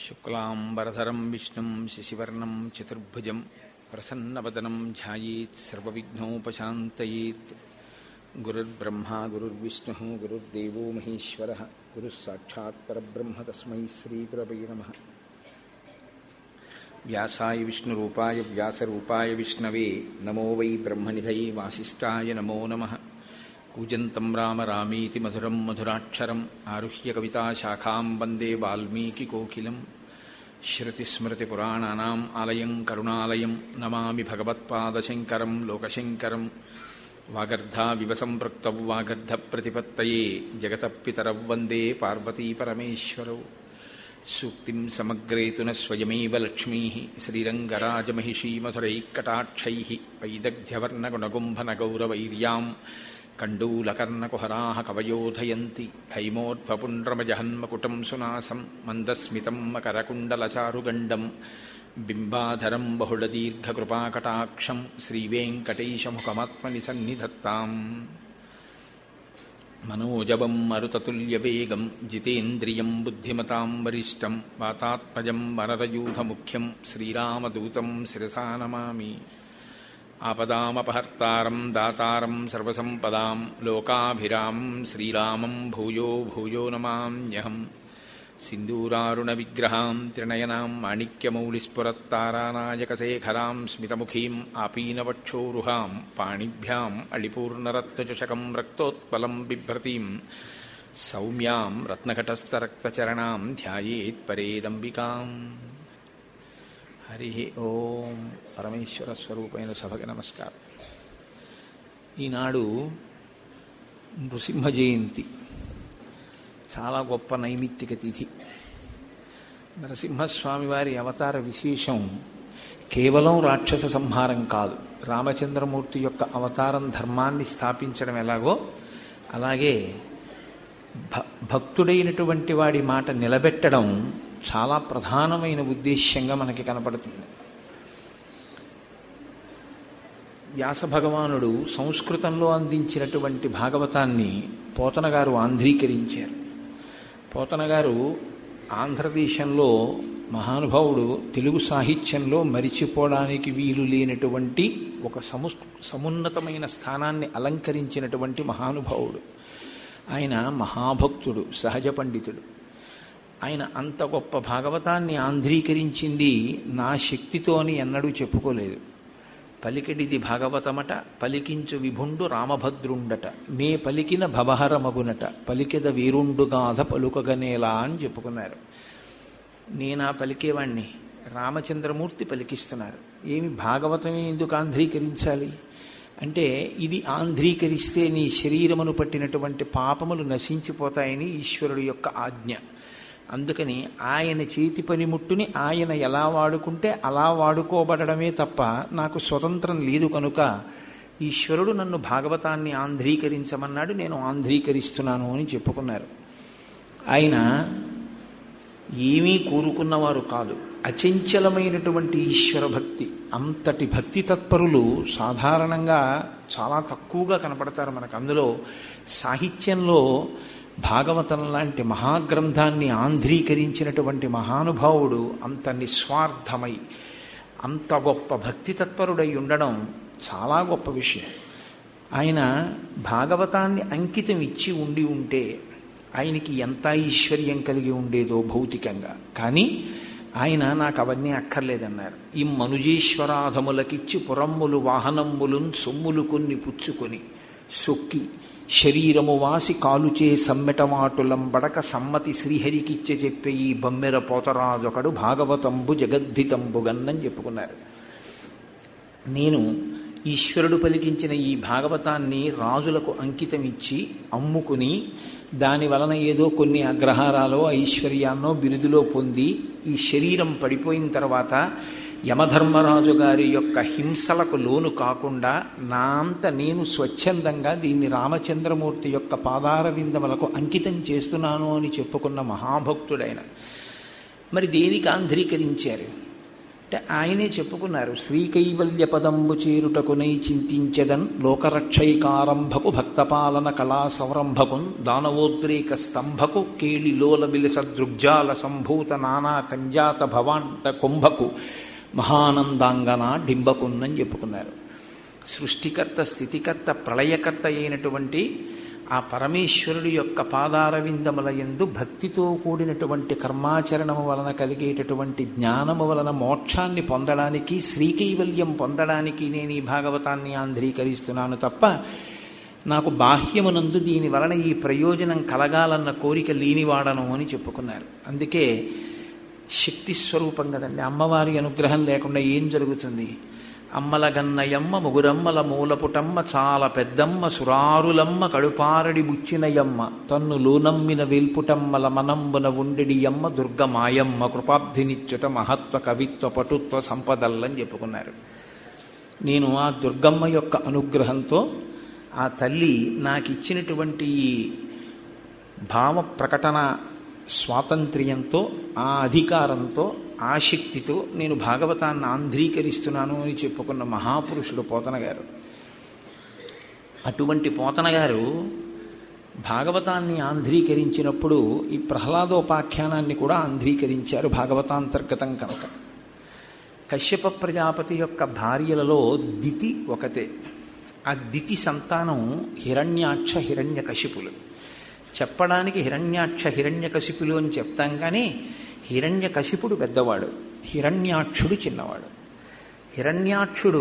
శుక్లాంబరధరం విష్ణుం శశివర్ణం చతుర్భుజం ప్రసన్నవదనం ధ్యాయేత్ సర్వవిఘ్నోపశాంతయేత్ గురుర్బ్రహ్మా గురుర్విష్ణుः గురుర్దేవో మహేశ్వరः గురుः సాక్షాత్ పరబ్రహ్మ తస్మై శ్రీగురవై నమः వ్యాసాయ విష్ణురూపాయ వ్యాసరూపాయ విష్ణవే నమో వై బ్రహ్మనిధయే వాసిష్ఠాయ నమో నమः కూజంతం రామ రామీతి మధురం మధురాక్షరం ఆరుహ్య కవితాశాఖాం వందే వాల్మీకికోకిలం శృతిస్మృతిపురాణానాम् ఆలయం కరుణాలయం నమామి భగవత్పాదశంకరం లోకశంకరం వాగర్ధావివ సంపృక్తౌ వాగర్ధప్రతిపత్తయే జగతపితరౌ వందే పార్వతీపరమేశ్వరౌ సూక్తిం సమగ్రేతున స్వయమేవ లక్ష్మీ శ్రీరంగరాజమహిషీ మధురైకటాక్షైः వైదగ్ధ్యవర్ణగుణగుంభనగౌరవైర్యాం కండూలకర్ణకుహరాः కవయోధయంతి హైమోర్ధ్వపుण्ड्रमजहन्मकुटं सुनासं मन्दस्मितं मकरकुण्डलचारुगण्डं बिम्बाधरं बहुलदीर्घकृपाकटाक्षं श्रीवेङ्कटेशमुखमात्मनि सन्निधत्ताम् मनोजवं मरुततुल्यवेगं जितेन्द्रियं बुद्धिमतां वरिष्ठं वातात्मजं वरदयूथमुख्यं श्रीरामदूतं शिरसा नमामि आपदामपहर्तारं दातारं सर्वसम्पदां लोकाभिरामं श्रीरामं भूयो भूयो नमाम्यहम् सिन्दूरारुणविग्रहां त्रिनयनां माणिक्यमौलिस्फुरत्तारानायकशेखरां स्मितमुखीम् आपीनवक्षोरुहां पाणिभ्याम् अळिपूर्णरत्नचषकं रक्तोत्पलं बिभ्रतीं सौम्यां रत्नघटस्थरक्तचरणां ध्यायेत्परेदम्बिकाम् హరి ఓం పరమేశ్వర స్వరూపమైన సభకి నమస్కారం ఈనాడు నృసింహ జయంతి చాలా గొప్ప నైమిత్తిక తిథి నరసింహస్వామి వారి అవతార విశేషం కేవలం రాక్షస సంహారం కాదు రామచంద్రమూర్తి యొక్క అవతారం ధర్మాన్ని స్థాపించడం ఎలాగో అలాగే భ భక్తుడైనటువంటి వాడి మాట నిలబెట్టడం చాలా ప్రధానమైన ఉద్దేశ్యంగా మనకి కనపడుతుంది వ్యాస భగవానుడు సంస్కృతంలో అందించినటువంటి భాగవతాన్ని పోతన గారు ఆంధ్రీకరించారు పోతన గారు ఆంధ్రదేశంలో మహానుభావుడు తెలుగు సాహిత్యంలో మరిచిపోవడానికి వీలు లేనటువంటి ఒక సము సమున్నతమైన స్థానాన్ని అలంకరించినటువంటి మహానుభావుడు ఆయన మహాభక్తుడు సహజ పండితుడు ఆయన అంత గొప్ప భాగవతాన్ని ఆంధ్రీకరించింది నా శక్తితోని ఎన్నడూ చెప్పుకోలేదు పలికెడిది భాగవతమట పలికించు విభుండు రామభద్రుండట నే పలికిన భవహరమగునట పలికెద వీరుండుగాధ పలుకగనేలా అని చెప్పుకున్నారు నేనా పలికేవాణ్ణి రామచంద్రమూర్తి పలికిస్తున్నారు ఏమి భాగవతమే ఎందుకు ఆంధ్రీకరించాలి అంటే ఇది ఆంధ్రీకరిస్తే నీ శరీరమును పట్టినటువంటి పాపములు నశించిపోతాయని ఈశ్వరుడు యొక్క ఆజ్ఞ అందుకని ఆయన చేతి పనిముట్టుని ఆయన ఎలా వాడుకుంటే అలా వాడుకోబడమే తప్ప నాకు స్వతంత్రం లేదు కనుక ఈశ్వరుడు నన్ను భాగవతాన్ని ఆంధ్రీకరించమన్నాడు నేను ఆంధ్రీకరిస్తున్నాను అని చెప్పుకున్నారు ఆయన ఏమీ కోరుకున్నవారు కాదు అచంచలమైనటువంటి ఈశ్వర భక్తి అంతటి భక్తి తత్పరులు సాధారణంగా చాలా తక్కువగా కనపడతారు మనకు అందులో సాహిత్యంలో భాగవతం లాంటి మహాగ్రంథాన్ని ఆంధ్రీకరించినటువంటి మహానుభావుడు అంత నిస్వార్థమై అంత గొప్ప భక్తి తత్పరుడై ఉండడం చాలా గొప్ప విషయం ఆయన భాగవతాన్ని అంకితం ఇచ్చి ఉండి ఉంటే ఆయనకి ఎంత ఐశ్వర్యం కలిగి ఉండేదో భౌతికంగా కానీ ఆయన నాకు అవన్నీ అక్కర్లేదన్నారు ఈ మనుజేశ్వరాధములకిచ్చి పురమ్ములు వాహనమ్ములున్ సొమ్ములు కొన్ని పుచ్చుకొని సొక్కి శరీరము వాసి కాలుచే సమ్మెటమాటులంబడక సమ్మతి శ్రీహరికిచ్చే చెప్పే ఈ బమ్మెర పోతరాజొకడు భాగవతంబు జగద్ధితంబు గందని చెప్పుకున్నారు నేను ఈశ్వరుడు పలికించిన ఈ భాగవతాన్ని రాజులకు అంకితం ఇచ్చి అమ్ముకుని దాని వలన ఏదో కొన్ని అగ్రహారాలో ఐశ్వర్యాన్నో బిరుదులో పొంది ఈ శరీరం పడిపోయిన తర్వాత యమధర్మరాజు గారి యొక్క హింసలకు లోను కాకుండా నా అంత నేను స్వచ్ఛందంగా దీన్ని రామచంద్రమూర్తి యొక్క పాదార విందములకు అంకితం చేస్తున్నాను అని చెప్పుకున్న మహాభక్తుడైన మరి దేనికి ఆంధ్రీకరించారు అంటే ఆయనే చెప్పుకున్నారు శ్రీకైవల్య పదంబు చేరుటకునై చింతించదన్ లోకరక్షైకారంభకు భక్తపాలన కళా సంరంభకున్ దానవోద్రేక స్తంభకు కేళి లోల విలస దృగ్జాల సంభూత నానా కంజాత భవాంట కుంభకు మహానందాంగన డింబకున్నని చెప్పుకున్నారు సృష్టికర్త స్థితికర్త ప్రళయకర్త అయినటువంటి ఆ పరమేశ్వరుడి యొక్క పాదారవిందముల ఎందు భక్తితో కూడినటువంటి కర్మాచరణము వలన కలిగేటటువంటి జ్ఞానము వలన మోక్షాన్ని పొందడానికి శ్రీకైవల్యం పొందడానికి నేను ఈ భాగవతాన్ని ఆంధ్రీకరిస్తున్నాను తప్ప నాకు బాహ్యమునందు దీని వలన ఈ ప్రయోజనం కలగాలన్న కోరిక లేనివాడను అని చెప్పుకున్నారు అందుకే శక్తి స్వరూపం కదండి అమ్మవారి అనుగ్రహం లేకుండా ఏం జరుగుతుంది అమ్మల గన్నయమ్మ ముగురమ్మల మూలపుటమ్మ చాలా పెద్దమ్మ సురారులమ్మ కడుపారడి బుచ్చినయమ్మ తన్ను లోనమ్మిన వేల్పుటమ్మల మనంబున ఉండెడియమ్మ దుర్గ మాయమ్మ కృపాబ్ధినిచ్చుట మహత్వ కవిత్వ పటుత్వ సంపదల్లని చెప్పుకున్నారు నేను ఆ దుర్గమ్మ యొక్క అనుగ్రహంతో ఆ తల్లి నాకు ఇచ్చినటువంటి భావ ప్రకటన స్వాతంత్ర్యంతో ఆ అధికారంతో ఆ శక్తితో నేను భాగవతాన్ని ఆంధ్రీకరిస్తున్నాను అని చెప్పుకున్న మహాపురుషుడు పోతన గారు అటువంటి పోతన గారు భాగవతాన్ని ఆంధ్రీకరించినప్పుడు ఈ ప్రహ్లాదోపాఖ్యానాన్ని కూడా ఆంధ్రీకరించారు భాగవతాంతర్గతం కనుక కశ్యప ప్రజాపతి యొక్క భార్యలలో దితి ఒకతే ఆ దితి సంతానం హిరణ్యాక్ష హిరణ్య కశిపులు చెప్పడానికి హిరణ్యాక్ష హిరణ్యకశిపులు అని చెప్తాం కానీ హిరణ్యకశిపుడు పెద్దవాడు హిరణ్యాక్షుడు చిన్నవాడు హిరణ్యాక్షుడు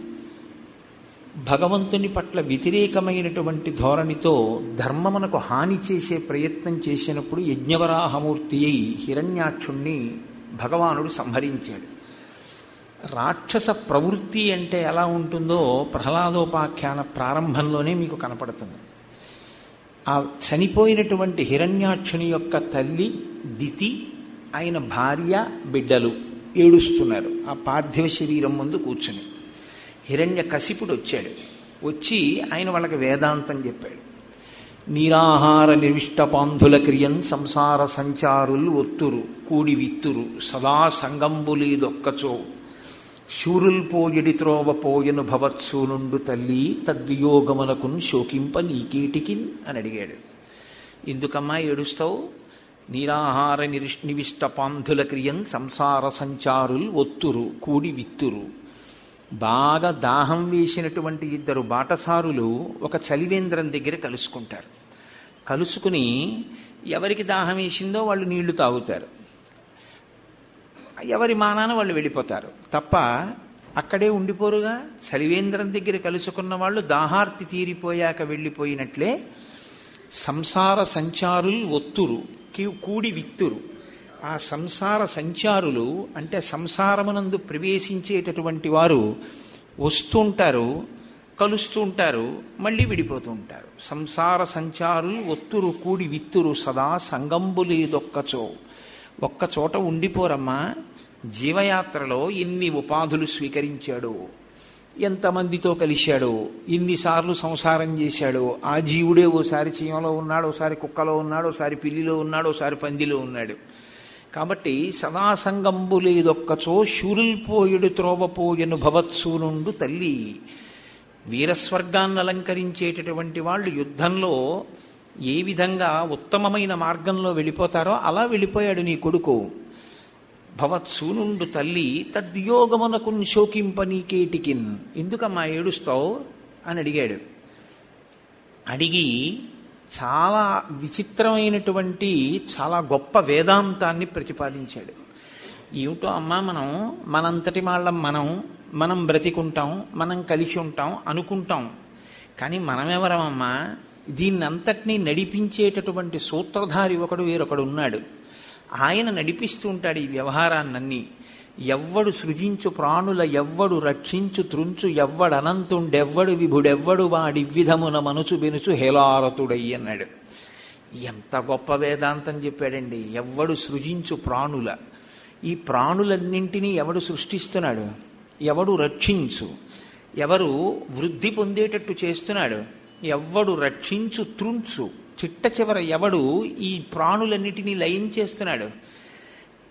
భగవంతుని పట్ల వ్యతిరేకమైనటువంటి ధోరణితో ధర్మమునకు హాని చేసే ప్రయత్నం చేసినప్పుడు యజ్ఞవరాహమూర్తి అయి హిరణ్యాక్షుణ్ణి భగవానుడు సంహరించాడు రాక్షస ప్రవృత్తి అంటే ఎలా ఉంటుందో ప్రహ్లాదోపాఖ్యాన ప్రారంభంలోనే మీకు కనపడుతుంది ఆ చనిపోయినటువంటి హిరణ్యాక్షుని యొక్క తల్లి దితి ఆయన భార్య బిడ్డలు ఏడుస్తున్నారు ఆ పార్థివ శరీరం ముందు కూర్చుని హిరణ్య కసిపుడు వచ్చాడు వచ్చి ఆయన వాళ్ళకి వేదాంతం చెప్పాడు నీరాహార నిర్విష్ట పాంధుల క్రియన్ సంసార సంచారులు ఒత్తురు కూడి విత్తురు సదా సంగంబులేదొక్కచో శూరుల్ పోయడి త్రోవ పోయను భవత్సూనుండు తల్లి తద్వియోగమునకున్ శోకింప నీకేటికిన్ అని అడిగాడు ఎందుకమ్మా ఏడుస్తావు నీరాహార నిరిష్ నివిష్ట పాంధుల క్రియన్ సంసార సంచారుల్ ఒత్తురు కూడి విత్తురు బాగా దాహం వేసినటువంటి ఇద్దరు బాటసారులు ఒక చలివేంద్రం దగ్గర కలుసుకుంటారు కలుసుకుని ఎవరికి దాహం వేసిందో వాళ్ళు నీళ్లు తాగుతారు ఎవరి మానాన వాళ్ళు వెళ్ళిపోతారు తప్ప అక్కడే ఉండిపోరుగా చలివేంద్రం దగ్గర కలుసుకున్న వాళ్ళు దాహార్తి తీరిపోయాక వెళ్ళిపోయినట్లే సంసార సంచారులు ఒత్తురు కూడి విత్తురు ఆ సంసార సంచారులు అంటే సంసారమునందు ప్రవేశించేటటువంటి వారు వస్తుంటారు కలుస్తూ ఉంటారు మళ్ళీ విడిపోతూ ఉంటారు సంసార సంచారులు ఒత్తురు కూడి విత్తురు సదా సంగంబులేదొక్కచో ఒక్క చోట ఉండిపోరమ్మా జీవయాత్రలో ఎన్ని ఉపాధులు స్వీకరించాడు ఎంతమందితో కలిశాడు ఎన్నిసార్లు సంసారం చేశాడు ఆ జీవుడే ఓసారి చీమలో ఉన్నాడు ఓసారి కుక్కలో ఉన్నాడు ఓసారి పిల్లిలో ఉన్నాడు ఓసారి పందిలో ఉన్నాడు కాబట్టి సదాసంగంబులేదొక్కచో శూరుల్పోయుడు త్రోవపోయను భవత్సూనుండు తల్లి వీరస్వర్గాన్ని అలంకరించేటటువంటి వాళ్ళు యుద్ధంలో ఏ విధంగా ఉత్తమమైన మార్గంలో వెళ్ళిపోతారో అలా వెళ్ళిపోయాడు నీ కొడుకు భవత్సూనుండు తల్లి తద్యోగమునకు శోకింప నీకేటికిన్ ఎందుకమ్మా ఏడుస్తావు అని అడిగాడు అడిగి చాలా విచిత్రమైనటువంటి చాలా గొప్ప వేదాంతాన్ని ప్రతిపాదించాడు ఏమిటో అమ్మా మనం మనంతటి వాళ్ళం మనం మనం బ్రతికుంటాం మనం కలిసి ఉంటాం అనుకుంటాం కానీ మనమెవరమమ్మా దీన్నంతటినీ నడిపించేటటువంటి సూత్రధారి ఒకడు వేరొకడు ఉన్నాడు ఆయన నడిపిస్తూ ఉంటాడు ఈ వ్యవహారాన్నన్నీ ఎవ్వడు సృజించు ప్రాణుల ఎవ్వడు రక్షించు త్రుంచు ఎవ్వడనంతుండెవ్వడు విభుడెవ్వడు వాడి విధమున మనుచు బెనుచు హేలారతుడై అన్నాడు ఎంత గొప్ప వేదాంతం చెప్పాడండి ఎవ్వడు సృజించు ప్రాణుల ఈ ప్రాణులన్నింటినీ ఎవడు సృష్టిస్తున్నాడు ఎవడు రక్షించు ఎవరు వృద్ధి పొందేటట్టు చేస్తున్నాడు ఎవ్వడు రక్షించు త్రుంచు చిట్ట చివర ఎవడు ఈ ప్రాణులన్నిటినీ లయం చేస్తున్నాడు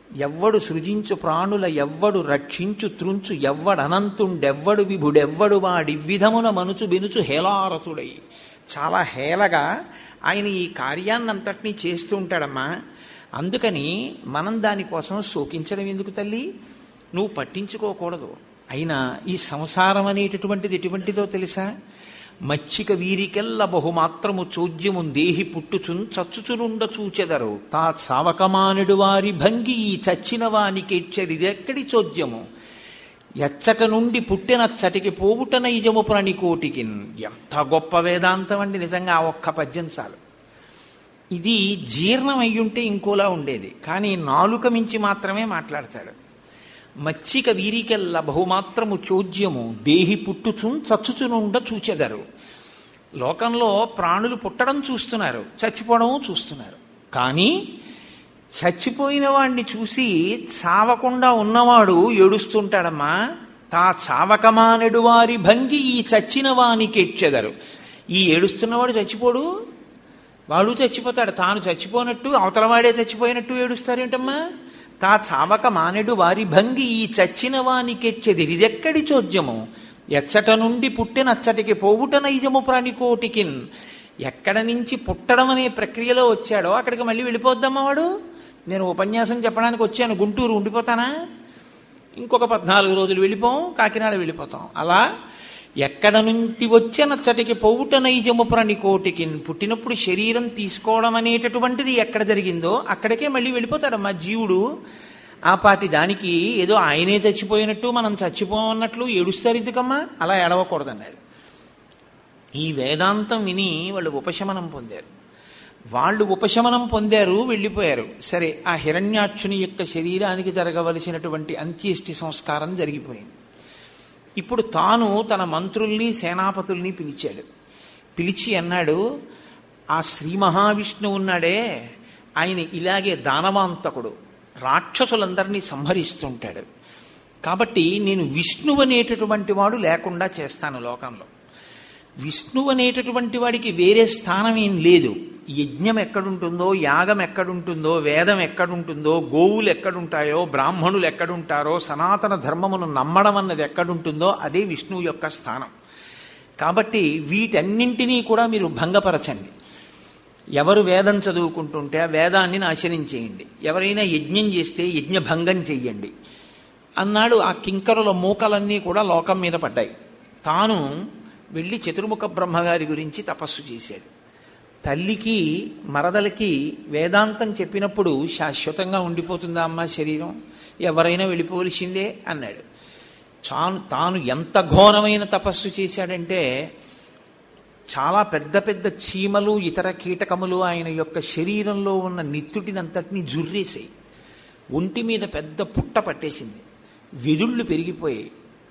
ఎవ్వడు సృజించు ప్రాణుల ఎవ్వడు రక్షించు త్రుంచు ఎవ్వడనంతుండెవ్వడు విభుడెవ్వడు వాడి విధమున మనుచు బెనుచు హేలారసుడై చాలా హేళగా ఆయన ఈ కార్యాన్నంతటినీ చేస్తూ ఉంటాడమ్మా అందుకని మనం దానికోసం శోకించడం ఎందుకు తల్లి నువ్వు పట్టించుకోకూడదు అయినా ఈ సంసారం అనేటటువంటిది ఎటువంటిదో తెలుసా మచ్చిక వీరికెల్ల బహుమాత్రము చోద్యము దేహి పుట్టుచున్ చచ్చుచునుండ చూచెదరు తా చావకమానుడు వారి భంగి ఈ చచ్చిన వానికెచ్చరిదెక్కడి చోద్యము ఎచ్చట నుండి పుట్టినచ్చటికి పోవుట నైజము ప్రణికోటికి ఎంత గొప్ప వేదాంతం అండి నిజంగా ఆ ఒక్క పద్యం చాలు ఇది జీర్ణం అయ్యుంటే ఇంకోలా ఉండేది కానీ నాలుక మించి మాత్రమే మాట్లాడతాడు మచ్చిక వీరికెల్ల బహుమాత్రము చోద్యము దేహి పుట్టుచున్ చచ్చుచునుండ చూచెదరు లోకంలో ప్రాణులు పుట్టడం చూస్తున్నారు చచ్చిపోవడం చూస్తున్నారు కానీ చచ్చిపోయిన వాడిని చూసి చావకుండా ఉన్నవాడు ఏడుస్తుంటాడమ్మా తా చావకమానెడు వారి భంగి ఈ చచ్చిన వానికి ఎచ్చెదరు ఈ ఏడుస్తున్నవాడు చచ్చిపోడు వాడు చచ్చిపోతాడు తాను చచ్చిపోనట్టు అవతలవాడే చచ్చిపోయినట్టు ఏడుస్తారేంటమ్మా తా చావక మానెడు వారి భంగి ఈ చచ్చిన వానికెచ్చెది ఇదెక్కడి చోద్యము ఎచ్చట నుండి పుట్టినచ్చటికి పోవుట నైజము ప్రాణికోటికిన్ ఎక్కడ నుంచి పుట్టడం అనే ప్రక్రియలో వచ్చాడో అక్కడికి మళ్ళీ వెళ్ళిపోద్దమ్మా వాడు నేను ఉపన్యాసం చెప్పడానికి వచ్చాను గుంటూరు ఉండిపోతానా ఇంకొక పద్నాలుగు రోజులు వెళ్ళిపోం కాకినాడ వెళ్ళిపోతాం అలా ఎక్కడ నుండి వచ్చినచ్చటికి పోవుట నైజము ప్రాణికోటికి పుట్టినప్పుడు శరీరం తీసుకోవడం అనేటటువంటిది ఎక్కడ జరిగిందో అక్కడికే మళ్ళీ వెళ్ళిపోతాడమ్మా జీవుడు ఆ పాటి దానికి ఏదో ఆయనే చచ్చిపోయినట్టు మనం చచ్చిపోమన్నట్లు ఏడుస్తారు ఎందుకమ్మా అలా ఏడవకూడదన్నాడు ఈ వేదాంతం విని వాళ్ళు ఉపశమనం పొందారు వాళ్ళు ఉపశమనం పొందారు వెళ్ళిపోయారు సరే ఆ హిరణ్యాక్షుని యొక్క శరీరానికి జరగవలసినటువంటి అంత్యేష్టి సంస్కారం జరిగిపోయింది ఇప్పుడు తాను తన మంత్రుల్ని సేనాపతుల్ని పిలిచాడు పిలిచి అన్నాడు ఆ శ్రీ మహావిష్ణువు ఉన్నాడే ఆయన ఇలాగే దానవాంతకుడు రాక్షసులందరినీ సంహరిస్తుంటాడు కాబట్టి నేను విష్ణువు అనేటటువంటి వాడు లేకుండా చేస్తాను లోకంలో విష్ణువు అనేటటువంటి వాడికి వేరే స్థానం ఏం లేదు యజ్ఞం ఎక్కడుంటుందో యాగం ఎక్కడుంటుందో వేదం ఎక్కడుంటుందో గోవులు ఎక్కడుంటాయో బ్రాహ్మణులు ఎక్కడుంటారో సనాతన ధర్మమును నమ్మడం అన్నది ఎక్కడుంటుందో అదే విష్ణువు యొక్క స్థానం కాబట్టి వీటన్నింటినీ కూడా మీరు భంగపరచండి ఎవరు వేదం చదువుకుంటుంటే ఆ వేదాన్ని నాశనం చేయండి ఎవరైనా యజ్ఞం చేస్తే యజ్ఞ భంగం చెయ్యండి అన్నాడు ఆ కింకరుల మూకలన్నీ కూడా లోకం మీద పడ్డాయి తాను వెళ్ళి చతుర్ముఖ బ్రహ్మగారి గురించి తపస్సు చేశాడు తల్లికి మరదలకి వేదాంతం చెప్పినప్పుడు శాశ్వతంగా ఉండిపోతుందా అమ్మ శరీరం ఎవరైనా వెళ్ళిపోవలసిందే అన్నాడు తాను తాను ఎంత ఘోరమైన తపస్సు చేశాడంటే చాలా పెద్ద పెద్ద చీమలు ఇతర కీటకములు ఆయన యొక్క శరీరంలో ఉన్న నిత్తుటినంతటినీ జుర్రేసాయి ఒంటి మీద పెద్ద పుట్ట పట్టేసింది వెదుళ్ళు పెరిగిపోయాయి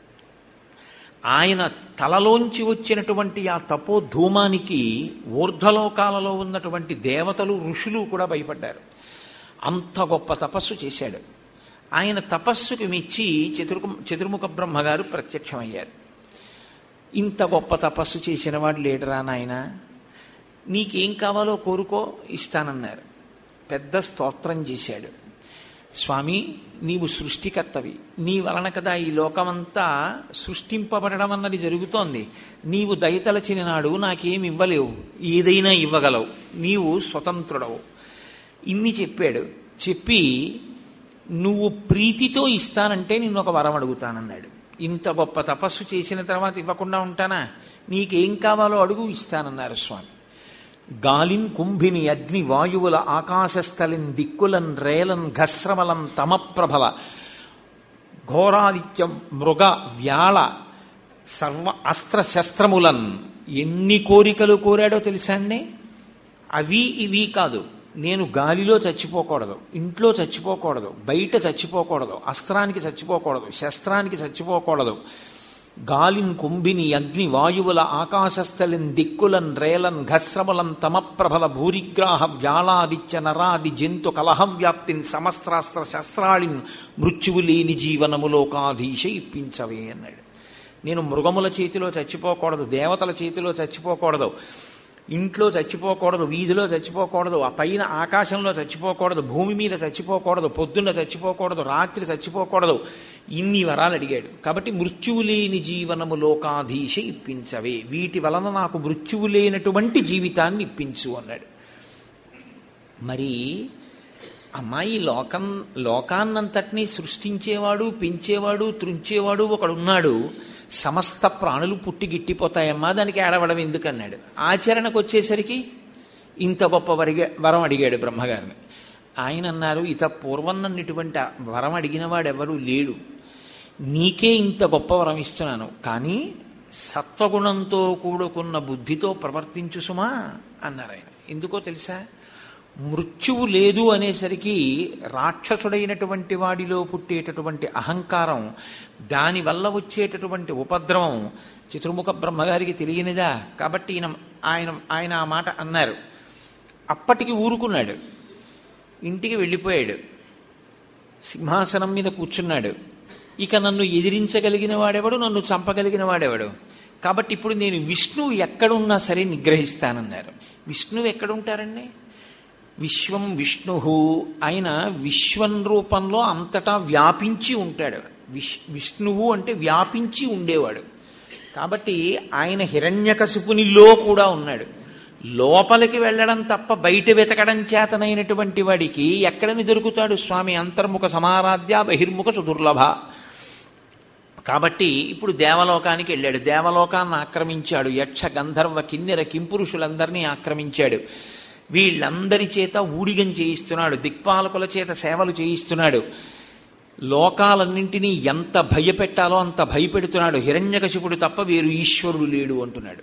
ఆయన తలలోంచి వచ్చినటువంటి ఆ తపో ధూమానికి ఊర్ధ్వలోకాలలో ఉన్నటువంటి దేవతలు ఋషులు కూడా భయపడ్డారు అంత గొప్ప తపస్సు చేశాడు ఆయన తపస్సుకు మెచ్చి చతుర్ము చతుర్ముఖ బ్రహ్మగారు ప్రత్యక్షమయ్యారు ఇంత గొప్ప తపస్సు చేసిన వాడు లేడరా నాయన నీకేం కావాలో కోరుకో ఇస్తానన్నారు పెద్ద స్తోత్రం చేశాడు స్వామి నీవు సృష్టికర్తవి నీ వలన కదా ఈ లోకమంతా సృష్టింపబడడం అన్నది జరుగుతోంది నీవు దయతలచిన నాడు నాకేం ఇవ్వలేవు ఏదైనా ఇవ్వగలవు నీవు స్వతంత్రుడవు ఇన్ని చెప్పాడు చెప్పి నువ్వు ప్రీతితో ఇస్తానంటే నిన్ను ఒక వరం అడుగుతానన్నాడు ఇంత గొప్ప తపస్సు చేసిన తర్వాత ఇవ్వకుండా ఉంటానా నీకేం కావాలో అడుగు ఇస్తానన్నారు స్వామి గాలిన్ కుంభిని అగ్ని వాయువుల ఆకాశస్థలిన్ దిక్కులన్ రేలన్ ఘస్రమలం తమప్రభల ఘోరాదిత్యం మృగ వ్యాళ సర్వ అస్త్ర శస్త్రములన్ ఎన్ని కోరికలు కోరాడో తెలుసా అండి అవి ఇవి కాదు నేను గాలిలో చచ్చిపోకూడదు ఇంట్లో చచ్చిపోకూడదు బయట చచ్చిపోకూడదు అస్త్రానికి చచ్చిపోకూడదు శస్త్రానికి చచ్చిపోకూడదు గాలిన్ కుంభిని అగ్ని వాయువుల ఆకాశస్థలిన్ దిక్కులన్ రేలన్ ఘస్రమలం తమప్రభల భూరిగ్రాహ వ్యాళాదిత్య నరాది జంతు కలహవ్యాప్తిన్ సమస్త్రాస్త్ర శస్త్రాళిన్ మృత్యువు లేని జీవనములోకాధీశ ఇప్పించవే అన్నాడు నేను మృగముల చేతిలో చచ్చిపోకూడదు దేవతల చేతిలో చచ్చిపోకూడదు ఇంట్లో చచ్చిపోకూడదు వీధిలో చచ్చిపోకూడదు ఆ పైన ఆకాశంలో చచ్చిపోకూడదు భూమి మీద చచ్చిపోకూడదు పొద్దున్న చచ్చిపోకూడదు రాత్రి చచ్చిపోకూడదు ఇన్ని వరాలు అడిగాడు కాబట్టి మృత్యువు లేని జీవనము లోకాధీశ ఇప్పించవే వీటి వలన నాకు మృత్యువు లేనటువంటి జీవితాన్ని ఇప్పించు అన్నాడు మరి అమ్మాయి లోకం లోకాన్నంతటినీ సృష్టించేవాడు పెంచేవాడు త్రుంచేవాడు ఒకడున్నాడు సమస్త ప్రాణులు పుట్టి గిట్టిపోతాయమ్మా దానికి ఏడవడం ఎందుకన్నాడు ఆచరణకు వచ్చేసరికి ఇంత గొప్ప వరిగా వరం అడిగాడు బ్రహ్మగారిని ఆయన అన్నారు ఇత పూర్వన్నటువంటి వరం అడిగిన వాడెవరూ లేడు నీకే ఇంత గొప్ప వరం ఇస్తున్నాను కానీ సత్వగుణంతో కూడుకున్న బుద్ధితో ప్రవర్తించు సుమా అన్నారు ఆయన ఎందుకో తెలుసా మృత్యువు లేదు అనేసరికి రాక్షసుడైనటువంటి వాడిలో పుట్టేటటువంటి అహంకారం దానివల్ల వచ్చేటటువంటి ఉపద్రవం చతుర్ముఖ బ్రహ్మగారికి తెలియనిదా కాబట్టి ఈయన ఆయన ఆయన ఆ మాట అన్నారు అప్పటికి ఊరుకున్నాడు ఇంటికి వెళ్ళిపోయాడు సింహాసనం మీద కూర్చున్నాడు ఇక నన్ను ఎదిరించగలిగిన వాడెవడు నన్ను చంపగలిగిన వాడెవడు కాబట్టి ఇప్పుడు నేను విష్ణువు ఎక్కడున్నా సరే నిగ్రహిస్తానన్నారు విష్ణువు ఎక్కడుంటారండి విశ్వం విష్ణు ఆయన విశ్వం రూపంలో అంతటా వ్యాపించి ఉంటాడు విష్ విష్ణువు అంటే వ్యాపించి ఉండేవాడు కాబట్టి ఆయన హిరణ్యకశిపునిలో కూడా ఉన్నాడు లోపలికి వెళ్ళడం తప్ప బయట వెతకడం చేతనైనటువంటి వాడికి ఎక్కడని దొరుకుతాడు స్వామి అంతర్ముఖ సమారాధ్య బహిర్ముఖ సుదుర్లభ కాబట్టి ఇప్పుడు దేవలోకానికి వెళ్ళాడు దేవలోకాన్ని ఆక్రమించాడు యక్ష గంధర్వ కిన్నెర కింపురుషులందరినీ ఆక్రమించాడు వీళ్ళందరి చేత ఊడిగం చేయిస్తున్నాడు దిక్పాలకుల చేత సేవలు చేయిస్తున్నాడు లోకాలన్నింటినీ ఎంత భయపెట్టాలో అంత భయపెడుతున్నాడు హిరణ్యకశిపుడు తప్ప వేరు ఈశ్వరుడు లేడు అంటున్నాడు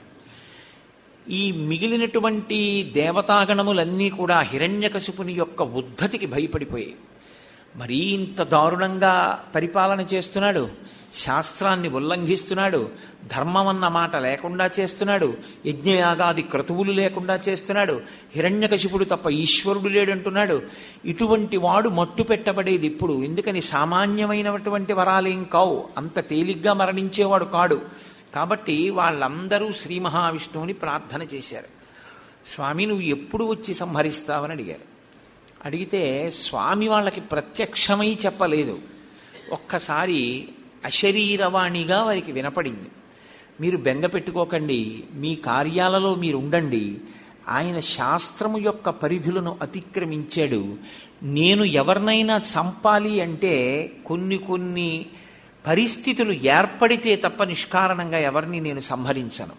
ఈ మిగిలినటువంటి దేవతాగణములన్నీ కూడా హిరణ్యకశిపుని యొక్క ఉద్ధతికి భయపడిపోయాయి మరీ ఇంత దారుణంగా పరిపాలన చేస్తున్నాడు శాస్త్రాన్ని ఉల్లంఘిస్తున్నాడు ధర్మం అన్న మాట లేకుండా చేస్తున్నాడు యజ్ఞయాగాది క్రతువులు లేకుండా చేస్తున్నాడు హిరణ్యకశిపుడు తప్ప ఈశ్వరుడు లేడంటున్నాడు ఇటువంటి వాడు మట్టు పెట్టబడేది ఇప్పుడు ఎందుకని సామాన్యమైనటువంటి వరాలేం కావు అంత తేలిగ్గా మరణించేవాడు కాడు కాబట్టి వాళ్ళందరూ శ్రీ మహావిష్ణువుని ప్రార్థన చేశారు స్వామి నువ్వు ఎప్పుడు వచ్చి సంహరిస్తావని అడిగారు అడిగితే స్వామి వాళ్ళకి ప్రత్యక్షమై చెప్పలేదు ఒక్కసారి అశరీరవాణిగా వారికి వినపడింది మీరు బెంగ పెట్టుకోకండి మీ కార్యాలలో మీరు ఉండండి ఆయన శాస్త్రము యొక్క పరిధులను అతిక్రమించాడు నేను ఎవరినైనా చంపాలి అంటే కొన్ని కొన్ని పరిస్థితులు ఏర్పడితే తప్ప నిష్కారణంగా ఎవరిని నేను సంహరించను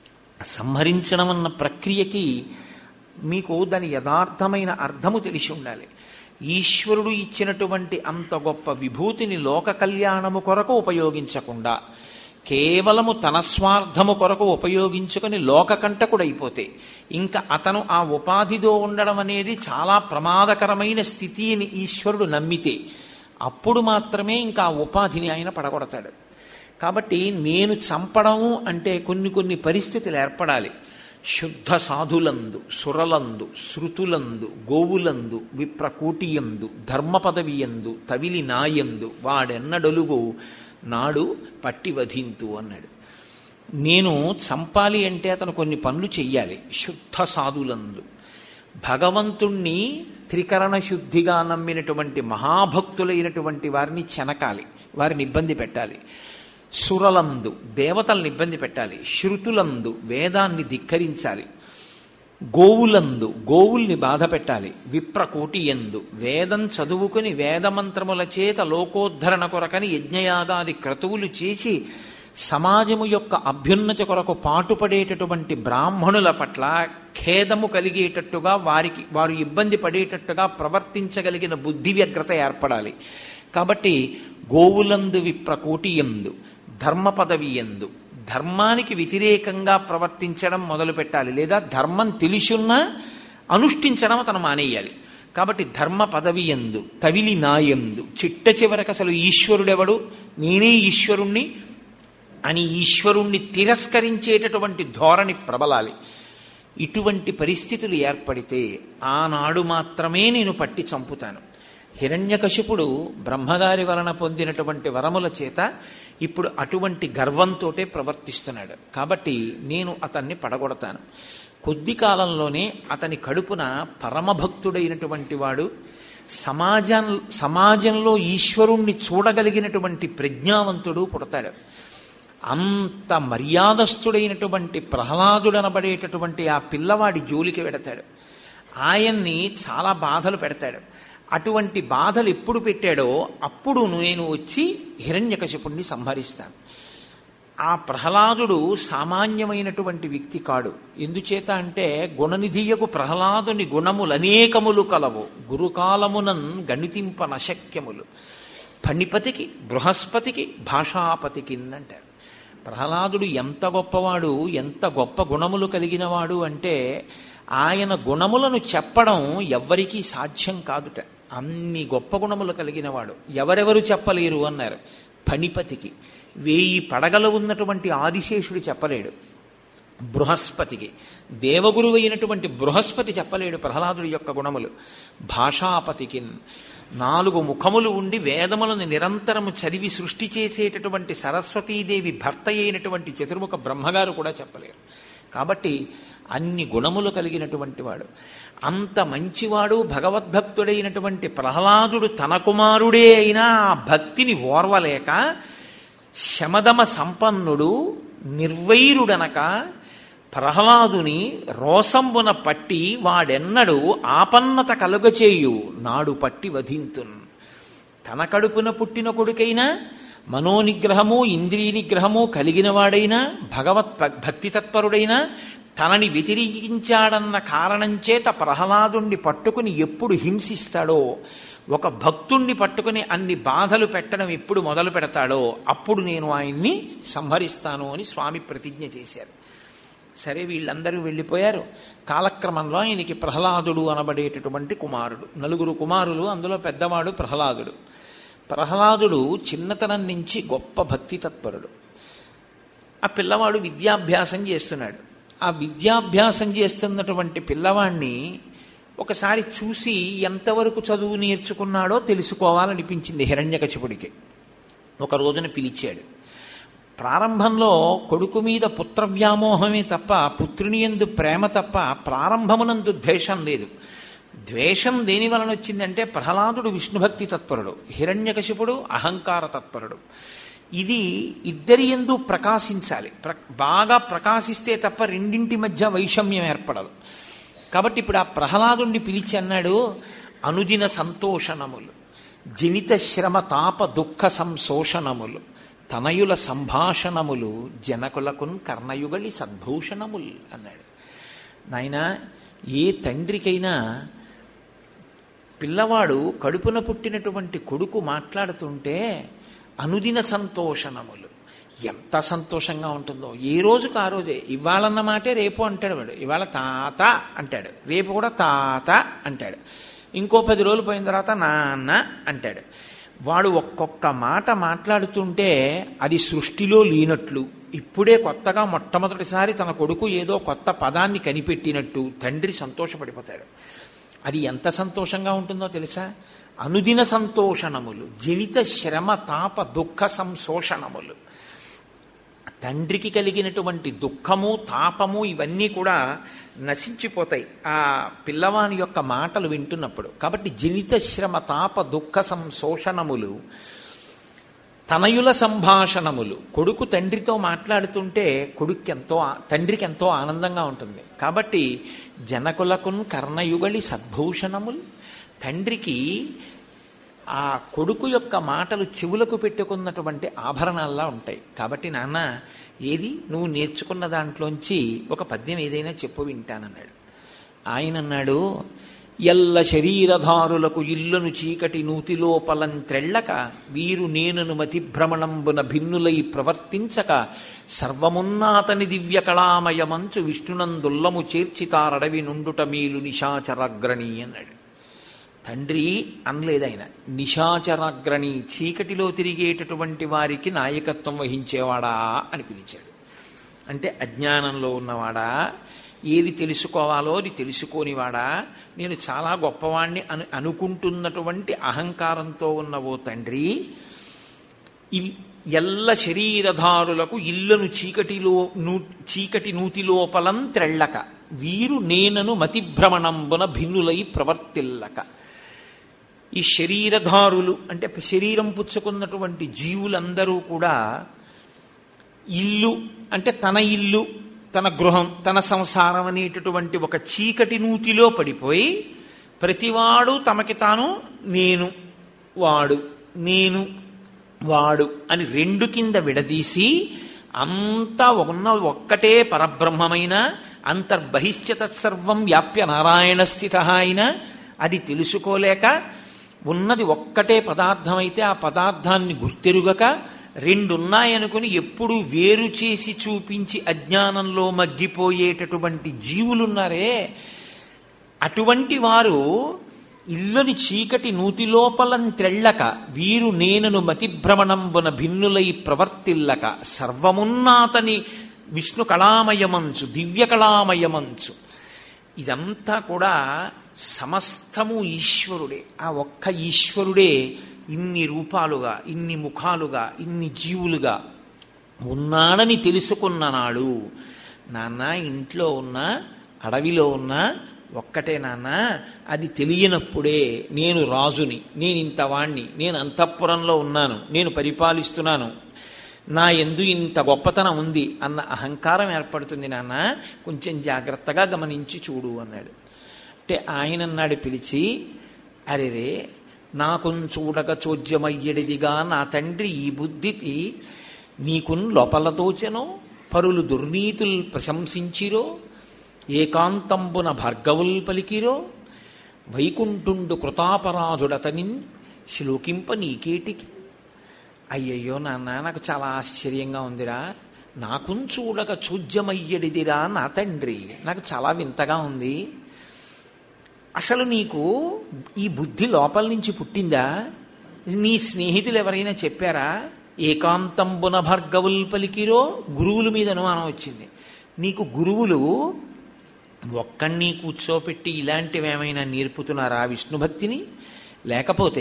సంహరించడం అన్న ప్రక్రియకి మీకు దాని యథార్థమైన అర్థము తెలిసి ఉండాలి ఈశ్వరుడు ఇచ్చినటువంటి అంత గొప్ప విభూతిని లోక కళ్యాణము కొరకు ఉపయోగించకుండా కేవలము తన స్వార్థము కొరకు ఉపయోగించుకొని లోకకంటకుడైపోతే ఇంకా అతను ఆ ఉపాధితో ఉండడం అనేది చాలా ప్రమాదకరమైన స్థితిని ఈశ్వరుడు నమ్మితే అప్పుడు మాత్రమే ఇంకా ఆ ఉపాధిని ఆయన పడగొడతాడు కాబట్టి నేను చంపడము అంటే కొన్ని కొన్ని పరిస్థితులు ఏర్పడాలి శుద్ధ సాధులందు సురలందు శృతులందు గోవులందు విప్రకూటియందు ధర్మ పదవియందు తవిలి నాయందు వాడెన్నడొలుగు నాడు పట్టి వధింతు అన్నాడు నేను చంపాలి అంటే అతను కొన్ని పనులు చెయ్యాలి శుద్ధ సాధులందు భగవంతుణ్ణి త్రికరణ శుద్ధిగా నమ్మినటువంటి మహాభక్తులైనటువంటి వారిని చెనకాలి వారిని ఇబ్బంది పెట్టాలి సురలందు దేవతల్ని ఇబ్బంది పెట్టాలి శృతులందు వేదాన్ని ధిక్కరించాలి గోవులందు గోవుల్ని బాధ పెట్టాలి విప్రకోటి ఎందు వేదం చదువుకుని వేదమంత్రముల చేత లోకోద్ధరణ కొరకని యజ్ఞయాగాది క్రతువులు చేసి సమాజము యొక్క అభ్యున్నతి కొరకు పాటుపడేటటువంటి బ్రాహ్మణుల పట్ల ఖేదము కలిగేటట్టుగా వారికి వారు ఇబ్బంది పడేటట్టుగా ప్రవర్తించగలిగిన బుద్ధి వ్యగ్రత ఏర్పడాలి కాబట్టి గోవులందు విప్రకోటి ఎందు ధర్మ పదవి ఎందు ధర్మానికి వ్యతిరేకంగా ప్రవర్తించడం మొదలు పెట్టాలి లేదా ధర్మం తెలిసున్నా అనుష్ఠించడం అతను మానేయాలి కాబట్టి ధర్మ పదవి ఎందు తవిలి నాయందు చిట్ట చివరకు అసలు ఈశ్వరుడెవడు నేనే ఈశ్వరుణ్ణి అని ఈశ్వరుణ్ణి తిరస్కరించేటటువంటి ధోరణి ప్రబలాలి ఇటువంటి పరిస్థితులు ఏర్పడితే ఆనాడు మాత్రమే నేను పట్టి చంపుతాను హిరణ్యకశిపుడు బ్రహ్మగారి వలన పొందినటువంటి వరముల చేత ఇప్పుడు అటువంటి గర్వంతోటే ప్రవర్తిస్తున్నాడు కాబట్టి నేను అతన్ని పడగొడతాను కొద్ది కాలంలోనే అతని కడుపున పరమభక్తుడైనటువంటి వాడు సమాజం సమాజంలో ఈశ్వరుణ్ణి చూడగలిగినటువంటి ప్రజ్ఞావంతుడు పుడతాడు అంత మర్యాదస్థుడైనటువంటి ప్రహ్లాదుడనబడేటటువంటి ఆ పిల్లవాడి జోలికి వెడతాడు ఆయన్ని చాలా బాధలు పెడతాడు అటువంటి బాధలు ఎప్పుడు పెట్టాడో అప్పుడు నేను వచ్చి హిరణ్యకశిపుణ్ణి సంహరిస్తాను ఆ ప్రహ్లాదుడు సామాన్యమైనటువంటి వ్యక్తి కాడు ఎందుచేత అంటే గుణనిధియకు ప్రహ్లాదుని గుణములనేకములు కలవు గురుకాలమునన్ గణితింప నశక్యములు ఫణిపతికి బృహస్పతికి భాషాపతికి అంటారు ప్రహ్లాదుడు ఎంత గొప్పవాడు ఎంత గొప్ప గుణములు కలిగినవాడు అంటే ఆయన గుణములను చెప్పడం ఎవ్వరికీ సాధ్యం కాదుట అన్ని గొప్ప గుణములు కలిగినవాడు ఎవరెవరు చెప్పలేరు అన్నారు ఫణిపతికి వేయి పడగలు ఉన్నటువంటి ఆదిశేషుడు చెప్పలేడు బృహస్పతికి దేవగురు అయినటువంటి బృహస్పతి చెప్పలేడు ప్రహ్లాదుడి యొక్క గుణములు భాషాపతికి నాలుగు ముఖములు ఉండి వేదములను నిరంతరము చదివి సృష్టి చేసేటటువంటి సరస్వతీదేవి భర్త అయినటువంటి చతుర్ముఖ బ్రహ్మగారు కూడా చెప్పలేరు కాబట్టి అన్ని గుణములు కలిగినటువంటి వాడు అంత మంచివాడు భగవద్భక్తుడైనటువంటి ప్రహ్లాదుడు తన కుమారుడే అయినా ఆ భక్తిని ఓర్వలేక శమదమ సంపన్నుడు నిర్వైరుడనక ప్రహ్లాదుని రోసంబున పట్టి వాడెన్నడు ఆపన్నత కలుగచేయు నాడు పట్టి వధింతున్ తన కడుపున పుట్టిన కొడుకైనా మనోనిగ్రహము ఇంద్రియ నిగ్రహము కలిగిన వాడైనా భగవత్ భక్తి తత్పరుడైనా తనని వ్యతిరేకించాడన్న కారణం చేత ప్రహ్లాదుణ్ణి పట్టుకుని ఎప్పుడు హింసిస్తాడో ఒక భక్తుణ్ణి పట్టుకుని అన్ని బాధలు పెట్టడం ఎప్పుడు మొదలు పెడతాడో అప్పుడు నేను ఆయన్ని సంహరిస్తాను అని స్వామి ప్రతిజ్ఞ చేశారు సరే వీళ్ళందరూ వెళ్ళిపోయారు కాలక్రమంలో ఆయనకి ప్రహ్లాదుడు అనబడేటటువంటి కుమారుడు నలుగురు కుమారులు అందులో పెద్దవాడు ప్రహ్లాదుడు ప్రహ్లాదుడు చిన్నతనం నుంచి గొప్ప భక్తి తత్పరుడు ఆ పిల్లవాడు విద్యాభ్యాసం చేస్తున్నాడు ఆ విద్యాభ్యాసం చేస్తున్నటువంటి పిల్లవాణ్ణి ఒకసారి చూసి ఎంతవరకు చదువు నేర్చుకున్నాడో తెలుసుకోవాలనిపించింది హిరణ్యకశిపుడికి ఒక రోజున పిలిచాడు ప్రారంభంలో కొడుకు మీద పుత్ర వ్యామోహమే తప్ప పుత్రుని ఎందు ప్రేమ తప్ప ప్రారంభమునందు ద్వేషం లేదు ద్వేషం దేని వలన వచ్చిందంటే ప్రహ్లాదుడు విష్ణుభక్తి తత్పరుడు హిరణ్యకశిపుడు అహంకార తత్పరుడు ఇది ఇద్దరి ఎందు ప్రకాశించాలి ప్ర బాగా ప్రకాశిస్తే తప్ప రెండింటి మధ్య వైషమ్యం ఏర్పడదు కాబట్టి ఇప్పుడు ఆ ప్రహ్లాదుణ్ణి పిలిచి అన్నాడు అనుదిన సంతోషణములు జనిత శ్రమ తాప దుఃఖ సంశోషణములు తనయుల సంభాషణములు జనకులకున్ కర్ణయుగలి సద్భూషణముల్ అన్నాడు నాయన ఏ తండ్రికైనా పిల్లవాడు కడుపున పుట్టినటువంటి కొడుకు మాట్లాడుతుంటే అనుదిన సంతోషణములు ఎంత సంతోషంగా ఉంటుందో ఏ రోజుకు ఆ రోజే ఇవాళన్న మాటే రేపు అంటాడు వాడు ఇవాళ తాత అంటాడు రేపు కూడా తాత అంటాడు ఇంకో పది రోజులు పోయిన తర్వాత నాన్న అంటాడు వాడు ఒక్కొక్క మాట మాట్లాడుతుంటే అది సృష్టిలో లేనట్లు ఇప్పుడే కొత్తగా మొట్టమొదటిసారి తన కొడుకు ఏదో కొత్త పదాన్ని కనిపెట్టినట్టు తండ్రి సంతోషపడిపోతాడు అది ఎంత సంతోషంగా ఉంటుందో తెలుసా అనుదిన సంతోషణములు జనిత శ్రమ తాప దుఃఖ సంశోషణములు తండ్రికి కలిగినటువంటి దుఃఖము తాపము ఇవన్నీ కూడా నశించిపోతాయి ఆ పిల్లవాని యొక్క మాటలు వింటున్నప్పుడు కాబట్టి జనిత శ్రమ తాప దుఃఖ సంశోషణములు తనయుల సంభాషణములు కొడుకు తండ్రితో మాట్లాడుతుంటే కొడుకు ఎంతో తండ్రికి ఎంతో ఆనందంగా ఉంటుంది కాబట్టి జనకులకున్ కర్ణయుగలి సద్భూషణములు తండ్రికి ఆ కొడుకు యొక్క మాటలు చెవులకు పెట్టుకున్నటువంటి ఆభరణాల్లా ఉంటాయి కాబట్టి నాన్న ఏది నువ్వు నేర్చుకున్న దాంట్లోంచి ఒక పద్యం ఏదైనా చెప్పు వింటానన్నాడు ఆయన అన్నాడు ఎల్ల శరీరధారులకు ఇల్లును చీకటి నూతిలో పలంత్రెళ్ళక వీరు నేనును మతిభ్రమణంబున భిన్నులై ప్రవర్తించక సర్వమున్నాతని దివ్య కళామయ మంచు విష్ణునందుల్లము చేర్చితారడవి నుండుట మీలు నిశాచరగ్రణి అన్నాడు తండ్రి అనలేదు ఆయన నిశాచరాగ్రణి చీకటిలో తిరిగేటటువంటి వారికి నాయకత్వం వహించేవాడా అని పిలిచాడు అంటే అజ్ఞానంలో ఉన్నవాడా ఏది తెలుసుకోవాలో అది తెలుసుకోనివాడా నేను చాలా గొప్పవాణ్ణి అను అనుకుంటున్నటువంటి అహంకారంతో ఉన్న ఓ తండ్రి ఎల్ల శరీరధారులకు ఇళ్లను చీకటిలో నూ చీకటి నూతి లోపలం త్రెళ్ళక వీరు నేనను మతిభ్రమణంబున భిన్నులై ప్రవర్తిల్లక ఈ శరీరధారులు అంటే శరీరం పుచ్చుకున్నటువంటి జీవులందరూ కూడా ఇల్లు అంటే తన ఇల్లు తన గృహం తన సంసారం అనేటటువంటి ఒక చీకటి నూతిలో పడిపోయి ప్రతివాడు తమకి తాను నేను వాడు నేను వాడు అని రెండు కింద విడదీసి అంతా ఉన్న ఒక్కటే పరబ్రహ్మమైన అంతర్బహిష్యత సర్వం వ్యాప్య నారాయణ స్థిత అయిన అది తెలుసుకోలేక ఉన్నది ఒక్కటే పదార్థమైతే ఆ పదార్థాన్ని గుర్తెరుగక రెండున్నాయనుకుని ఎప్పుడు వేరు చేసి చూపించి అజ్ఞానంలో మగ్గిపోయేటటువంటి జీవులున్నారే అటువంటి వారు ఇల్లుని చీకటి నూతి లోపలం త్రెళ్ళక వీరు నేనను మతిభ్రమణంబున భిన్నులై ప్రవర్తిల్లక సర్వమున్నాతని విష్ణు కళామయమంచు దివ్య కళామయమంచు ఇదంతా కూడా సమస్తము ఈశ్వరుడే ఆ ఒక్క ఈశ్వరుడే ఇన్ని రూపాలుగా ఇన్ని ముఖాలుగా ఇన్ని జీవులుగా ఉన్నాడని తెలుసుకున్న నాడు నాన్న ఇంట్లో ఉన్న అడవిలో ఉన్న ఒక్కటే నాన్న అది తెలియనప్పుడే నేను రాజుని నేను ఇంతవాణ్ణి నేను అంతఃపురంలో ఉన్నాను నేను పరిపాలిస్తున్నాను నా ఎందు ఇంత గొప్పతనం ఉంది అన్న అహంకారం ఏర్పడుతుంది నాన్న కొంచెం జాగ్రత్తగా గమనించి చూడు అన్నాడు అంటే ఆయన అన్నాడు పిలిచి అరెరే నాకున్ చూడక చోద్యమయ్యడిదిగా నా తండ్రి ఈ బుద్ధికి నీకున్ లోపలతోచెనో పరులు దుర్నీతుల్ ప్రశంసించిరో ఏకాంతంబున భార్గవుల్ పలికిరో వైకుంఠుండు కృతాపరాధుడతనిన్ శ్లోకింప నీకేటికి అయ్యయ్యో నాన్న నాకు చాలా ఆశ్చర్యంగా ఉందిరా నాకున్ చూడక చూజ్యమయ్యడిదిరా నా తండ్రి నాకు చాలా వింతగా ఉంది అసలు నీకు ఈ బుద్ధి లోపల నుంచి పుట్టిందా నీ స్నేహితులు ఎవరైనా చెప్పారా ఏకాంతంబున భార్గవుల్ పలికిరో గురువుల మీద అనుమానం వచ్చింది నీకు గురువులు ఒక్కడిని కూర్చోపెట్టి ఇలాంటివి ఏమైనా నేర్పుతున్నారా విష్ణుభక్తిని లేకపోతే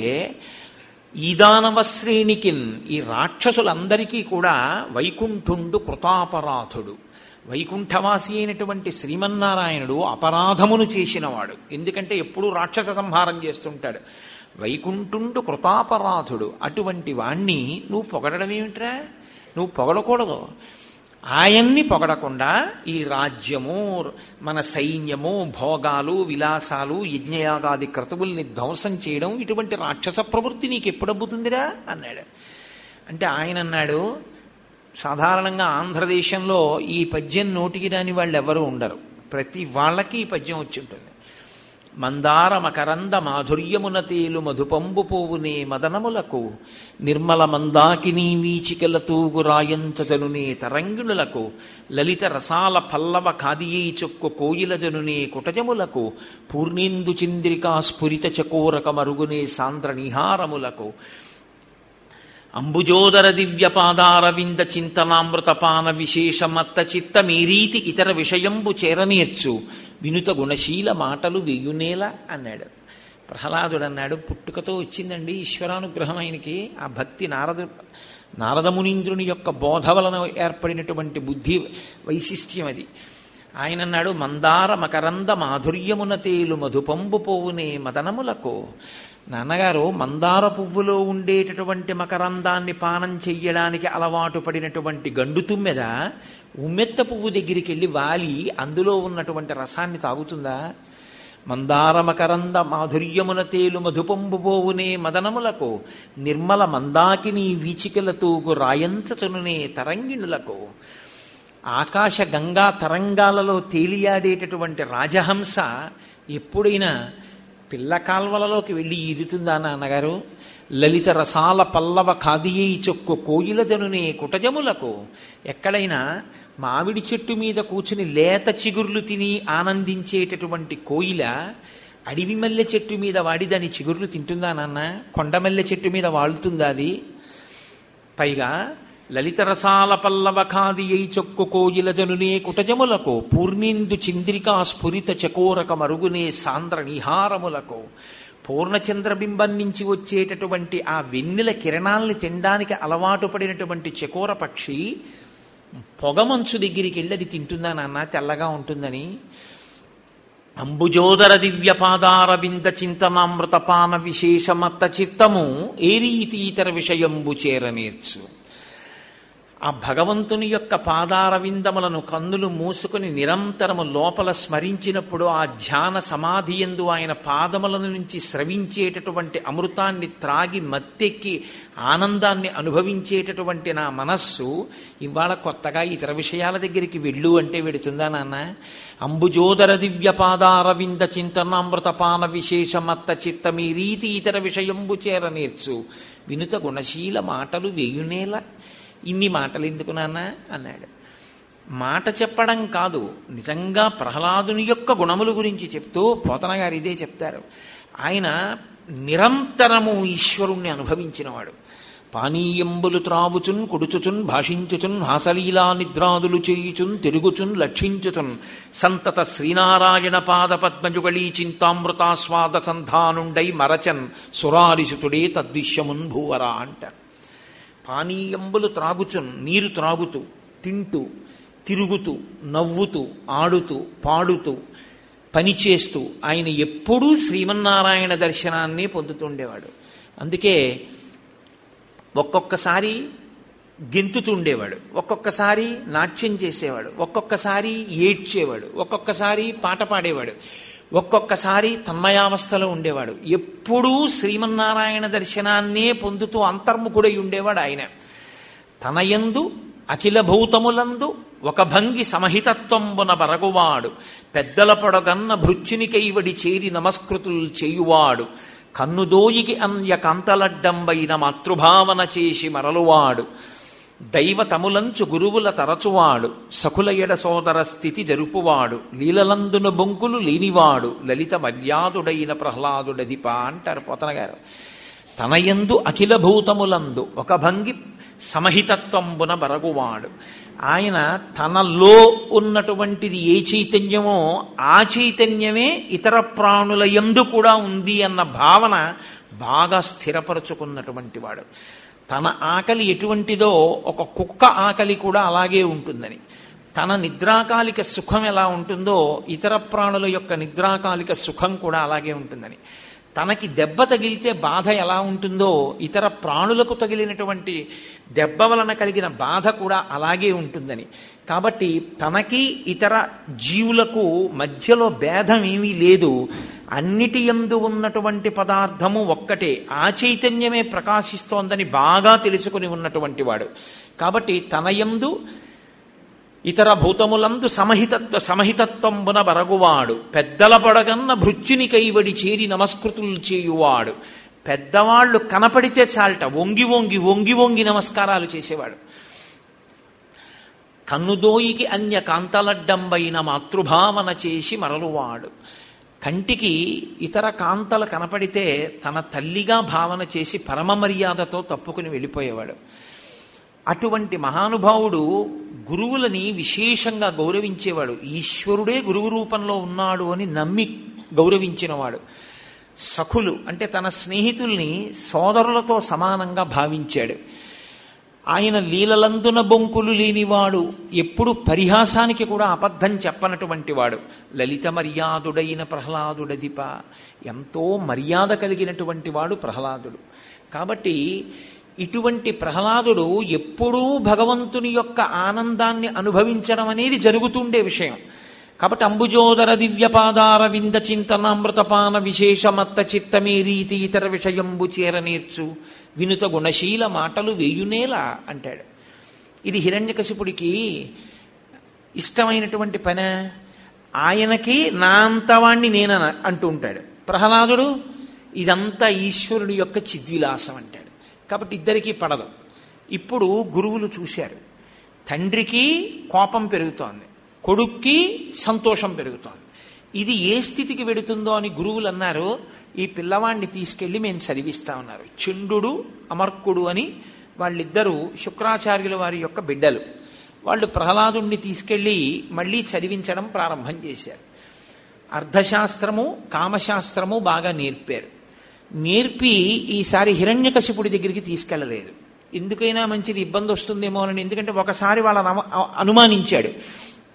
ఈదానవ శ్రేణికిన్ ఈ రాక్షసులందరికీ కూడా వైకుంఠుండు కృతాపరాధుడు వైకుంఠవాసి అయినటువంటి శ్రీమన్నారాయణుడు అపరాధమును చేసినవాడు ఎందుకంటే ఎప్పుడూ రాక్షస సంహారం చేస్తుంటాడు వైకుంఠుండు కృతాపరాధుడు అటువంటి వాణ్ణి నువ్వు పొగడడం ఏమిట్రా నువ్వు పొగడకూడదు ఆయన్ని పొగడకుండా ఈ రాజ్యము మన సైన్యము భోగాలు విలాసాలు యజ్ఞయాగాది క్రతువుల్ని ధ్వంసం చేయడం ఇటువంటి రాక్షస ప్రవృత్తి నీకు ఎప్పుడబ్బుతుందిరా అన్నాడు అంటే ఆయన అన్నాడు సాధారణంగా ఆంధ్రదేశంలో ఈ పద్యం నోటికి రాని వాళ్ళు ఎవరు ఉండరు ప్రతి వాళ్ళకి ఈ పద్యం వచ్చి ఉంటుంది మందార మకరంద మాధుర్యమున తేలు మధుపంబు పోవునే మదనములకు నిర్మల మందాకినీ వీచికల తూగు రాయంచజనునే తరంగిణులకు లలిత రసాల పల్లవ కాదియీ చొక్కు కోయిల జనునే కుటజములకు పూర్ణేందు చంద్రికా స్ఫురిత చకోరక మరుగునే సాంద్ర నిహారములకు అంబుజోదర దివ్య పాదారవింద చింతనామృతపాన విశేష మత్త చిత్త మీరీతి ఇతర విషయంబు చేరనేర్చు వినుత గుణశీల మాటలు వెయ్యునేల అన్నాడు ప్రహ్లాదుడు అన్నాడు పుట్టుకతో వచ్చిందండి ఈశ్వరానుగ్రహం ఆయనకి ఆ భక్తి నారద నారదమునీంద్రుని యొక్క బోధ వలన ఏర్పడినటువంటి బుద్ధి వైశిష్ట్యం అది ఆయన అన్నాడు మందార మకరంద మాధుర్యమున తేలు మధుపంబు పోవునే మదనములకు నాన్నగారు మందార పువ్వులో ఉండేటటువంటి మకరందాన్ని పానం చెయ్యడానికి అలవాటు పడినటువంటి గండు తుమ్మెద ఉమ్మెత్త పువ్వు దగ్గరికి వెళ్ళి వాలి అందులో ఉన్నటువంటి రసాన్ని తాగుతుందా మందార మకరంద మాధుర్యమున తేలు మధుపంబు పోవునే మదనములకు నిర్మల మందాకిని వీచికల తూగు రాయంచనునే తరంగిణులకు ఆకాశ గంగా తరంగాలలో తేలియాడేటటువంటి రాజహంస ఎప్పుడైనా పిల్ల కాల్వలలోకి వెళ్ళి ఈదుతుందా నాన్నగారు లలిత రసాల పల్లవ కాదియే చొక్కు కోయిల జనునే కుటజములకు ఎక్కడైనా మామిడి చెట్టు మీద కూర్చుని లేత చిగుర్లు తిని ఆనందించేటటువంటి కోయిల అడవి మల్లె చెట్టు మీద వాడి దాని చిగుర్లు తింటుందా నాన్న కొండమల్లె చెట్టు మీద వాళ్తుందా అది పైగా లలిత రసాల పల్లవ ఖాదియై చొక్కు కోయిల జనునే కుటజములకు పూర్ణిందు చంద్రికా స్ఫురిత చకోరక మరుగునే సాంద్ర నిహారములకు పూర్ణచంద్రబింబం నుంచి వచ్చేటటువంటి ఆ వెన్నెల కిరణాల్ని తినడానికి అలవాటు పడినటువంటి చకోర పక్షి పొగమంచు దగ్గరికి వెళ్ళి అది తింటుందా నాన్న తెల్లగా ఉంటుందని అంబుజోదర దివ్య పాదారవింద చింతనామృతపాన విశేషమత్త చిత్తము ఏ రీతి ఇతర విషయంబు చేరనేర్చు ఆ భగవంతుని యొక్క పాదారవిందములను కన్నులు మూసుకుని నిరంతరము లోపల స్మరించినప్పుడు ఆ ధ్యాన సమాధి ఎందు ఆయన పాదముల నుంచి స్రవించేటటువంటి అమృతాన్ని త్రాగి మత్తెక్కి ఆనందాన్ని అనుభవించేటటువంటి నా మనస్సు ఇవాళ కొత్తగా ఇతర విషయాల దగ్గరికి వెళ్ళు అంటే వెడుతుందా నాన్న అంబుజోదర దివ్య పాదారవింద చింతనామృతపాన విశేషమత్త చిత్తమీ రీతి ఇతర విషయంబు చేర నేర్చు వినుత గుణశీల మాటలు వేయునేల ఇన్ని మాటలు ఎందుకు నాన్న అన్నాడు మాట చెప్పడం కాదు నిజంగా ప్రహ్లాదుని యొక్క గుణముల గురించి చెప్తూ పోతన గారు ఇదే చెప్తారు ఆయన నిరంతరము ఈశ్వరుణ్ణి అనుభవించినవాడు పానీయంబులు త్రావుచున్ కొడుచుచున్ భాషించుచున్ హాసలీలా నిద్రాదులు చేయుచున్ తిరుగుచున్ లక్షించుచున్ సంతత శ్రీనారాయణ పాద పద్మజుగళీ చింతామృతాస్వాద సంధానుండై మరచన్ సురారిసుతుడే తద్విశ్యమున్ భూవరా అంటారు పానీయంబులు త్రాగుచున్ నీరు త్రాగుతూ తింటూ తిరుగుతూ నవ్వుతూ ఆడుతూ పాడుతూ పనిచేస్తూ ఆయన ఎప్పుడూ శ్రీమన్నారాయణ దర్శనాన్ని పొందుతుండేవాడు అందుకే ఒక్కొక్కసారి గెంతుతుండేవాడు ఒక్కొక్కసారి నాట్యం చేసేవాడు ఒక్కొక్కసారి ఏడ్చేవాడు ఒక్కొక్కసారి పాట పాడేవాడు ఒక్కొక్కసారి తన్మయావస్థలో ఉండేవాడు ఎప్పుడూ శ్రీమన్నారాయణ దర్శనాన్నే పొందుతూ అంతర్ముఖుడై ఉండేవాడు ఆయన తనయందు అఖిల భూతములందు ఒక భంగి సమహితత్వంబున బరగువాడు పెద్దల పొడగన్న భృత్యునికైవడి చేరి నమస్కృతులు చేయువాడు కన్నుదోయికి అన్య కాంతలడ్డంబైన మాతృభావన చేసి మరలువాడు దైవతములంచు గురువుల తరచువాడు సకుల ఎడ సోదర స్థితి జరుపువాడు లీలలందున బొంకులు లేనివాడు లలిత మర్యాదుడైన ప్రహ్లాదుడదిప అంటారు పోతన గారు తనయందు అఖిల భూతములందు ఒక భంగి సమహితత్వంబున బరగువాడు ఆయన తనలో ఉన్నటువంటిది ఏ చైతన్యమో ఆ చైతన్యమే ఇతర ప్రాణుల ఎందు కూడా ఉంది అన్న భావన బాగా స్థిరపరచుకున్నటువంటి వాడు తన ఆకలి ఎటువంటిదో ఒక కుక్క ఆకలి కూడా అలాగే ఉంటుందని తన నిద్రాకాలిక సుఖం ఎలా ఉంటుందో ఇతర ప్రాణుల యొక్క నిద్రాకాలిక సుఖం కూడా అలాగే ఉంటుందని తనకి దెబ్బ తగిలితే బాధ ఎలా ఉంటుందో ఇతర ప్రాణులకు తగిలినటువంటి దెబ్బ వలన కలిగిన బాధ కూడా అలాగే ఉంటుందని కాబట్టి తనకి ఇతర జీవులకు మధ్యలో భేదం ఏమీ లేదు అన్నిటి ఎందు ఉన్నటువంటి పదార్థము ఒక్కటే ఆ చైతన్యమే ప్రకాశిస్తోందని బాగా తెలుసుకుని ఉన్నటువంటి వాడు కాబట్టి తన యందు ఇతర భూతములందు సమహితత్వ సమహితత్వంబున బరగువాడు పెద్దల పడగన్న భృత్యుని కైవడి చేరి నమస్కృతులు చేయువాడు పెద్దవాళ్ళు కనపడితే చాలట వంగి వంగి వంగి వంగి నమస్కారాలు చేసేవాడు కన్నుదోయికి అన్య కాంతలడ్డంబైన మాతృభావన చేసి మరలువాడు కంటికి ఇతర కాంతలు కనపడితే తన తల్లిగా భావన చేసి పరమ మర్యాదతో తప్పుకుని వెళ్ళిపోయేవాడు అటువంటి మహానుభావుడు గురువులని విశేషంగా గౌరవించేవాడు ఈశ్వరుడే గురువు రూపంలో ఉన్నాడు అని నమ్మి గౌరవించినవాడు సఖులు అంటే తన స్నేహితుల్ని సోదరులతో సమానంగా భావించాడు ఆయన లీలలందున బొంకులు లేనివాడు ఎప్పుడు పరిహాసానికి కూడా అబద్ధం చెప్పనటువంటి వాడు లలిత మర్యాదుడైన ప్రహ్లాదుడదిప ఎంతో మర్యాద కలిగినటువంటి వాడు ప్రహ్లాదుడు కాబట్టి ఇటువంటి ప్రహ్లాదుడు ఎప్పుడూ భగవంతుని యొక్క ఆనందాన్ని అనుభవించడం అనేది జరుగుతుండే విషయం కాబట్టి అంబుజోదర దివ్యపాదార వింద చింతనామృతపాన విశేషమత్త చిత్తమే రీతి ఇతర విషయంబు చేరనేర్చు వినుత గుణశీల మాటలు వేయునేలా అంటాడు ఇది హిరణ్యకశిపుడికి ఇష్టమైనటువంటి పని ఆయనకి నా అంతవాణ్ణి నేన అంటూ ఉంటాడు ప్రహ్లాదుడు ఇదంతా ఈశ్వరుడి యొక్క చిద్విలాసం అంటాడు కాబట్టి ఇద్దరికీ పడదు ఇప్పుడు గురువులు చూశారు తండ్రికి కోపం పెరుగుతోంది కొడుక్కి సంతోషం పెరుగుతోంది ఇది ఏ స్థితికి వెడుతుందో అని గురువులు అన్నారు ఈ పిల్లవాడిని తీసుకెళ్లి మేము చదివిస్తా ఉన్నారు చండు అమర్కుడు అని వాళ్ళిద్దరూ శుక్రాచార్యుల వారి యొక్క బిడ్డలు వాళ్ళు ప్రహ్లాదుణ్ణి తీసుకెళ్లి మళ్ళీ చదివించడం ప్రారంభం చేశారు అర్థశాస్త్రము కామశాస్త్రము బాగా నేర్పారు నేర్పి ఈసారి హిరణ్యకశిపుడి దగ్గరికి తీసుకెళ్లలేదు ఎందుకైనా మంచిది ఇబ్బంది వస్తుందేమో అని ఎందుకంటే ఒకసారి వాళ్ళని అమ- అనుమానించాడు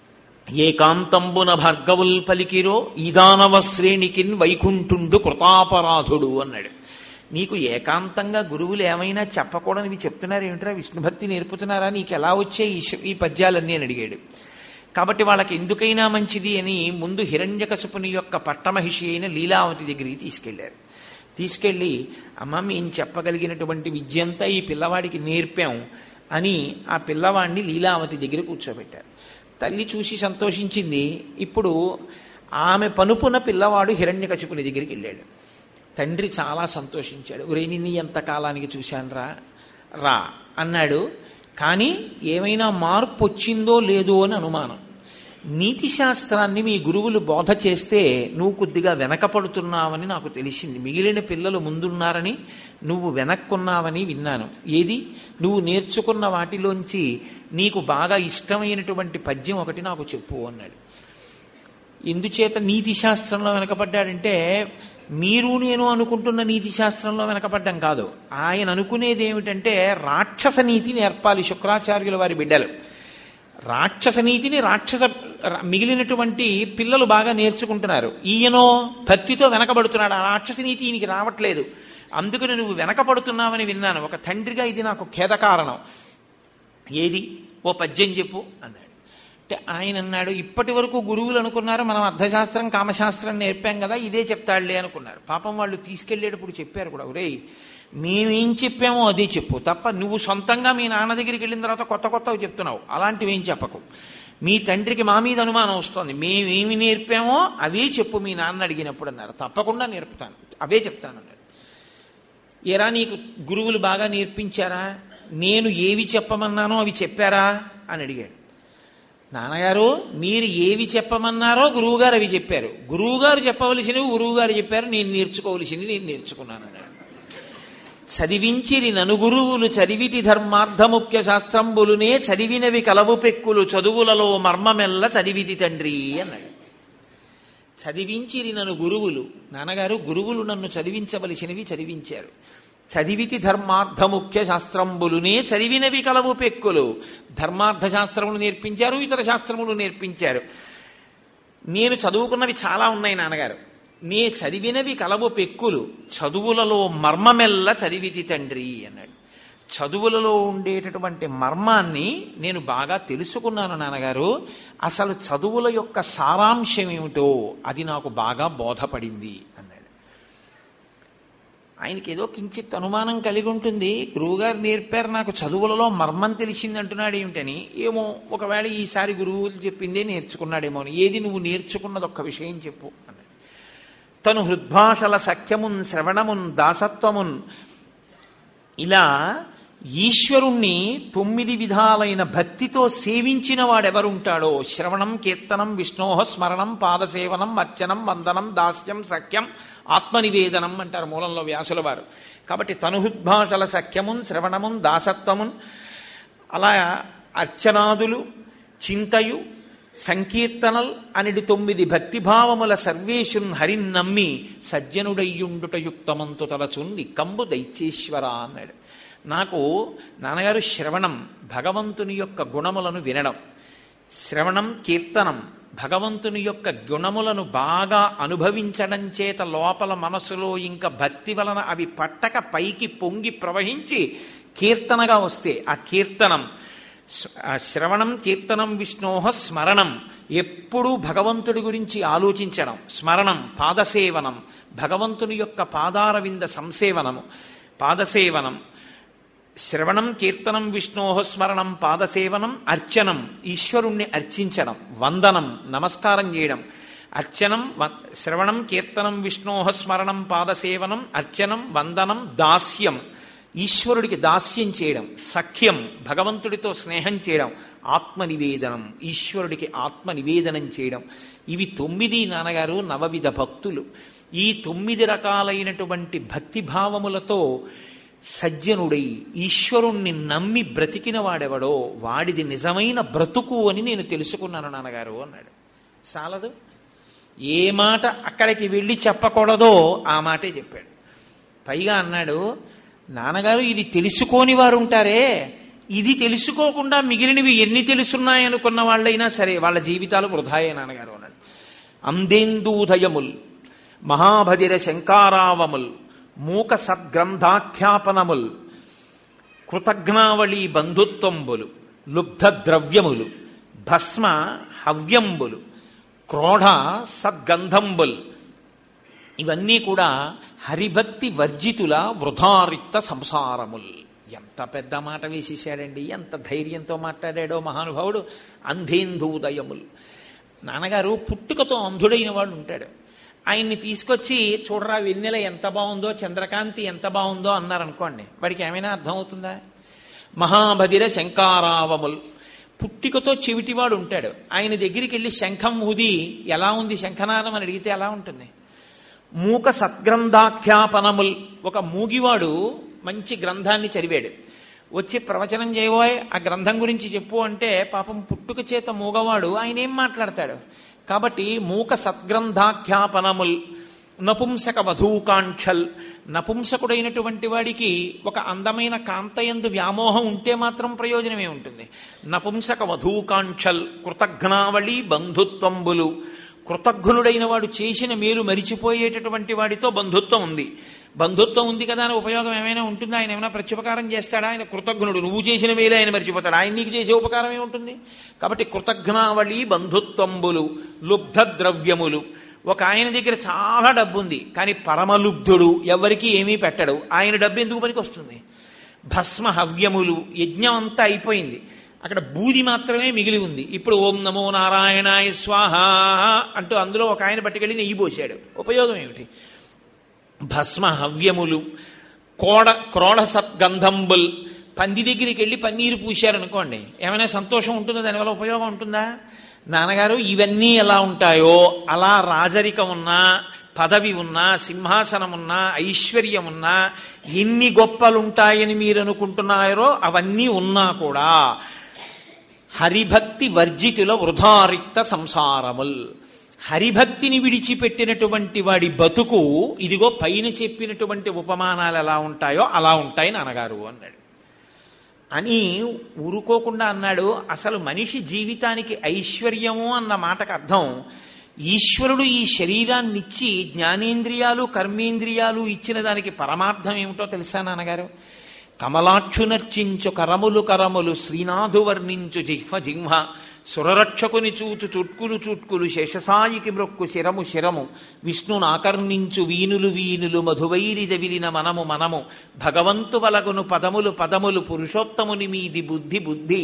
ఏకాంతంబున భార్గవుల్ పలికిరో ఈదానవ శ్రేణికిన్ వైకుంఠుండు కృతాపరాధుడు అన్నాడు నీకు ఏకాంతంగా గురువులు ఏమైనా చెప్పకూడనివి చెప్తున్నారు ఏమిట్రా విష్ణుభక్తి నేర్పుతున్నారా నీకు ఎలా వచ్చే ఈ శ- ఈ పద్యాలన్నీ అని అడిగాడు కాబట్టి వాళ్ళకి ఎందుకైనా మంచిది అని ముందు హిరణ్యకశపుని యొక్క పట్టమహిషి అయిన లీలావతి దగ్గరికి తీసుకెళ్లారు తీసుకెళ్ళి అమ్మ మేము చెప్పగలిగినటువంటి విద్య అంతా ఈ పిల్లవాడికి నేర్పాం అని ఆ పిల్లవాడిని లీలావతి దగ్గర కూర్చోబెట్టారు తల్లి చూసి సంతోషించింది ఇప్పుడు ఆమె పనుపున పిల్లవాడు హిరణ్యకశిపుని దగ్గరికి వెళ్ళాడు తండ్రి చాలా సంతోషించాడు ఒరే నిన్ను ఎంత కాలానికి చూశానురా రా అన్నాడు కానీ ఏమైనా మార్పు వచ్చిందో లేదో అని అనుమానం నీతి శాస్త్రాన్ని మీ గురువులు బోధ చేస్తే నువ్వు కొద్దిగా వెనకపడుతున్నావని నాకు తెలిసింది మిగిలిన పిల్లలు ముందున్నారని నువ్వు వెనక్కున్నావని విన్నాను ఏది నువ్వు నేర్చుకున్న వాటిలోంచి నీకు బాగా ఇష్టమైనటువంటి పద్యం ఒకటి నాకు చెప్పు అన్నాడు ఎందుచేత నీతి శాస్త్రంలో వెనకపడ్డాడంటే మీరు నేను అనుకుంటున్న నీతి శాస్త్రంలో వెనకపడ్డం కాదు ఆయన అనుకునేది ఏమిటంటే రాక్షస నీతి నేర్పాలి శుక్రాచార్యుల వారి బిడ్డలు రాక్షస నీతిని రాక్షస మిగిలినటువంటి పిల్లలు బాగా నేర్చుకుంటున్నారు ఈయనో భక్తితో వెనకబడుతున్నాడు ఆ రాక్షస నీతి ఈయనకి రావట్లేదు అందుకని నువ్వు వెనకపడుతున్నావని విన్నాను ఒక తండ్రిగా ఇది నాకు ఖేద కారణం ఏది ఓ పద్యం చెప్పు అన్నాడు అంటే ఆయన అన్నాడు ఇప్పటి వరకు గురువులు అనుకున్నారు మనం అర్థశాస్త్రం కామశాస్త్రం నేర్పాం కదా ఇదే చెప్తాడులే అనుకున్నారు పాపం వాళ్ళు తీసుకెళ్లేటప్పుడు చెప్పారు కూడా ఒరేయ్ మేమేం చెప్పామో అదే చెప్పు తప్ప నువ్వు సొంతంగా మీ నాన్న దగ్గరికి వెళ్ళిన తర్వాత కొత్త కొత్తవి చెప్తున్నావు అలాంటివి ఏం చెప్పకు మీ తండ్రికి మా మీద అనుమానం వస్తుంది మేమేమి నేర్పామో అవే చెప్పు మీ నాన్న అడిగినప్పుడు అన్నారు తప్పకుండా నేర్పుతాను అవే చెప్తానన్నాడు ఎరా నీకు గురువులు బాగా నేర్పించారా నేను ఏవి చెప్పమన్నానో అవి చెప్పారా అని అడిగాడు నాన్నగారు మీరు ఏవి చెప్పమన్నారో గురువుగారు అవి చెప్పారు గురువుగారు చెప్పవలసినవి గురువుగారు చెప్పారు నేను నేర్చుకోవలసినవి నేను నేర్చుకున్నాను అన్నాడు చదివించిరి ననుగురువులు చదివితి ధర్మార్థముఖ్య శాస్త్రంబులునే చదివినవి కలవు పెక్కులు చదువులలో మర్మమెల్ల చదివితి తండ్రి అన్నాడు చదివించిరి నన్ను గురువులు నాన్నగారు గురువులు నన్ను చదివించవలసినవి చదివించారు చదివితి ధర్మార్థముఖ్య శాస్త్రంబులునే చదివినవి కలవు పెక్కులు ధర్మార్థ శాస్త్రములు నేర్పించారు ఇతర శాస్త్రములు నేర్పించారు నేను చదువుకున్నవి చాలా ఉన్నాయి నాన్నగారు నే చదివినవి కలవు పెక్కులు చదువులలో మర్మమెల్ల చదివితి తండ్రి అన్నాడు చదువులలో ఉండేటటువంటి మర్మాన్ని నేను బాగా తెలుసుకున్నాను నాన్నగారు అసలు చదువుల యొక్క సారాంశం ఏమిటో అది నాకు బాగా బోధపడింది అన్నాడు ఆయనకి ఏదో కించిత్ అనుమానం కలిగి ఉంటుంది గురువుగారు నేర్పారు నాకు చదువులలో మర్మం తెలిసింది అంటున్నాడు ఏమిటని ఏమో ఒకవేళ ఈసారి గురువులు చెప్పిందే నేర్చుకున్నాడేమో అని ఏది నువ్వు నేర్చుకున్నది ఒక్క విషయం చెప్పు అన్నాడు తను హృద్భాషల సఖ్యమున్ శ్రవణమున్ దాసత్వమున్ ఇలా ఈశ్వరుణ్ణి తొమ్మిది విధాలైన భక్తితో సేవించిన వాడెవరుంటాడో శ్రవణం కీర్తనం విష్ణోహ స్మరణం పాదసేవనం అర్చనం వందనం దాస్యం సఖ్యం ఆత్మనివేదనం అంటారు మూలంలో వ్యాసుల వారు కాబట్టి తనుహుద్భాషల సఖ్యమున్ శ్రవణమున్ దాసత్వమున్ అలా అర్చనాదులు చింతయు సంకీర్తనల్ అనిడి తొమ్మిది భక్తిభావముల సర్వేషున్ హరిన్ నమ్మి సజ్జనుడయ్యుండుట యుక్తమంతు తలచుంది కంబు దైత్యేశ్వర అన్నాడు నాకు నాన్నగారు శ్రవణం భగవంతుని యొక్క గుణములను వినడం శ్రవణం కీర్తనం భగవంతుని యొక్క గుణములను బాగా అనుభవించడం చేత లోపల మనసులో ఇంకా భక్తి వలన అవి పట్టక పైకి పొంగి ప్రవహించి కీర్తనగా వస్తే ఆ కీర్తనం ఆ శ్రవణం కీర్తనం విష్ణోహ స్మరణం ఎప్పుడూ భగవంతుడి గురించి ఆలోచించడం స్మరణం పాదసేవనం భగవంతుని యొక్క పాదార వింద సంసేవనము పాదసేవనం శ్రవణం కీర్తనం విష్ణోహ స్మరణం పాదసేవనం అర్చనం ఈశ్వరుణ్ణి అర్చించడం వందనం నమస్కారం చేయడం అర్చనం వ- శ్రవణం కీర్తనం విష్ణోహ స్మరణం పాదసేవనం అర్చనం వందనం దాస్యం ఈశ్వరుడికి దాస్యం చేయడం సఖ్యం భగవంతుడితో స్నేహం చేయడం ఆత్మనివేదనం ఈశ్వరుడికి ఆత్మ నివేదనం చేయడం ఇవి తొమ్మిది నాన్నగారు నవవిధ భక్తులు ఈ తొమ్మిది రకాలైనటువంటి భక్తి భావములతో సజ్జనుడై ఈశ్వరుణ్ణి నమ్మి బ్రతికిన వాడెవడో వాడిది నిజమైన బ్రతుకు అని నేను తెలుసుకున్నాను నాన్నగారు అన్నాడు చాలదు ఏ మాట అక్కడికి వెళ్ళి చెప్పకూడదో ఆ మాటే చెప్పాడు పైగా అన్నాడు నాన్నగారు ఇది తెలుసుకోని వారు ఉంటారే ఇది తెలుసుకోకుండా మిగిలినవి ఎన్ని తెలుసున్నాయనుకున్న వాళ్ళైనా సరే వాళ్ళ జీవితాలు వృధాయే నాన్నగారు అన్నాడు అందేందూదయముల్ మహాభదిర శంకారావముల్ మూక సద్గ్రంథాఖ్యాపనముల్ కృతజ్ఞావళి బంధుత్వంబులు లుబ్ధ ద్రవ్యములు భస్మ హవ్యంబులు క్రోఢ సద్గంధంబుల్ ఇవన్నీ కూడా హరిభక్తి వర్జితుల వృధారిక్త సంసారముల్ ఎంత పెద్ద మాట వేసేసాడండి ఎంత ధైర్యంతో మాట్లాడాడో మహానుభావుడు అంధేందూదయములు నాన్నగారు పుట్టుకతో అంధుడైన వాడు ఉంటాడు ఆయన్ని తీసుకొచ్చి చూడరా వెన్నెల ఎంత బాగుందో చంద్రకాంతి ఎంత బాగుందో అన్నారనుకోండి వాడికి ఏమైనా అర్థమవుతుందా మహాబదిర శంకారావముల్ పుట్టికతో చెవిటివాడు ఉంటాడు ఆయన దగ్గరికి వెళ్ళి శంఖం ఊది ఎలా ఉంది శంఖనాదం అని అడిగితే ఎలా ఉంటుంది మూక సద్గ్రంథాఖ్యాపనముల్ ఒక మూగివాడు మంచి గ్రంథాన్ని చదివాడు వచ్చి ప్రవచనం చేయబోయ్ ఆ గ్రంథం గురించి చెప్పు అంటే పాపం పుట్టుక చేత మూగవాడు ఆయన ఏం మాట్లాడతాడు కాబట్టి మూక సద్గ్రంథాఖ్యాపనముల్ నపుంసక వధూకాంక్షల్ నపుంసకుడైనటువంటి వాడికి ఒక అందమైన కాంతయందు వ్యామోహం ఉంటే మాత్రం ప్రయోజనమే ఉంటుంది నపుంసక వధూకాంక్షల్ కృతజ్ఞావళి బంధుత్వంబులు కృతజ్ఞుడైన వాడు చేసిన మేలు మరిచిపోయేటటువంటి వాడితో బంధుత్వం ఉంది బంధుత్వం ఉంది కదా అని ఉపయోగం ఏమైనా ఉంటుందా ఆయన ఏమైనా ప్రత్యుపకారం చేస్తాడా ఆయన కృతజ్ఞుడు నువ్వు చేసిన మేలు ఆయన మర్చిపోతాడు ఆయన నీకు చేసే ఉపకారం ఏముంటుంది కాబట్టి కృతజ్ఞావళి బంధుత్వంబులు లుబ్ధ ద్రవ్యములు ఒక ఆయన దగ్గర చాలా డబ్బు ఉంది కానీ పరమలుబ్ధుడు ఎవరికి ఏమీ పెట్టడు ఆయన డబ్బు ఎందుకు పనికి వస్తుంది భస్మ హవ్యములు యజ్ఞం అంతా అయిపోయింది అక్కడ బూది మాత్రమే మిగిలి ఉంది ఇప్పుడు ఓం నమో నారాయణాయ స్వాహ అంటూ అందులో ఒక ఆయన పట్టుకెళ్ళి నెయ్యి పోశాడు ఉపయోగం ఏమిటి భస్మ హవ్యములు కోడ క్రోడ సద్గంధంబుల్ పంది దగ్గరికి వెళ్ళి పన్నీరు పూశారనుకోండి ఏమైనా సంతోషం ఉంటుందా దానివల్ల ఉపయోగం ఉంటుందా నాన్నగారు ఇవన్నీ ఎలా ఉంటాయో అలా రాజరికం ఉన్నా పదవి ఉన్నా సింహాసనం ఉన్నా ఐశ్వర్యం ఉన్నా ఎన్ని గొప్పలుంటాయని మీరు అనుకుంటున్నారో అవన్నీ ఉన్నా కూడా హరిభక్తి వర్జితుల వృధారిక్త సంసారముల్ హరిభక్తిని విడిచిపెట్టినటువంటి వాడి బతుకు ఇదిగో పైన చెప్పినటువంటి ఉపమానాలు ఎలా ఉంటాయో అలా ఉంటాయి నాన్నగారు అన్నాడు అని ఊరుకోకుండా అన్నాడు అసలు మనిషి జీవితానికి ఐశ్వర్యము అన్న మాటకు అర్థం ఈశ్వరుడు ఈ శరీరాన్ని ఇచ్చి జ్ఞానేంద్రియాలు కర్మేంద్రియాలు ఇచ్చిన దానికి పరమార్థం ఏమిటో తెలుసా నాన్నగారు కమలాక్షునర్చించు కరములు కరములు శ్రీనాథు వర్ణించు జిహ్వ జిహ్వ సురరక్షకుని చూచు చుట్కులు చుట్కులు శేషసాయికి మ్రొక్కు శిరము శిరము విష్ణును ఆకర్ణించు వీనులు వీనులు మధువైరి జవిలిన మనము మనము భగవంతు వలగును పదములు పదములు పురుషోత్తముని మీది బుద్ధి బుద్ధి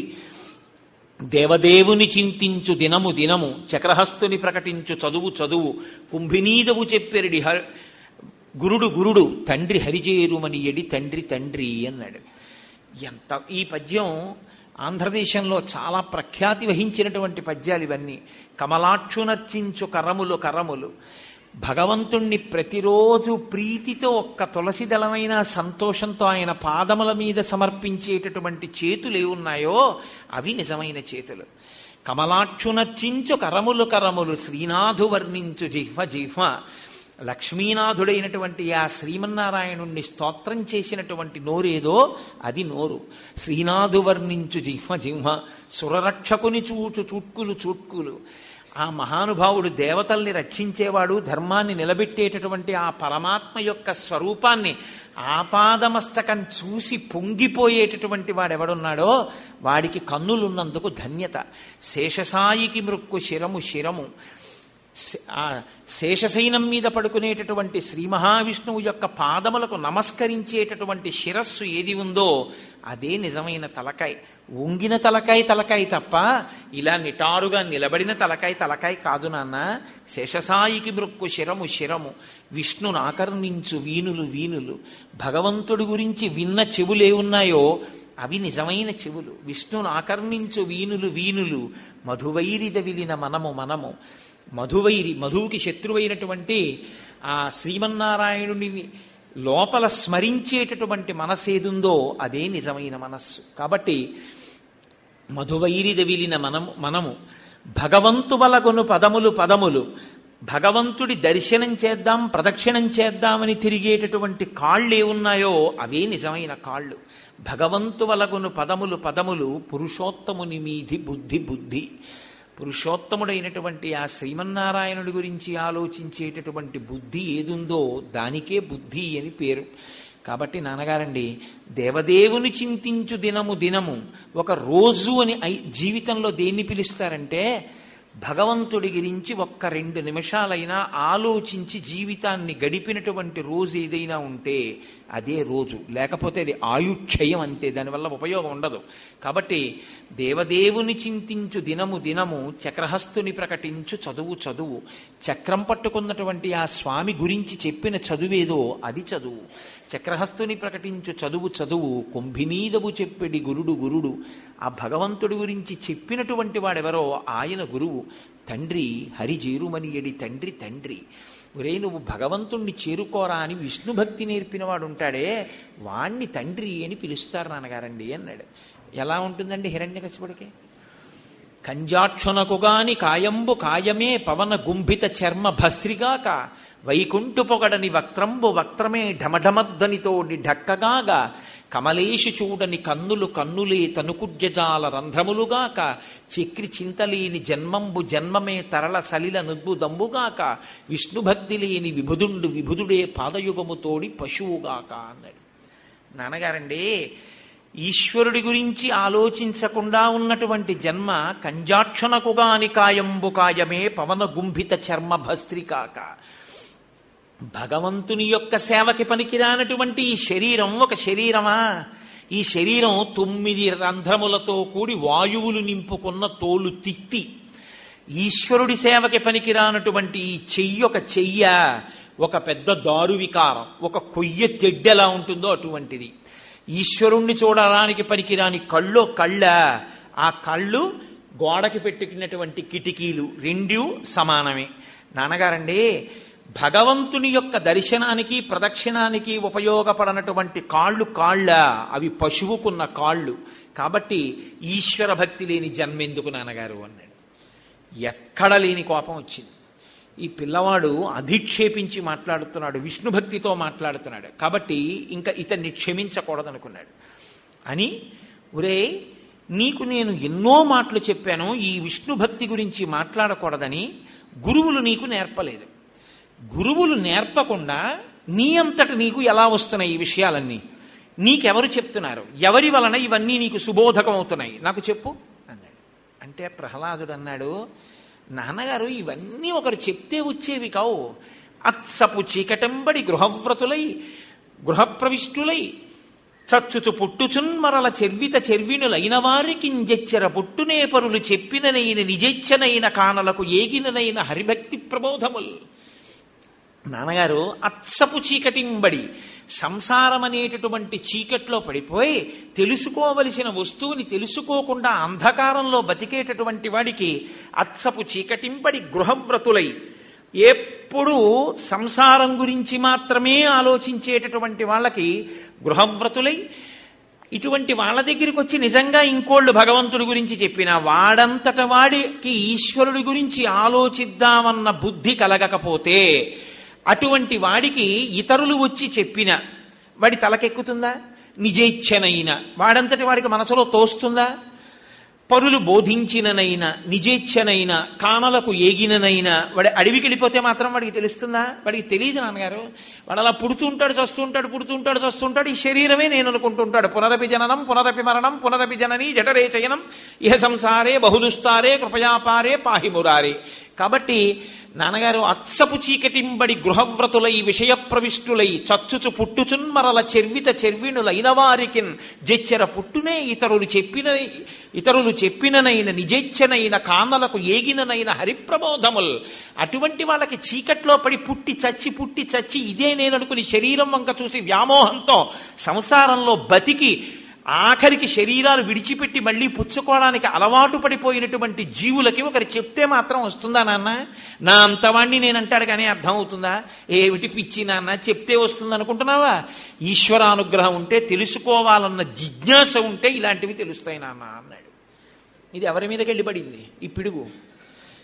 దేవదేవుని చింతించు దినము దినము చక్రహస్తుని ప్రకటించు చదువు చదువు కుంభినీదవు చెప్పెరిడి హ గురుడు గురుడు తండ్రి హరిచేరుమని ఎడి తండ్రి తండ్రి అన్నాడు ఎంత ఈ పద్యం ఆంధ్రదేశంలో చాలా ప్రఖ్యాతి వహించినటువంటి పద్యాలు ఇవన్నీ కమలాక్షునర్చించు కరములు కరములు భగవంతుణ్ణి ప్రతిరోజు ప్రీతితో ఒక్క తులసి దళమైన సంతోషంతో ఆయన పాదముల మీద సమర్పించేటటువంటి చేతులు ఏమున్నాయో అవి నిజమైన చేతులు కమలాక్షునర్చించు కరములు కరములు శ్రీనాథు వర్ణించు జిహ్వ జిహ్వ లక్ష్మీనాథుడైనటువంటి ఆ శ్రీమన్నారాయణుణ్ణి స్తోత్రం చేసినటువంటి నోరేదో అది నోరు శ్రీనాథు వర్ణించు జిహ్వ జిహ్వ సురరక్షకుని చూచు చూట్కులు చూట్కులు ఆ మహానుభావుడు దేవతల్ని రక్షించేవాడు ధర్మాన్ని నిలబెట్టేటటువంటి ఆ పరమాత్మ యొక్క స్వరూపాన్ని ఆపాదమస్తకం చూసి పొంగిపోయేటటువంటి వాడెవడున్నాడో వాడికి కన్నులున్నందుకు ధన్యత శేషసాయికి మృక్కు శిరము శిరము ఆ శేషశైనం మీద పడుకునేటటువంటి శ్రీ మహావిష్ణువు యొక్క పాదములకు నమస్కరించేటటువంటి శిరస్సు ఏది ఉందో అదే నిజమైన తలకాయ వంగిన తలకాయ తలకాయ తప్ప ఇలా నిటారుగా నిలబడిన తలకాయ తలకాయ కాదు నాన్న శేషసాయికి మృక్కు శిరము శిరము విష్ణును ఆకర్ణించు వీనులు వీనులు భగవంతుడి గురించి విన్న చెవులే ఉన్నాయో అవి నిజమైన చెవులు విష్ణును ఆకర్ణించు వీనులు వీనులు మధువైరిద విలిన మనము మనము మధువైరి మధువుకి శత్రువైనటువంటి ఆ శ్రీమన్నారాయణుని లోపల స్మరించేటటువంటి మనసేదుందో అదే నిజమైన మనస్సు కాబట్టి మధువైరి దవిలిన మనము మనము భగవంతు వలగొను పదములు పదములు భగవంతుడి దర్శనం చేద్దాం ప్రదక్షిణం చేద్దామని తిరిగేటటువంటి కాళ్ళు ఏమున్నాయో అవే నిజమైన కాళ్ళు భగవంతు వలగును పదములు పదములు పురుషోత్తముని మీది బుద్ధి బుద్ధి పురుషోత్తముడైనటువంటి ఆ శ్రీమన్నారాయణుడి గురించి ఆలోచించేటటువంటి బుద్ధి ఏదుందో దానికే బుద్ధి అని పేరు కాబట్టి నాన్నగారండి దేవదేవుని చింతించు దినము దినము ఒక రోజు అని ఐ- జీవితంలో దేన్ని పిలుస్తారంటే భగవంతుడి గురించి ఒక్క రెండు నిమిషాలైనా ఆలోచించి జీవితాన్ని గడిపినటువంటి రోజు ఏదైనా ఉంటే అదే రోజు లేకపోతే అది ఆయుక్షయం అంతే దానివల్ల ఉపయోగం ఉండదు కాబట్టి దేవదేవుని చింతించు దినము దినము చక్రహస్తుని ప్రకటించు చదువు చదువు చక్రం పట్టుకున్నటువంటి ఆ స్వామి గురించి చెప్పిన చదువేదో అది చదువు చక్రహస్తుని ప్రకటించు చదువు చదువు కుంభినీదవు చెప్పెడి గురుడు గురుడు ఆ భగవంతుడి గురించి చెప్పినటువంటి వాడెవరో ఆయన గురువు తండ్రి హరిజేరుమనియడి తండ్రి తండ్రి ఒరే నువ్వు భగవంతుణ్ణి చేరుకోరా అని విష్ణు భక్తి నేర్పినవాడు ఉంటాడే వాణ్ణి తండ్రి అని పిలుస్తారు నాన్నగారండి అన్నాడు ఎలా ఉంటుందండి హిరణ్యకశిపుడికి కంజాక్షునకుగాని కాయంబు కాయమే పవన గుంభిత చర్మ భస్త్రిగాక వైకుంఠు పొగడని వక్త్రంబు వక్త్రమే ఢమఢమధ్వనితోడి ఢక్కగాగా కమలేషు చూడని కన్నులు కన్నులే తనుకుడ్యజాల రంధ్రములుగాక చక్రి చింతలేని జన్మంబు జన్మమే తరల సలిల నుద్బుదంబుగాక విష్ణుభక్తి లేని విభుదుండు విభుదుడే పాదయుగముతోడి పశువుగాక అన్నాడు నాన్నగారండి ఈశ్వరుడి గురించి ఆలోచించకుండా ఉన్నటువంటి జన్మ కంజాక్షణకుగాని కాయంబు కాయమే పవన గుంభిత చర్మ భస్త్రికాక భగవంతుని యొక్క సేవకి పనికిరానటువంటి ఈ శరీరం ఒక శరీరమా ఈ శరీరం తొమ్మిది రంధ్రములతో కూడి వాయువులు నింపుకున్న తోలు తిత్తి ఈశ్వరుడి సేవకి పనికిరానటువంటి ఈ చెయ్యి ఒక చెయ్య ఒక పెద్ద దారు వికారం ఒక కొయ్య తెడ్డెలా ఉంటుందో అటువంటిది ఈశ్వరుణ్ణి చూడడానికి పనికిరాని కళ్ళు కళ్ళ ఆ కళ్ళు గోడకి పెట్టుకున్నటువంటి కిటికీలు రెండు సమానమే నాన్నగారండి భగవంతుని యొక్క దర్శనానికి ప్రదక్షిణానికి ఉపయోగపడనటువంటి కాళ్ళు కాళ్ళ అవి పశువుకున్న కాళ్ళు కాబట్టి ఈశ్వర భక్తి లేని జన్మెందుకు నాన్నగారు అన్నాడు ఎక్కడ లేని కోపం వచ్చింది ఈ పిల్లవాడు అధిక్షేపించి మాట్లాడుతున్నాడు విష్ణు భక్తితో మాట్లాడుతున్నాడు కాబట్టి ఇంకా ఇతన్ని క్షమించకూడదనుకున్నాడు అని ఒరే నీకు నేను ఎన్నో మాటలు చెప్పాను ఈ విష్ణు భక్తి గురించి మాట్లాడకూడదని గురువులు నీకు నేర్పలేదు గురువులు నేర్పకుండా నీ అంతట నీకు ఎలా వస్తున్నాయి ఈ విషయాలన్నీ నీకెవరు చెప్తున్నారు ఎవరి వలన ఇవన్నీ నీకు సుబోధకం అవుతున్నాయి నాకు చెప్పు అన్నాడు అంటే ప్రహ్లాదుడు అన్నాడు నాన్నగారు ఇవన్నీ ఒకరు చెప్తే వచ్చేవి కావు అత్సపు చీకటంబడి గృహవ్రతులై గృహప్రవిష్టులై చచ్చుతు పుట్టుచున్ మరల చెర్విత చెర్వినులైన వారికింజెచ్చర పుట్టునే పరులు చెప్పిననైన నిజెచ్చనైన కానలకు ఏగిననైన హరిభక్తి ప్రబోధముల్ నాన్నగారు అత్సపు చీకటింబడి సంసారం అనేటటువంటి చీకట్లో పడిపోయి తెలుసుకోవలసిన వస్తువుని తెలుసుకోకుండా అంధకారంలో బతికేటటువంటి వాడికి అత్సపు చీకటింబడి గృహవ్రతులై ఎప్పుడూ సంసారం గురించి మాత్రమే ఆలోచించేటటువంటి వాళ్ళకి గృహవ్రతులై ఇటువంటి వాళ్ళ దగ్గరికి వచ్చి నిజంగా ఇంకోళ్ళు భగవంతుడి గురించి చెప్పిన వాడంతట వాడికి ఈశ్వరుడి గురించి ఆలోచిద్దామన్న బుద్ధి కలగకపోతే అటువంటి వాడికి ఇతరులు వచ్చి చెప్పిన వాడి తలకెక్కుతుందా నిజేచ్ఛనైన వాడంతటి వాడికి మనసులో తోస్తుందా పరులు బోధించిననైనా నిజేచ్ఛనైనా కానలకు ఏగిననైనా వాడి అడవికి వెళ్ళిపోతే మాత్రం వాడికి తెలుస్తుందా వాడికి తెలియదు నాన్నగారు వాడు అలా పుడుతూ ఉంటాడు చస్తుంటాడు పుడుతూ ఉంటాడు చస్తుంటాడు ఈ శరీరమే నేను అనుకుంటుంటాడు పునరపి జననం పునరపి మరణం పునరపి జనని జఠరే చయనం ఇహ సంసారే బహుదుస్తారే కృపయాపారే పాహి మురారే కాబట్టి నాన్నగారు అత్సపు చీకటింబడి గృహవ్రతులై విషయ ప్రవిష్టులై చచ్చుచు పుట్టుచున్ మరల చెర్విత చెర్విణులైన వారికిన్ జెచ్చెర పుట్టునే ఇతరులు చెప్పిన ఇతరులు చెప్పిననైన నిజెచ్చనైన కానలకు ఏగిననైన హరిప్రబోధముల్ అటువంటి వాళ్ళకి చీకట్లో పడి పుట్టి చచ్చి పుట్టి చచ్చి ఇదే నేననుకుని శరీరం వంక చూసి వ్యామోహంతో సంసారంలో బతికి ఆఖరికి శరీరాలు విడిచిపెట్టి మళ్ళీ పుచ్చుకోవడానికి అలవాటు పడిపోయినటువంటి జీవులకి ఒకరు చెప్తే మాత్రం వస్తుందా నాన్న నా అంతవాణ్ణి నేను అంటాడు కానీ అర్థం అవుతుందా ఏమిటి పిచ్చి నాన్న చెప్తే వస్తుంది అనుకుంటున్నావా ఈశ్వరానుగ్రహం ఉంటే తెలుసుకోవాలన్న జిజ్ఞాస ఉంటే ఇలాంటివి తెలుస్తాయి నాన్న అన్నాడు ఇది ఎవరి మీదకి వెళ్ళి పడింది ఈ పిడుగు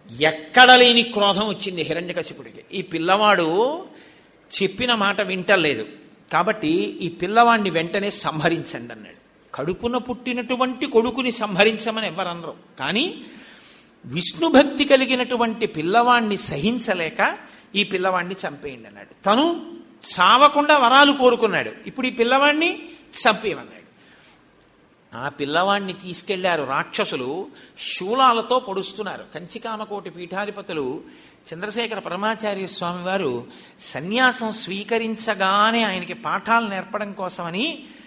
ఎక్కడ లేని క్రోధం వచ్చింది హిరణ్యకశిపుడికి ఈ పిల్లవాడు చెప్పిన మాట వింటలేదు కాబట్టి ఈ పిల్లవాడిని వెంటనే సంహరించండి అన్నాడు కడుపున పుట్టినటువంటి కొడుకుని సంహరించమని ఎవరనరు కానీ విష్ణు భక్తి కలిగినటువంటి పిల్లవాణ్ణి సహించలేక ఈ పిల్లవాణ్ణి చంపేయండి అన్నాడు తను చావకుండా వరాలు కోరుకున్నాడు ఇప్పుడు ఈ పిల్లవాణ్ణి చంపేయమన్నాడు ఆ పిల్లవాణ్ణి తీసుకెళ్లారు రాక్షసులు శూలాలతో పొడుస్తున్నారు కంచికామకోటి పీఠాధిపతులు చంద్రశేఖర పరమాచార్య స్వామి వారు సన్యాసం స్వీకరించగానే ఆయనకి పాఠాలు నేర్పడం కోసమని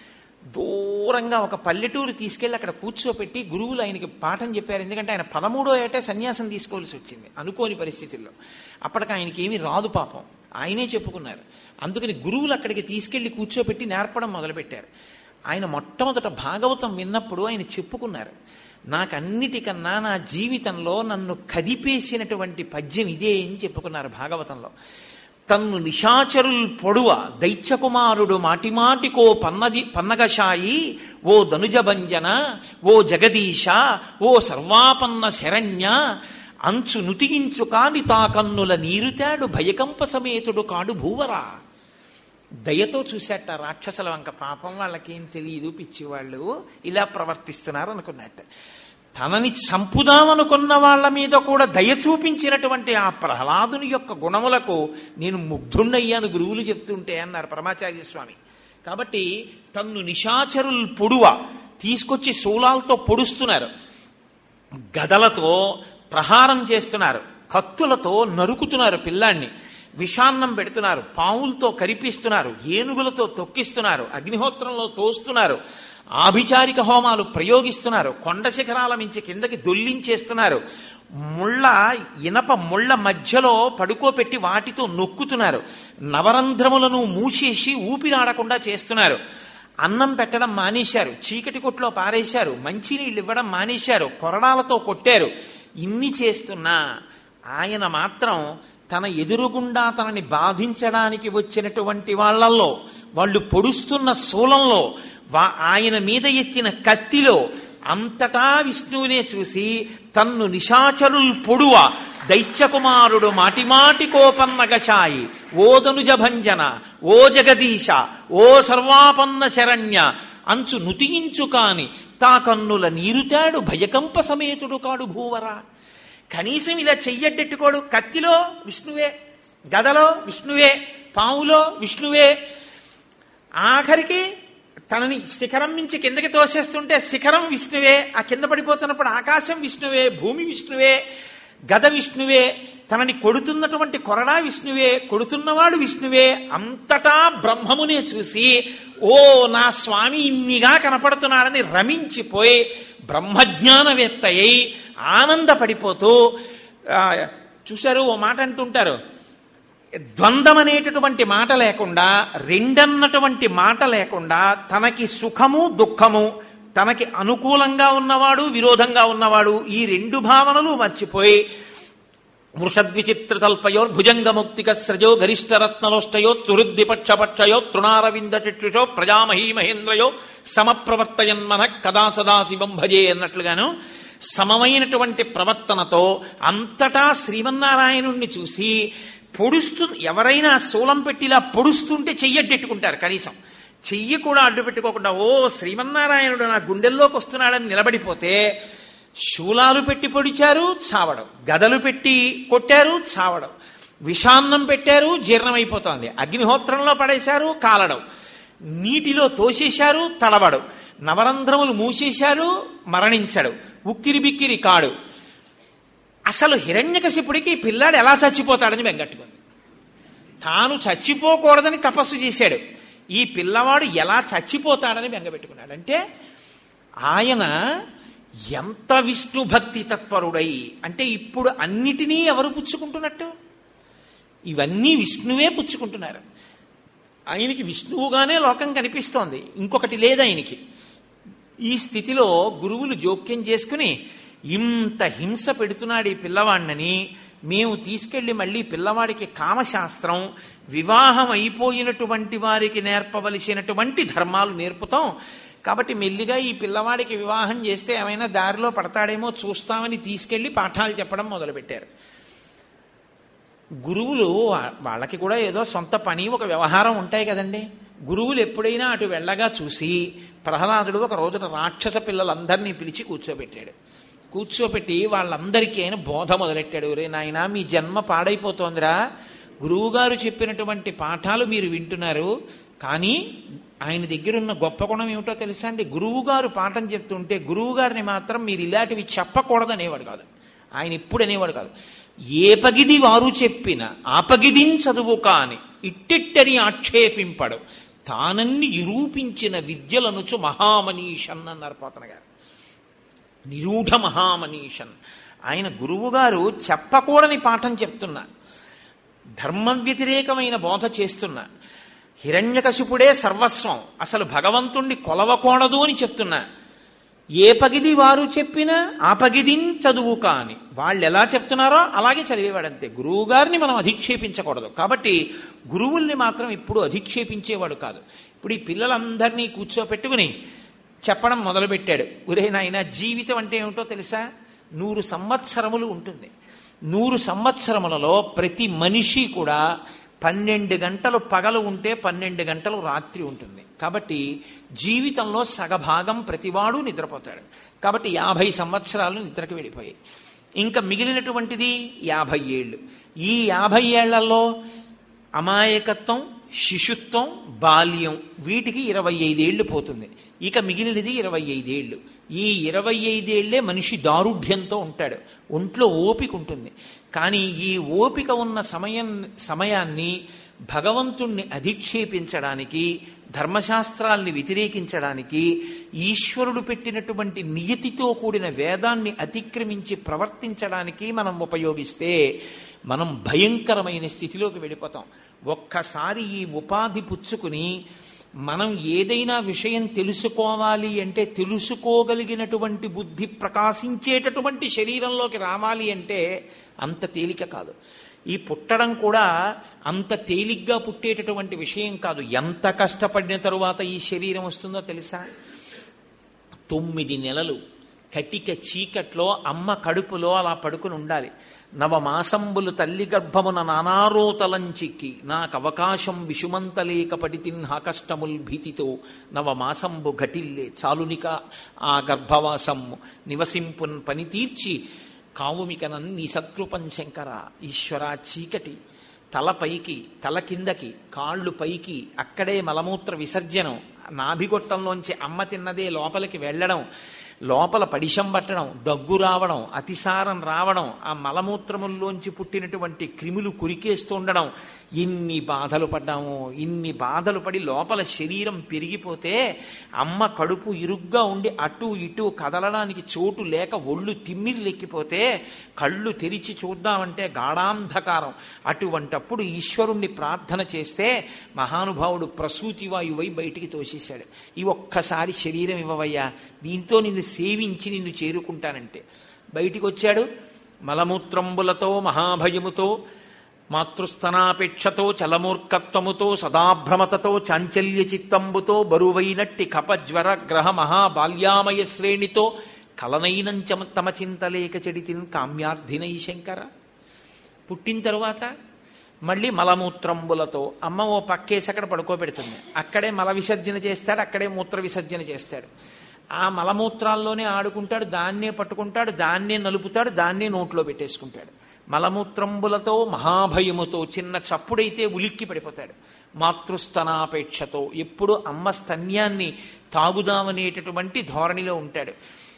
దూరంగా ఒక పల్లెటూరు తీసుకెళ్లి అక్కడ కూర్చోపెట్టి గురువులు ఆయనకి పాఠం చెప్పారు ఎందుకంటే ఆయన పదమూడో ఏటే సన్యాసం తీసుకోవాల్సి వచ్చింది అనుకోని పరిస్థితుల్లో అప్పటికి ఆయనకి ఏమీ రాదు పాపం ఆయనే చెప్పుకున్నారు అందుకని గురువులు అక్కడికి తీసుకెళ్లి కూర్చోపెట్టి నేర్పడం మొదలుపెట్టారు ఆయన మొట్టమొదట భాగవతం విన్నప్పుడు ఆయన చెప్పుకున్నారు నాకన్నిటికన్నా నా జీవితంలో నన్ను కదిపేసినటువంటి పద్యం ఇదే అని చెప్పుకున్నారు భాగవతంలో తన్ను నిశాచరుల్ పొడువ దైత్యకుమారుడు మాటిమాటికో పన్నది పన్నగశాయి ఓ ధనుజభంజన ఓ జగదీశ ఓ సర్వాపన్న శరణ్య అంచు నుతిగించు కాని తా కన్నుల నీరుతాడు భయకంప సమేతుడు కాడు భూవరా దయతో చూశాట రాక్షసుల వంక పాపం వాళ్ళకేం తెలియదు పిచ్చివాళ్ళు ఇలా ప్రవర్తిస్తున్నారు అనుకున్నట్ట తనని చంపుదామనుకున్న వాళ్ళ మీద కూడా దయ చూపించినటువంటి ఆ ప్రహ్లాదుని యొక్క గుణములకు నేను ముగ్ధుణ్ణయ్యాను గురువులు చెప్తుంటే అన్నారు పరమాచార్య స్వామి కాబట్టి తన్ను నిశాచరుల్ పొడువ తీసుకొచ్చి శూలాలతో పొడుస్తున్నారు గదలతో ప్రహారం చేస్తున్నారు కత్తులతో నరుకుతున్నారు పిల్లాన్ని విషాన్నం పెడుతున్నారు పావులతో కరిపిస్తున్నారు ఏనుగులతో తొక్కిస్తున్నారు అగ్నిహోత్రంలో తోస్తున్నారు ఆభిచారిక హోమాలు ప్రయోగిస్తున్నారు కొండ శిఖరాల మించి కిందకి దొల్లించేస్తున్నారు ముళ్ళ ఇనప ముళ్ళ మధ్యలో పడుకోపెట్టి వాటితో నొక్కుతున్నారు నవరంధ్రములను మూసేసి ఊపిరాడకుండా చేస్తున్నారు అన్నం పెట్టడం మానేశారు చీకటి కొట్లో పారేశారు మంచినీళ్ళు ఇవ్వడం మానేశారు కొరడాలతో కొట్టారు ఇన్ని చేస్తున్నా ఆయన మాత్రం తన ఎదురుగుండా తనని బాధించడానికి వచ్చినటువంటి వాళ్ళల్లో వాళ్ళు పొడుస్తున్న శూలంలో వా- ఆయన మీద ఎత్తిన కత్తిలో అంతటా విష్ణువునే చూసి తన్ను నిశాచరుల్ పొడువ దైత్యకుమారుడు మాటిమాటి కోపన్నగశాయి ఓ ధనుజ భంజన ఓ జగదీశ ఓ సర్వాపన్న శరణ్య అంచు నుతియించు కాని తా కన్నుల నీరుతాడు భయకంప సమేతుడు కాడు భూవరా కనీసం ఇలా చెయ్యడ్డెట్టుకోడు కత్తిలో విష్ణువే గదలో విష్ణువే పావులో విష్ణువే ఆఖరికి తనని శిఖరం నుంచి కిందకి తోసేస్తుంటే శిఖరం విష్ణువే ఆ కింద పడిపోతున్నప్పుడు ఆకాశం విష్ణువే భూమి విష్ణువే గద విష్ణువే తనని కొడుతున్నటువంటి కొరడా విష్ణువే కొడుతున్నవాడు విష్ణువే అంతటా బ్రహ్మమునే చూసి ఓ నా స్వామి ఇన్నిగా కనపడుతున్నాడని రమించిపోయి బ్రహ్మజ్ఞానవేత్త అయి ఆనందపడిపోతూ ఆ, చూశారు ఓ మాట అంటుంటారు ద్వంద్వం అనేటటువంటి మాట లేకుండా రెండన్నటువంటి మాట లేకుండా తనకి సుఖము దుఃఖము తనకి అనుకూలంగా ఉన్నవాడు విరోధంగా ఉన్నవాడు ఈ రెండు భావనలు మర్చిపోయి వృషద్విచిత్రతల్పయో భుజంగముక్తిక స్రజో గరిష్టరత్నలోష్టయో తురుద్విపక్షపక్షయో తృణారవింద చిట్రుషో ప్రజామహీ మహేంద్రయో సమప్రవర్తయన్మన కదా సదా శివం భజే అన్నట్లుగాను సమమైనటువంటి ప్రవర్తనతో అంతటా శ్రీమన్నారాయణుణ్ణి చూసి పొడుస్తు ఎవరైనా శూలం పెట్టిలా పొడుస్తుంటే చెయ్యడ్డెట్టుకుంటారు కనీసం చెయ్యి కూడా అడ్డు పెట్టుకోకుండా ఓ శ్రీమన్నారాయణుడు నా గుండెల్లోకి వస్తున్నాడని నిలబడిపోతే శూలాలు పెట్టి పొడిచారు చావడం గదలు పెట్టి కొట్టారు చావడం విషాన్నం పెట్టారు జీర్ణమైపోతోంది అగ్నిహోత్రంలో పడేశారు కాలడం నీటిలో తోసేశారు తడబడు నవరంధ్రములు మూసేశారు మరణించడు ఉక్కిరి బిక్కిరి కాడు అసలు హిరణ్యకశిపుడికి ఈ పిల్లాడు ఎలా చచ్చిపోతాడని వెంగట్టుకుంది తాను చచ్చిపోకూడదని తపస్సు చేశాడు ఈ పిల్లవాడు ఎలా చచ్చిపోతాడని బెంగపెట్టుకున్నాడు అంటే ఆయన ఎంత విష్ణు భక్తి తత్పరుడై అంటే ఇప్పుడు అన్నిటినీ ఎవరు పుచ్చుకుంటున్నట్టు ఇవన్నీ విష్ణువే పుచ్చుకుంటున్నారు ఆయనకి విష్ణువుగానే లోకం కనిపిస్తోంది ఇంకొకటి లేదు ఆయనకి ఈ స్థితిలో గురువులు జోక్యం చేసుకుని ఇంత హింస పెడుతున్నాడు ఈ పిల్లవాడినని మేము తీసుకెళ్లి మళ్ళీ పిల్లవాడికి కామశాస్త్రం వివాహం అయిపోయినటువంటి వారికి నేర్పవలసినటువంటి ధర్మాలు నేర్పుతాం కాబట్టి మెల్లిగా ఈ పిల్లవాడికి వివాహం చేస్తే ఏమైనా దారిలో పడతాడేమో చూస్తామని తీసుకెళ్లి పాఠాలు చెప్పడం మొదలుపెట్టారు గురువులు వా- వాళ్ళకి కూడా ఏదో సొంత పని ఒక వ్యవహారం ఉంటాయి కదండి గురువులు ఎప్పుడైనా అటు వెళ్ళగా చూసి ప్రహ్లాదుడు ఒక రోజున రాక్షస పిల్లలందరినీ పిలిచి కూర్చోబెట్టాడు కూర్చోబెట్టి వాళ్ళందరికీ ఆయన బోధ మొదలెట్టాడు రే నాయన మీ జన్మ పాడైపోతోందిరా గురువుగారు చెప్పినటువంటి పాఠాలు మీరు వింటున్నారు కానీ ఆయన దగ్గర ఉన్న గొప్ప గుణం ఏమిటో తెలుసా అండి గురువుగారు పాఠం చెప్తుంటే గురువుగారిని మాత్రం మీరు ఇలాంటివి చెప్పకూడదనేవాడు కాదు ఆయన ఇప్పుడు అనేవాడు కాదు ఏ పగిది వారు చెప్పిన ఆపగిదిన్ చదువు కాని ఇట్టిట్టని ఆక్షేపింపడు తానన్ని నిరూపించిన విద్యలనుచు మహామనీషన్ అన్నారు పోతన గారు నిరూఢ మహామనీషన్ ఆయన గురువుగారు చెప్పకూడని పాఠం చెప్తున్నా ధర్మ వ్యతిరేకమైన బోధ చేస్తున్నా హిరణ్యకశిపుడే సర్వస్వం అసలు భగవంతుణ్ణి కొలవకూడదు అని చెప్తున్నా ఏ పగిది వారు చెప్పినా ఆ పగిదిన్ చదువు కాని వాళ్ళు ఎలా చెప్తున్నారో అలాగే చదివేవాడంతే గురువు గారిని మనం అధిక్షేపించకూడదు కాబట్టి గురువుల్ని మాత్రం ఇప్పుడు అధిక్షేపించేవాడు కాదు ఇప్పుడు ఈ పిల్లలందరినీ కూర్చోపెట్టుకుని చెప్పడం మొదలుపెట్టాడు ఒరే నాయన జీవితం అంటే ఏమిటో తెలుసా నూరు సంవత్సరములు ఉంటుంది నూరు సంవత్సరములలో ప్రతి మనిషి కూడా పన్నెండు గంటలు పగలు ఉంటే పన్నెండు గంటలు రాత్రి ఉంటుంది కాబట్టి జీవితంలో సగభాగం ప్రతివాడు నిద్రపోతాడు కాబట్టి యాభై సంవత్సరాలు నిద్రకు వెళ్ళిపోయాయి ఇంకా మిగిలినటువంటిది యాభై ఏళ్ళు ఈ యాభై ఏళ్లలో అమాయకత్వం శిశుత్వం బాల్యం వీటికి ఇరవై ఐదేళ్లు పోతుంది ఇక మిగిలినది ఇరవై ఐదేళ్లు ఈ ఇరవై ఐదేళ్లే మనిషి దారుఢ్యంతో ఉంటాడు ఒంట్లో ఓపిక ఉంటుంది కానీ ఈ ఓపిక ఉన్న సమయం సమయాన్ని భగవంతుణ్ణి అధిక్షేపించడానికి ధర్మశాస్త్రాల్ని వ్యతిరేకించడానికి ఈశ్వరుడు పెట్టినటువంటి నియతితో కూడిన వేదాన్ని అతిక్రమించి ప్రవర్తించడానికి మనం ఉపయోగిస్తే మనం భయంకరమైన స్థితిలోకి వెళ్ళిపోతాం ఒక్కసారి ఈ ఉపాధి పుచ్చుకుని మనం ఏదైనా విషయం తెలుసుకోవాలి అంటే తెలుసుకోగలిగినటువంటి బుద్ధి ప్రకాశించేటటువంటి శరీరంలోకి రావాలి అంటే అంత తేలిక కాదు ఈ పుట్టడం కూడా అంత తేలిగ్గా పుట్టేటటువంటి విషయం కాదు ఎంత కష్టపడిన తరువాత ఈ శరీరం వస్తుందో తెలుసా తొమ్మిది నెలలు కటిక చీకట్లో అమ్మ కడుపులో అలా పడుకుని ఉండాలి నవమాసంబులు తల్లి గర్భమున నానారోతలంచిక్కి నాకు అవకాశం విషుమంతలేక పడితిన్ కష్టముల్ భీతితో నవమాసంబు ఘటిల్లే చాలునిక ఆ గర్భవాసము నివసింపున్ పని తీర్చి కావుమికనన్ నీ సత్కృపం శంకర ఈశ్వర చీకటి తల పైకి తల కిందకి కాళ్ళు పైకి అక్కడే మలమూత్ర విసర్జనం నాభిగొట్టంలోంచి అమ్మ తిన్నదే లోపలికి వెళ్ళడం లోపల పడిశం పట్టడం దగ్గు రావడం అతిసారం రావడం ఆ మలమూత్రముల్లోంచి పుట్టినటువంటి క్రిములు కురికేస్తుండడం ఇన్ని బాధలు పడ్డాము ఇన్ని బాధలు పడి లోపల శరీరం పెరిగిపోతే అమ్మ కడుపు ఇరుగ్గా ఉండి అటు ఇటు కదలడానికి చోటు లేక ఒళ్ళు తిమ్మిర్లెక్కిపోతే కళ్ళు తెరిచి చూద్దామంటే గాఢాంధకారం అటువంటప్పుడు ఈశ్వరుణ్ణి ప్రార్థన చేస్తే మహానుభావుడు ప్రసూతి వాయువై బయటికి తోసేశాడు ఈ ఒక్కసారి శరీరం ఇవ్వవయ్యా దీంతో నిన్ను సేవించి నిన్ను చేరుకుంటానంటే బయటికి వచ్చాడు మలమూత్రంబులతో మహాభయముతో మాతృస్తనాపేక్షతో చలమూర్ఖత్వముతో సదాభ్రమతతో చాంచల్య చిత్తంబుతో బరువైనట్టి కపజ్వర గ్రహ మహాబాల్యామయ శ్రేణితో కలనైనంచ తమ చింతలేక చెడితిన్ కామ్యార్థినై శంకర పుట్టిన తరువాత మళ్ళీ మలమూత్రంబులతో అమ్మ ఓ పక్కేసి అక్కడ పడుకోబెడుతుంది అక్కడే మల విసర్జన చేస్తాడు అక్కడే మూత్ర విసర్జన చేస్తాడు ఆ మలమూత్రాల్లోనే ఆడుకుంటాడు దాన్నే పట్టుకుంటాడు దాన్నే నలుపుతాడు దాన్నే నోట్లో పెట్టేసుకుంటాడు మలమూత్రంబులతో మహాభయముతో చిన్న చప్పుడైతే ఉలిక్కి పడిపోతాడు మాతృస్తనాపేక్షతో ఎప్పుడు అమ్మ స్తన్యాన్ని తాగుదామనేటటువంటి ధోరణిలో ఉంటాడు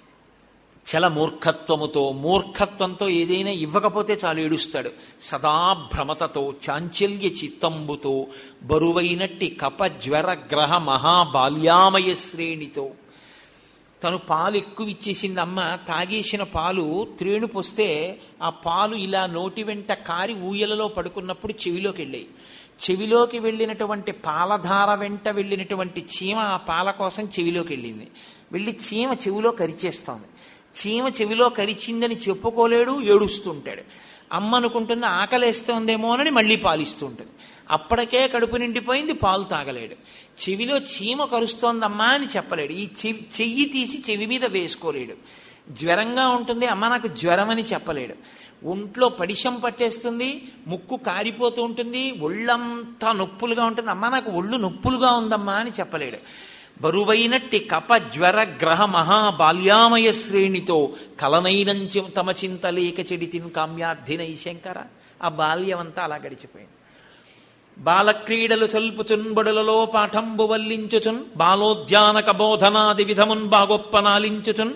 చల మూర్ఖత్వముతో మూర్ఖత్వంతో ఏదైనా ఇవ్వకపోతే చాలు ఏడుస్తాడు సదా భ్రమతతో చాంచల్య చిత్తంబుతో బరువైనట్టి కప జ్వర గ్రహ మహాబాల్యామయ శ్రేణితో తను పాలు ఎక్కువ ఇచ్చేసింది అమ్మ తాగేసిన పాలు త్రేణు పోస్తే ఆ పాలు ఇలా నోటి వెంట కారి ఊయలలో పడుకున్నప్పుడు చెవిలోకి వెళ్ళాయి చెవిలోకి వెళ్ళినటువంటి పాలధార వెంట వెళ్ళినటువంటి చీమ ఆ పాల కోసం చెవిలోకి వెళ్ళింది వెళ్ళి చీమ చెవిలో కరిచేస్తోంది చీమ చెవిలో కరిచిందని చెప్పుకోలేడు ఏడుస్తుంటాడు అమ్మ అనుకుంటుంది ఆకలేస్తోందేమో అని మళ్ళీ పాలిస్తూ ఉంటుంది అప్పటికే కడుపు నిండిపోయింది పాలు తాగలేడు చెవిలో చీమ కరుస్తోందమ్మా అని చెప్పలేడు ఈ చెవి చెయ్యి తీసి చెవి మీద వేసుకోలేడు జ్వరంగా ఉంటుంది అమ్మ నాకు జ్వరం అని చెప్పలేడు ఒంట్లో పడిశం పట్టేస్తుంది ముక్కు కారిపోతూ ఉంటుంది ఒళ్ళంతా నొప్పులుగా ఉంటుంది అమ్మ నాకు ఒళ్ళు నొప్పులుగా ఉందమ్మా అని చెప్పలేడు బరువైనట్టి కప జ్వర గ్రహ మహా బాల్యామయ శ్రేణితో కలనైనంచి తమ చింత లేక చెడితిన్ కామ్యార్థినై శంకర ఆ బాల్యం అంతా అలా గడిచిపోయింది బాలక్రీడలు చల్పుచున్ బడులలో పాఠంబు వల్లించుచున్ బాలోద్యానక బోధనాది విధమున్ బాగొప్పనాలించుచున్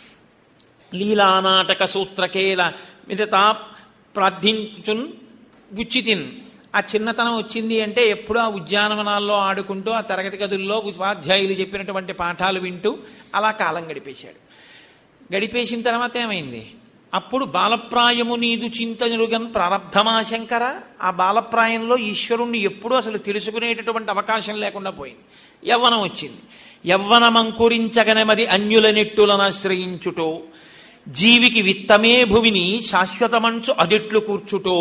లీలానాటక సూత్రకేల మిగతా ప్రార్థించుచున్ గుచ్చితిన్ ఆ చిన్నతనం వచ్చింది అంటే ఎప్పుడూ ఆ ఉద్యానవనాల్లో ఆడుకుంటూ ఆ తరగతి గదుల్లో ఉపాధ్యాయులు చెప్పినటువంటి పాఠాలు వింటూ అలా కాలం గడిపేశాడు గడిపేసిన తర్వాత ఏమైంది అప్పుడు బాలప్రాయము నీదు చింతనుగన్ ప్రారంధమాశంకర ఆ బాలప్రాయంలో ఈశ్వరుణ్ణి ఎప్పుడూ అసలు తెలుసుకునేటటువంటి అవకాశం లేకుండా పోయింది యవ్వనం వచ్చింది యవ్వనమంకురించగనమది అన్యుల నెట్టులను ఆశ్రయించుటో జీవికి విత్తమే భువిని శాశ్వతమంచు అదిట్లు కూర్చుటో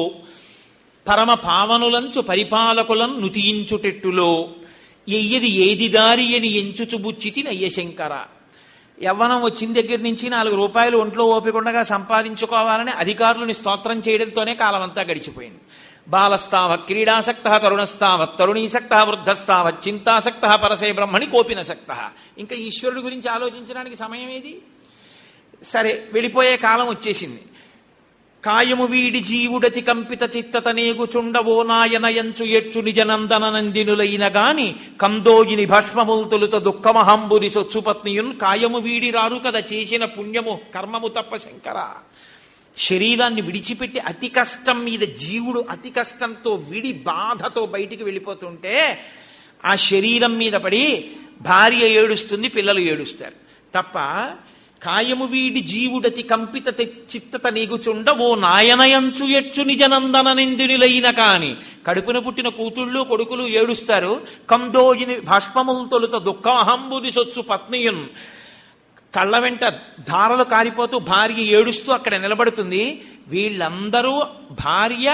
పరమ పావనులంచు పరిపాలకులం నుతియించుటెట్టులో ఎయ్యది ఏది దారి అని ఎంచుచుబుచ్చితి నయ్యశంకర యవ్వనం వచ్చిన దగ్గర నుంచి నాలుగు రూపాయలు ఒంట్లో ఓపికండగా సంపాదించుకోవాలని అధికారులని స్తోత్రం చేయడంతోనే కాలమంతా గడిచిపోయింది బాలస్తావ క్రీడాసక్త తరుణస్తావ తరుణీసక్త వృద్ధస్తావ చింతాసక్త పరసే బ్రహ్మణి కోపినసక్త ఇంకా ఈశ్వరుడి గురించి ఆలోచించడానికి సమయం ఏది సరే వెళ్ళిపోయే కాలం వచ్చేసింది కాయము వీడి జీవుడతి కంపిత చిత్తత నేగుచుండవో నాయనయంచు ఎచ్చు నిజనందన నందినులైన గాని కందోయిని భస్మముల్ తొలుత దుఃఖమహంబురి సొచ్చుపత్నియున్ కాయము వీడి రారు కదా చేసిన పుణ్యము కర్మము తప్ప శంకర శరీరాన్ని విడిచిపెట్టి అతి కష్టం మీద జీవుడు అతి కష్టంతో విడి బాధతో బయటికి వెళ్ళిపోతుంటే ఆ శరీరం మీద పడి భార్య ఏడుస్తుంది పిల్లలు ఏడుస్తారు తప్ప కాయము వీడి జీవుడతి కంపిత చిత్తత నీగుచుండ ఓ నాయనయంచు ఎచ్చు నిజనందన నిందినులైన కాని కడుపున పుట్టిన కూతుళ్ళు కొడుకులు ఏడుస్తారు కందోజిని భాష్పములు తొలుత దుఃఖమహంబుని సొచ్చు పత్నియున్ కళ్ళ వెంట ధారలు కారిపోతూ భార్య ఏడుస్తూ అక్కడ నిలబడుతుంది వీళ్ళందరూ భార్య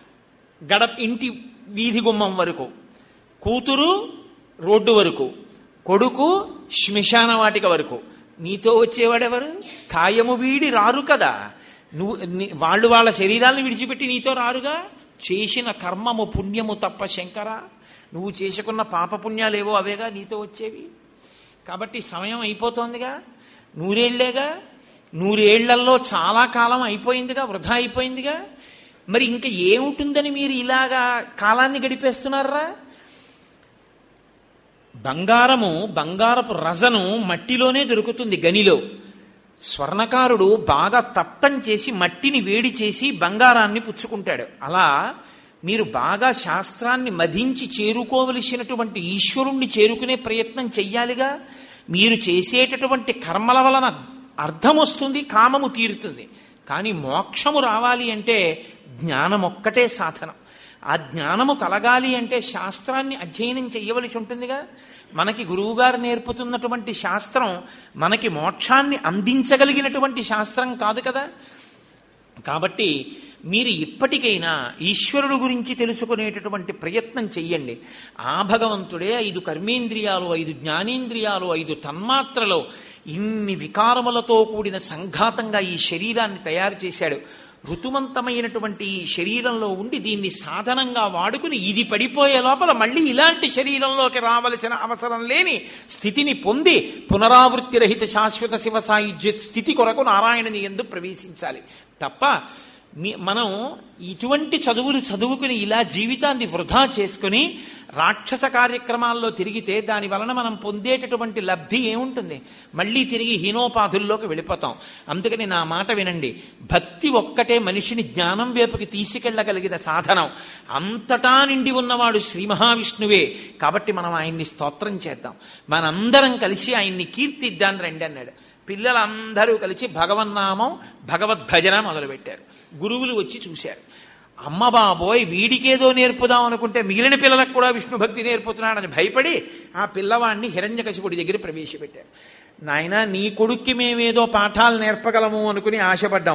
గడ ఇంటి వీధి గుమ్మం వరకు కూతురు రోడ్డు వరకు కొడుకు శ్మశాన వాటిక వరకు నీతో వచ్చేవాడెవరు కాయము వీడి రారు కదా నువ్వు ని- వాళ్ళు వాళ్ళ శరీరాలను విడిచిపెట్టి నీతో రారుగా చేసిన కర్మము పుణ్యము తప్ప శంకర నువ్వు చేసుకున్న పాపపుణ్యాలేవో అవేగా నీతో వచ్చేవి కాబట్టి సమయం అయిపోతోందిగా నూరేళ్లేగా నూరేళ్లలో చాలా కాలం అయిపోయిందిగా వృధా అయిపోయిందిగా మరి ఇంకా ఏముంటుందని మీరు ఇలాగా కాలాన్ని గడిపేస్తున్నారా బంగారము బంగారపు రజను మట్టిలోనే దొరుకుతుంది గనిలో స్వర్ణకారుడు బాగా తప్తం చేసి మట్టిని వేడి చేసి బంగారాన్ని పుచ్చుకుంటాడు అలా మీరు బాగా శాస్త్రాన్ని మధించి చేరుకోవలసినటువంటి ఈశ్వరుణ్ణి చేరుకునే ప్రయత్నం చెయ్యాలిగా మీరు చేసేటటువంటి కర్మల వలన అర్థం వస్తుంది కామము తీరుతుంది కానీ మోక్షము రావాలి అంటే జ్ఞానం ఒక్కటే సాధనం ఆ జ్ఞానము కలగాలి అంటే శాస్త్రాన్ని అధ్యయనం చెయ్యవలసి ఉంటుందిగా మనకి గురువుగారు నేర్పుతున్నటువంటి శాస్త్రం మనకి మోక్షాన్ని అందించగలిగినటువంటి శాస్త్రం కాదు కదా కాబట్టి మీరు ఇప్పటికైనా ఈశ్వరుడు గురించి తెలుసుకునేటటువంటి ప్రయత్నం చెయ్యండి ఆ భగవంతుడే ఐదు కర్మేంద్రియాలు ఐదు జ్ఞానేంద్రియాలు ఐదు తన్మాత్రలో ఇన్ని వికారములతో కూడిన సంఘాతంగా ఈ శరీరాన్ని తయారు చేశాడు ఋతుమంతమైనటువంటి ఈ శరీరంలో ఉండి దీన్ని సాధనంగా వాడుకుని ఇది పడిపోయే లోపల మళ్ళీ ఇలాంటి శరీరంలోకి రావలసిన అవసరం లేని స్థితిని పొంది పునరావృత్తి రహిత శాశ్వత శివ సాయుధ్య స్థితి కొరకు నారాయణని ఎందు ప్రవేశించాలి తప్ప మీ మనం ఇటువంటి చదువులు చదువుకుని ఇలా జీవితాన్ని వృధా చేసుకుని రాక్షస కార్యక్రమాల్లో తిరిగితే దాని వలన మనం పొందేటటువంటి లబ్ధి ఏముంటుంది మళ్ళీ తిరిగి హీనోపాధుల్లోకి వెళ్ళిపోతాం అందుకని నా మాట వినండి భక్తి ఒక్కటే మనిషిని జ్ఞానం వైపుకి తీసుకెళ్లగలిగిన సాధనం అంతటా నిండి ఉన్నవాడు శ్రీ మహావిష్ణువే కాబట్టి మనం ఆయన్ని స్తోత్రం చేద్దాం మనందరం కలిసి ఆయన్ని కీర్తిద్దాం రండి అన్నాడు పిల్లలందరూ కలిసి భగవన్నామం భగవద్భజన మొదలుపెట్టారు గురువులు వచ్చి చూశారు అమ్మ బాబోయ్ వీడికేదో నేర్పుదాం అనుకుంటే మిగిలిన పిల్లలకు కూడా విష్ణు భక్తి నేర్పుతున్నాడని భయపడి ఆ పిల్లవాడిని హిరణ్యకశిపుడి దగ్గర ప్రవేశపెట్టారు నాయన నీ కొడుక్కి మేమేదో పాఠాలు నేర్పగలము అనుకుని ఆశపడ్డాం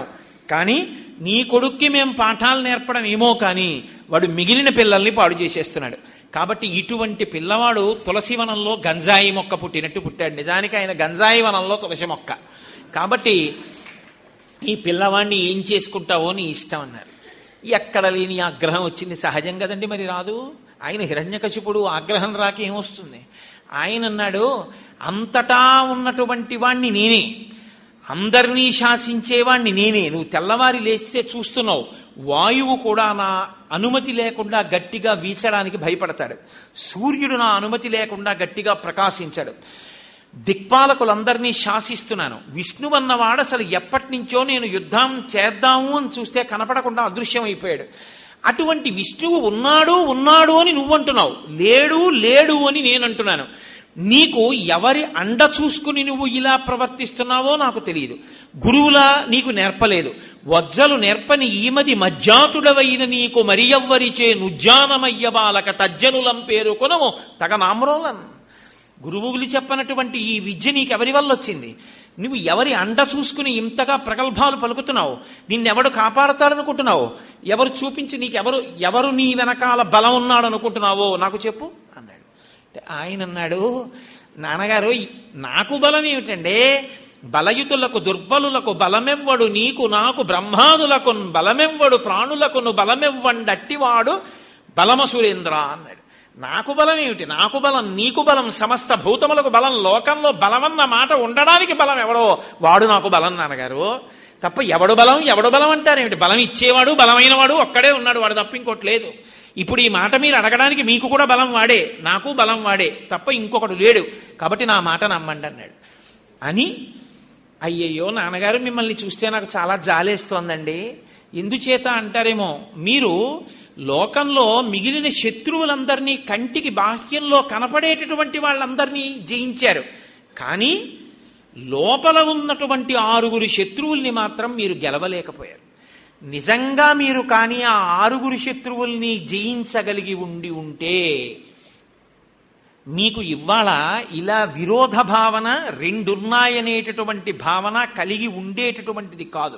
కానీ నీ కొడుక్కి మేము పాఠాలు నేర్పడం ఏమో కానీ వాడు మిగిలిన పిల్లల్ని పాడు చేసేస్తున్నాడు కాబట్టి ఇటువంటి పిల్లవాడు తులసి వనంలో గంజాయి మొక్క పుట్టినట్టు పుట్టాడు నిజానికి ఆయన గంజాయి వనంలో తులసి మొక్క కాబట్టి ఈ పిల్లవాడిని ఏం చేసుకుంటావో నీ ఇష్టం అన్నారు ఎక్కడ లేని ఆగ్రహం వచ్చింది సహజం కదండి మరి రాదు ఆయన హిరణ్యకశిపుడు ఆగ్రహం రాక ఏమొస్తుంది ఆయన అన్నాడు అంతటా ఉన్నటువంటి వాణ్ణి నేనే అందరినీ శాసించేవాణ్ణి నేనే నువ్వు తెల్లవారి లేస్తే చూస్తున్నావు వాయువు కూడా నా అనుమతి లేకుండా గట్టిగా వీచడానికి భయపడతాడు సూర్యుడు నా అనుమతి లేకుండా గట్టిగా ప్రకాశించాడు దిక్పాలకులందరినీ శాసిస్తున్నాను విష్ణువు అన్నవాడు అసలు ఎప్పటి నుంచో నేను యుద్ధం చేద్దాము అని చూస్తే కనపడకుండా అదృశ్యం అయిపోయాడు అటువంటి విష్ణువు ఉన్నాడు ఉన్నాడు అని నువ్వంటున్నావు లేడు లేడు అని నేను అంటున్నాను నీకు ఎవరి అండ చూసుకుని నువ్వు ఇలా ప్రవర్తిస్తున్నావో నాకు తెలియదు గురువులా నీకు నేర్పలేదు వజ్జలు నేర్పని ఈమది మజ్జాతుడవైన నీకు మరి ఎవ్వరిచే నుజ్జానమయ్య బాలక తజ్జనులం పేరుకొనము తగ నామ్రోలన్ గురువులు చెప్పనటువంటి ఈ విద్య నీకు ఎవరి వల్ల వచ్చింది నువ్వు ఎవరి అండ చూసుకుని ఇంతగా ప్రగల్భాలు పలుకుతున్నావు నిన్నెవడు కాపాడతాడనుకుంటున్నావు ఎవరు చూపించి నీకెవరు ఎవరు నీ వెనకాల బలం ఉన్నాడు అనుకుంటున్నావో నాకు చెప్పు అన్నాడు ఆయన అన్నాడు నాన్నగారు నాకు బలం ఏమిటండి బలయుతులకు దుర్బలులకు బలమెవ్వడు నీకు నాకు బ్రహ్మాదులకు బలమెవ్వడు ప్రాణులకును బలమెవ్వండట్టివాడు బలమ సురేంద్ర అన్నాడు నాకు బలం ఏమిటి నాకు బలం నీకు బలం సమస్త భూతములకు బలం లోకంలో బలమన్న మాట ఉండడానికి బలం ఎవడో వాడు నాకు బలం నాన్నగారు తప్ప ఎవడు బలం ఎవడు బలం అంటారేమిటి బలం ఇచ్చేవాడు బలమైన వాడు ఒక్కడే ఉన్నాడు వాడు తప్ప ఇంకోటి లేదు ఇప్పుడు ఈ మాట మీరు అడగడానికి మీకు కూడా బలం వాడే నాకు బలం వాడే తప్ప ఇంకొకడు లేడు కాబట్టి నా మాట నమ్మండి అన్నాడు అని అయ్యయ్యో నాన్నగారు మిమ్మల్ని చూస్తే నాకు చాలా జాలేస్తోందండి ఎందుచేత అంటారేమో మీరు లోకంలో మిగిలిన శత్రువులందరినీ కంటికి బాహ్యంలో కనపడేటటువంటి వాళ్ళందరినీ జయించారు కానీ లోపల ఉన్నటువంటి ఆరుగురు శత్రువుల్ని మాత్రం మీరు గెలవలేకపోయారు నిజంగా మీరు కానీ ఆ ఆరుగురు శత్రువుల్ని జయించగలిగి ఉండి ఉంటే మీకు ఇవాళ ఇలా విరోధ భావన రెండున్నాయనేటటువంటి భావన కలిగి ఉండేటటువంటిది కాదు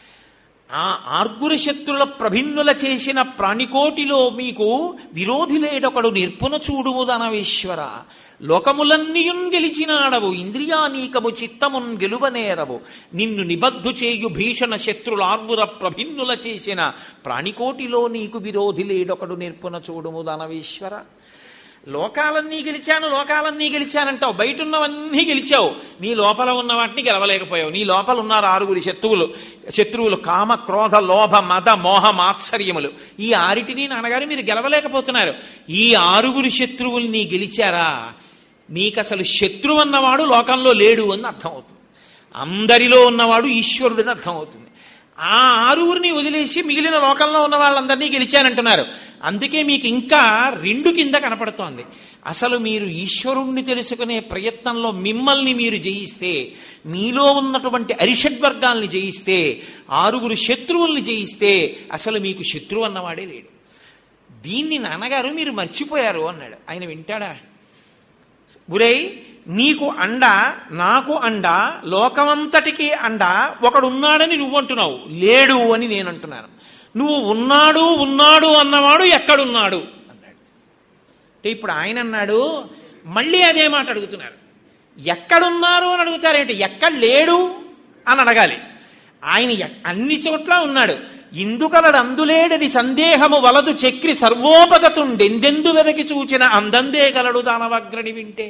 ఆ ఆర్గుర శత్రుల ప్రభిన్నుల చేసిన ప్రాణికోటిలో మీకు విరోధి లేడొకడు నిర్పున చూడుము దనవేశ్వర లోకములన్నీయున్ గెలిచినాడవు ఇంద్రియానీకము చిత్తమున్ గెలువనేరవు నిన్ను నిబద్ధు చేయు భీషణ శత్రులార్వుర ప్రభిన్నుల చేసిన ప్రాణికోటిలో నీకు విరోధి లేడొకడు నిర్పున చూడుము దనవేశ్వర లోకాలన్నీ గెలిచాను లోకాలన్నీ గెలిచానంటావు బయట ఉన్నవన్నీ గెలిచావు నీ లోపల ఉన్న వాటిని గెలవలేకపోయావు నీ లోపల ఉన్నారు ఆరుగురి శత్రువులు శత్రువులు కామ క్రోధ లోభ మద మోహ మాత్సర్యములు ఈ ఆరిటిని నాన్నగారు మీరు గెలవలేకపోతున్నారు ఈ ఆరుగురు శత్రువుల్ని గెలిచారా నీకు అసలు శత్రువు అన్నవాడు లోకంలో లేడు అని అర్థమవుతుంది అందరిలో ఉన్నవాడు ఈశ్వరుడని అర్థమవుతుంది ఆ ఆరుగురిని వదిలేసి మిగిలిన లోకంలో ఉన్న వాళ్ళందరినీ గెలిచానంటున్నారు అందుకే మీకు ఇంకా రెండు కింద కనపడుతోంది అసలు మీరు ఈశ్వరుణ్ణి తెలుసుకునే ప్రయత్నంలో మిమ్మల్ని మీరు జయిస్తే మీలో ఉన్నటువంటి అరిషడ్వర్గాల్ని జయిస్తే ఆరుగురు శత్రువుల్ని జయిస్తే అసలు మీకు శత్రువు అన్నవాడే లేడు దీన్ని నాన్నగారు మీరు మర్చిపోయారు అన్నాడు ఆయన వింటాడా గురై నీకు అండ నాకు అండ లోకమంతటికి అండ ఒకడున్నాడని నువ్వు అంటున్నావు లేడు అని నేను అంటున్నాను నువ్వు ఉన్నాడు ఉన్నాడు అన్నవాడు ఎక్కడున్నాడు అన్నాడు అంటే ఇప్పుడు ఆయన అన్నాడు మళ్ళీ అదే మాట అడుగుతున్నారు ఎక్కడున్నారు అని అడుగుతారేంటి ఎక్కడ లేడు అని అడగాలి ఆయన అన్ని చోట్ల ఉన్నాడు ఇందుకలడు అందులేడని సందేహము వలదు చక్రి సర్వోపగతుండెందెందు వెదకి చూచిన అందందే గలడు దానవగ్రని వింటే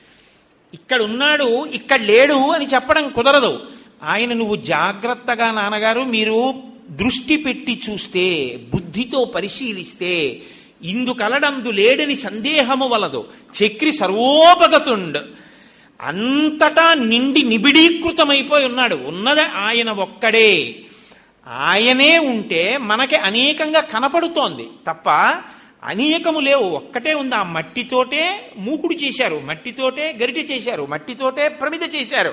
ఇక్కడ ఉన్నాడు ఇక్కడ లేడు అని చెప్పడం కుదరదు ఆయన నువ్వు జాగ్రత్తగా నాన్నగారు మీరు దృష్టి పెట్టి చూస్తే బుద్ధితో పరిశీలిస్తే ఇందుకలడందు లేడని సందేహము వలదు చక్రి సర్వోపగతుండ్ అంతటా నిండి నిబిడీకృతమైపోయి ఉన్నాడు ఉన్నది ఆయన ఒక్కడే ఆయనే ఉంటే మనకి అనేకంగా కనపడుతోంది తప్ప అనేకము లేవు ఒక్కటే ఉంది ఆ మట్టితోటే మూకుడు చేశారు మట్టితోటే గరిటె చేశారు మట్టితోటే ప్రమిద చేశారు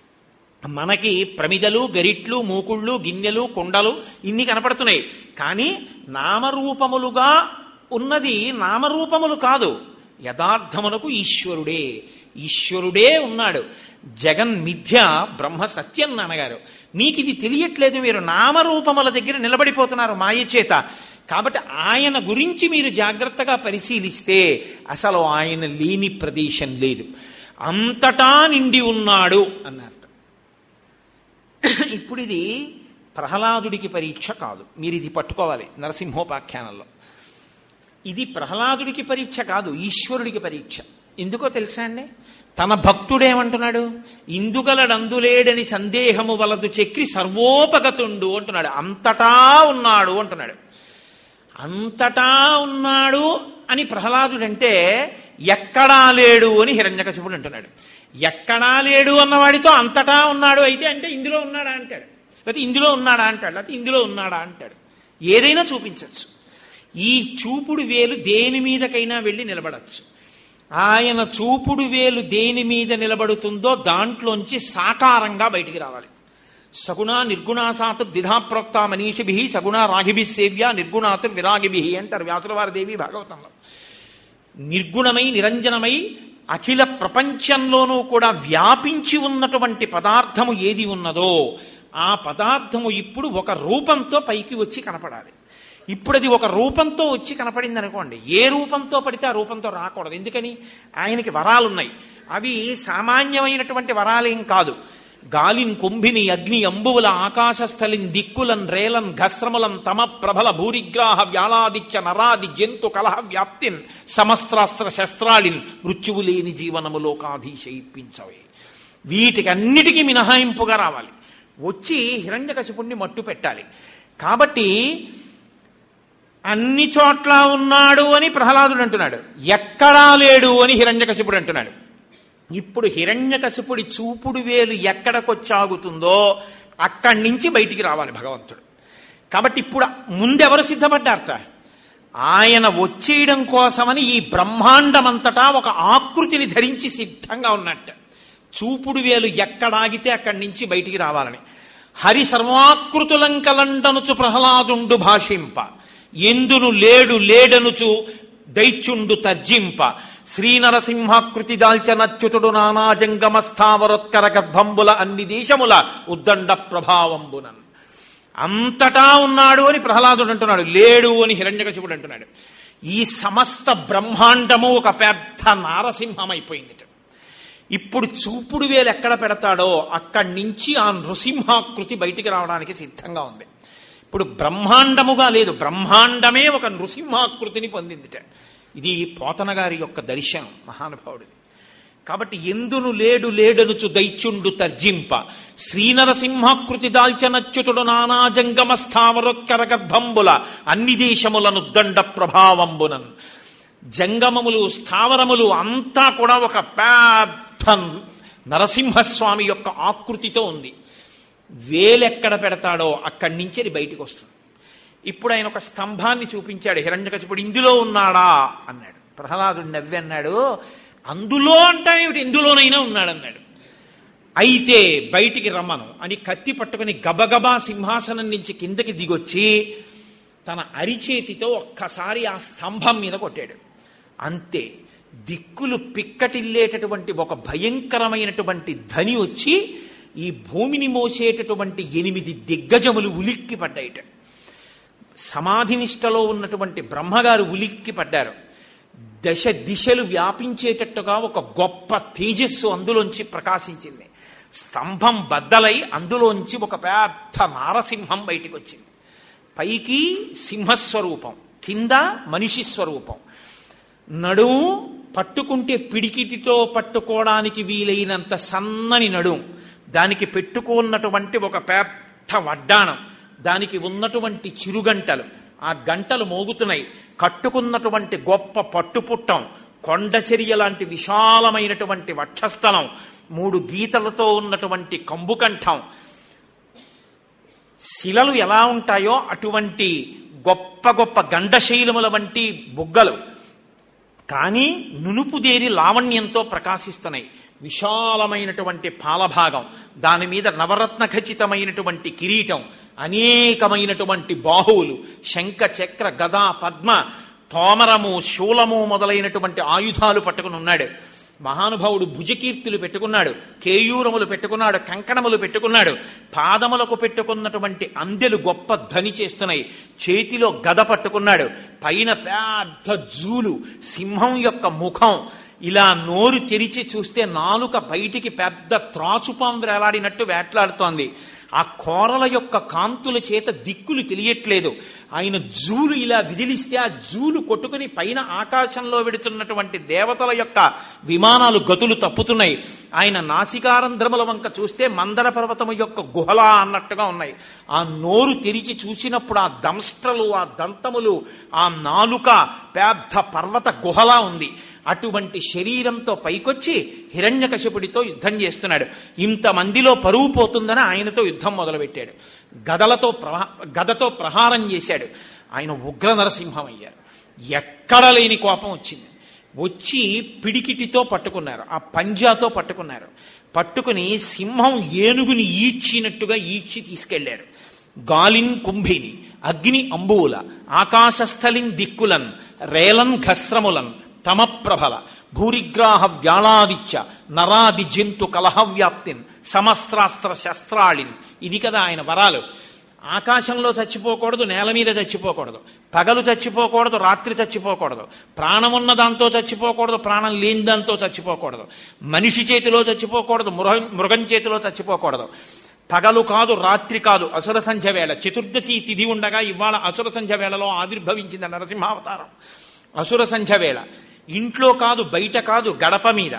మనకి ప్రమిదలు గరిట్లు మూకుళ్ళు గిన్నెలు కుండలు ఇన్ని కనపడుతున్నాయి కానీ నామరూపములుగా ఉన్నది నామరూపములు కాదు యథార్థమునకు ఈశ్వరుడే ఈశ్వరుడే ఉన్నాడు జగన్ మిథ్య బ్రహ్మ సత్యం నాన్నగారు నీకు ఇది తెలియట్లేదు మీరు నామరూపముల దగ్గర నిలబడిపోతున్నారు మాయ చేత కాబట్టి ఆయన గురించి మీరు జాగ్రత్తగా పరిశీలిస్తే అసలు ఆయన లేని ప్రదేశం లేదు అంతటా నిండి ఉన్నాడు అన్నారు ఇప్పుడు ఇది ప్రహ్లాదుడికి పరీక్ష కాదు మీరు ఇది పట్టుకోవాలి నరసింహోపాఖ్యానంలో ఇది ప్రహ్లాదుడికి పరీక్ష కాదు ఈశ్వరుడికి పరీక్ష ఎందుకో తెలుసా అండి తన భక్తుడేమంటున్నాడు ఇందుగలడందులేడని సందేహము వలదు చక్రి సర్వోపగతుండు అంటున్నాడు అంతటా ఉన్నాడు అంటున్నాడు అంతటా ఉన్నాడు అని ప్రహ్లాదుడంటే ఎక్కడా లేడు అని హిరణ్యకశిపుడు అంటున్నాడు ఎక్కడా లేడు అన్నవాడితో అంతటా ఉన్నాడు అయితే అంటే ఇందులో ఉన్నాడా అంటాడు లేకపోతే ఇందులో ఉన్నాడా అంటాడు లేకపోతే ఇందులో ఉన్నాడా అంటాడు ఏదైనా చూపించవచ్చు ఈ చూపుడు వేలు దేని మీదకైనా వెళ్ళి నిలబడచ్చు ఆయన చూపుడు వేలు దేని మీద నిలబడుతుందో దాంట్లోంచి సాకారంగా బయటికి రావాలి సగుణ నిర్గుణాసాతు ద్విధా ప్రోక్త మనీషిభి సగుణ రాగిభి సేవ్య నిర్గుణాతు విరాగిభి అంటారు వ్యాసులవారి దేవి భాగవతంలో నిర్గుణమై నిరంజనమై అఖిల ప్రపంచంలోనూ కూడా వ్యాపించి ఉన్నటువంటి పదార్థము ఏది ఉన్నదో ఆ పదార్థము ఇప్పుడు ఒక రూపంతో పైకి వచ్చి కనపడాలి ఇప్పుడు అది ఒక రూపంతో వచ్చి కనపడింది అనుకోండి ఏ రూపంతో పడితే ఆ రూపంతో రాకూడదు ఎందుకని ఆయనకి వరాలు ఉన్నాయి అవి సామాన్యమైనటువంటి వరాలేం కాదు గాలిన్ కుంభిని అగ్ని అంబువుల ఆకాశస్థలిన్ దిక్కులన్ రేలన్ ఘస్రములం తమ ప్రభల భూరిగ్రాహ వ్యాళాదిత్య నరాది జంతు కలహ వ్యాప్తిన్ సమస్త్రాస్త్ర శస్త్రాళిన్ మృత్యువు లేని జీవనములోకాధీశ ఇప్పించవే వీటికి అన్నిటికీ మినహాయింపుగా రావాలి వచ్చి హిరణ్యకశిపుణ్ణి మట్టు పెట్టాలి కాబట్టి అన్ని చోట్ల ఉన్నాడు అని ప్రహ్లాదుడు అంటున్నాడు ఎక్కడా లేడు అని హిరణ్యకశిపుడు అంటున్నాడు ఇప్పుడు హిరణ్యకశిపుడి చూపుడు వేలు ఎక్కడికొచ్చాగుతుందో అక్కడి నుంచి బయటికి రావాలి భగవంతుడు కాబట్టి ఇప్పుడు ముందెవరు సిద్ధపడ్డారట ఆయన వచ్చేయడం కోసమని ఈ బ్రహ్మాండమంతటా ఒక ఆకృతిని ధరించి సిద్ధంగా ఉన్నట్ట చూపుడు వేలు ఎక్కడాగితే అక్కడి నుంచి బయటికి రావాలని హరి సర్వాకృతులంకలండనుచు ప్రహ్లాదుండు భాషింప ఎందును లేడు లేడనుచు దైత్యుండు తర్జింప శ్రీనరసింహాకృతి దాల్చనచ్యుతుడు నానాజంగమస్థావరోత్కర గర్భంబుల అన్ని దేశముల ఉద్దండ ప్రభావంబునన్ అంతటా ఉన్నాడు అని ప్రహ్లాదుడు అంటున్నాడు లేడు అని హిరణ్యకశిపుడు అంటున్నాడు ఈ సమస్త బ్రహ్మాండము ఒక పెద్ద నారసింహం అయిపోయింది ఇప్పుడు చూపుడు వేలు ఎక్కడ పెడతాడో అక్కడి నుంచి ఆ నృసింహాకృతి బయటికి రావడానికి సిద్ధంగా ఉంది ఇప్పుడు బ్రహ్మాండముగా లేదు బ్రహ్మాండమే ఒక నృసింహాకృతిని పొందిందిట ఇది పోతన గారి యొక్క దర్శనం మహానుభావుడిది కాబట్టి ఎందును లేడు లేడనుచు దైత్యుండు తర్జింప శ్రీనరసింహాకృతి దాల్చనచ్యుతుడు నానాజంగమ స్థావరోత్కర గర్భంబుల అన్ని దేశములను దండ ప్రభావంబునన్ జంగమములు స్థావరములు అంతా కూడా ఒక పెద్ద నరసింహస్వామి యొక్క ఆకృతితో ఉంది వేలెక్కడ పెడతాడో అక్కడి నుంచి అది బయటికి వస్తుంది ఇప్పుడు ఆయన ఒక స్తంభాన్ని చూపించాడు హిరణ్యకశిపుడు ఇందులో ఉన్నాడా అన్నాడు ప్రహ్లాదుడు నవ్వి అన్నాడు అందులో అంటావేమిటి ఇందులోనైనా ఉన్నాడన్నాడు అయితే బయటికి రమ్మను అని కత్తి పట్టుకుని గబగబా సింహాసనం నుంచి కిందకి దిగొచ్చి తన అరిచేతితో ఒక్కసారి ఆ స్తంభం మీద కొట్టాడు అంతే దిక్కులు పిక్కటిల్లేటటువంటి ఒక భయంకరమైనటువంటి ధని వచ్చి ఈ భూమిని మోసేటటువంటి ఎనిమిది దిగ్గజములు ఉలిక్కి పడ్డాయిట సమాధినిష్టలో ఉన్నటువంటి బ్రహ్మగారు ఉలిక్కి పడ్డారు దశ దిశలు వ్యాపించేటట్టుగా ఒక గొప్ప తేజస్సు అందులోంచి ప్రకాశించింది స్తంభం బద్దలై అందులోంచి ఒక పెద్ద నారసింహం బయటికి వచ్చింది పైకి సింహస్వరూపం కింద మనిషి స్వరూపం నడుము పట్టుకుంటే పిడికిటితో పట్టుకోవడానికి వీలైనంత సన్నని నడుం దానికి పెట్టుకున్నటువంటి ఒక పెద్ద వడ్డాణం దానికి ఉన్నటువంటి చిరుగంటలు ఆ గంటలు మోగుతున్నాయి కట్టుకున్నటువంటి గొప్ప పట్టుపుట్టం కొండచర్య లాంటి విశాలమైనటువంటి వక్షస్థలం మూడు గీతలతో ఉన్నటువంటి కంబుకంఠం శిలలు ఎలా ఉంటాయో అటువంటి గొప్ప గొప్ప గండశైలముల వంటి బుగ్గలు కానీ నునుపుదేరి లావణ్యంతో ప్రకాశిస్తున్నాయి విశాలమైనటువంటి పాలభాగం దాని మీద నవరత్న ఖచ్చితమైనటువంటి కిరీటం అనేకమైనటువంటి బాహువులు శంఖ చక్ర గదా పద్మ తోమరము శూలము మొదలైనటువంటి ఆయుధాలు పట్టుకుని ఉన్నాడు మహానుభావుడు భుజకీర్తులు పెట్టుకున్నాడు కేయూరములు పెట్టుకున్నాడు కంకణములు పెట్టుకున్నాడు పాదములకు పెట్టుకున్నటువంటి అందెలు గొప్ప ధని చేస్తున్నాయి చేతిలో గద పట్టుకున్నాడు పైన పెద్ద జూలు సింహం యొక్క ముఖం ఇలా నోరు తెరిచి చూస్తే నాలుక బయటికి పెద్ద త్రాచుపాం వేలాడినట్టు వేట్లాడుతోంది ఆ కోరల యొక్క కాంతుల చేత దిక్కులు తెలియట్లేదు ఆయన జూలు ఇలా విదిలిస్తే ఆ జూలు కొట్టుకుని పైన ఆకాశంలో వెడుతున్నటువంటి దేవతల యొక్క విమానాలు గతులు తప్పుతున్నాయి ఆయన నాసికారంధ్రముల వంక చూస్తే మందర పర్వతము యొక్క గుహలా అన్నట్టుగా ఉన్నాయి ఆ నోరు తెరిచి చూసినప్పుడు ఆ దంష్ట్రలు ఆ దంతములు ఆ నాలుక పెద్ద పర్వత గుహలా ఉంది అటువంటి శరీరంతో పైకొచ్చి హిరణ్యకశపుడితో యుద్ధం చేస్తున్నాడు ఇంతమందిలో పరువు పోతుందని ఆయనతో యుద్ధం మొదలుపెట్టాడు గదలతో ప్రహ గదతో ప్రహారం చేశాడు ఆయన ఉగ్ర నరసింహం అయ్యారు ఎక్కడ లేని కోపం వచ్చింది వచ్చి పిడికిటితో పట్టుకున్నారు ఆ పంజాతో పట్టుకున్నారు పట్టుకుని సింహం ఏనుగుని ఈడ్చినట్టుగా ఈడ్చి తీసుకెళ్లారు గాలిన్ కుంభిని అగ్ని అంబువుల ఆకాశస్థలిన్ దిక్కులన్ రేలన్ ఘస్రములన్ తమప్రభల భూరిగ్రాహ వ్యాళాదిత్య నరాది జంతు కలహవ్యాప్తిన్ సమస్త్రాస్త్ర శస్త్రాళిన్ ఇది కదా ఆయన వరాలు ఆకాశంలో చచ్చిపోకూడదు నేల మీద చచ్చిపోకూడదు పగలు చచ్చిపోకూడదు రాత్రి చచ్చిపోకూడదు ప్రాణం ఉన్న దాంతో చచ్చిపోకూడదు ప్రాణం లేని దాంతో చచ్చిపోకూడదు మనిషి చేతిలో చచ్చిపోకూడదు మృగం మృగం చేతిలో చచ్చిపోకూడదు పగలు కాదు రాత్రి కాదు అసుర సంధ్య వేళ చతుర్దశి తిథి ఉండగా ఇవాళ అసుర సంధ్య వేళలో ఆవిర్భవించింది నరసింహావతారం అసుర సంధ్య వేళ ఇంట్లో కాదు బయట కాదు గడప మీద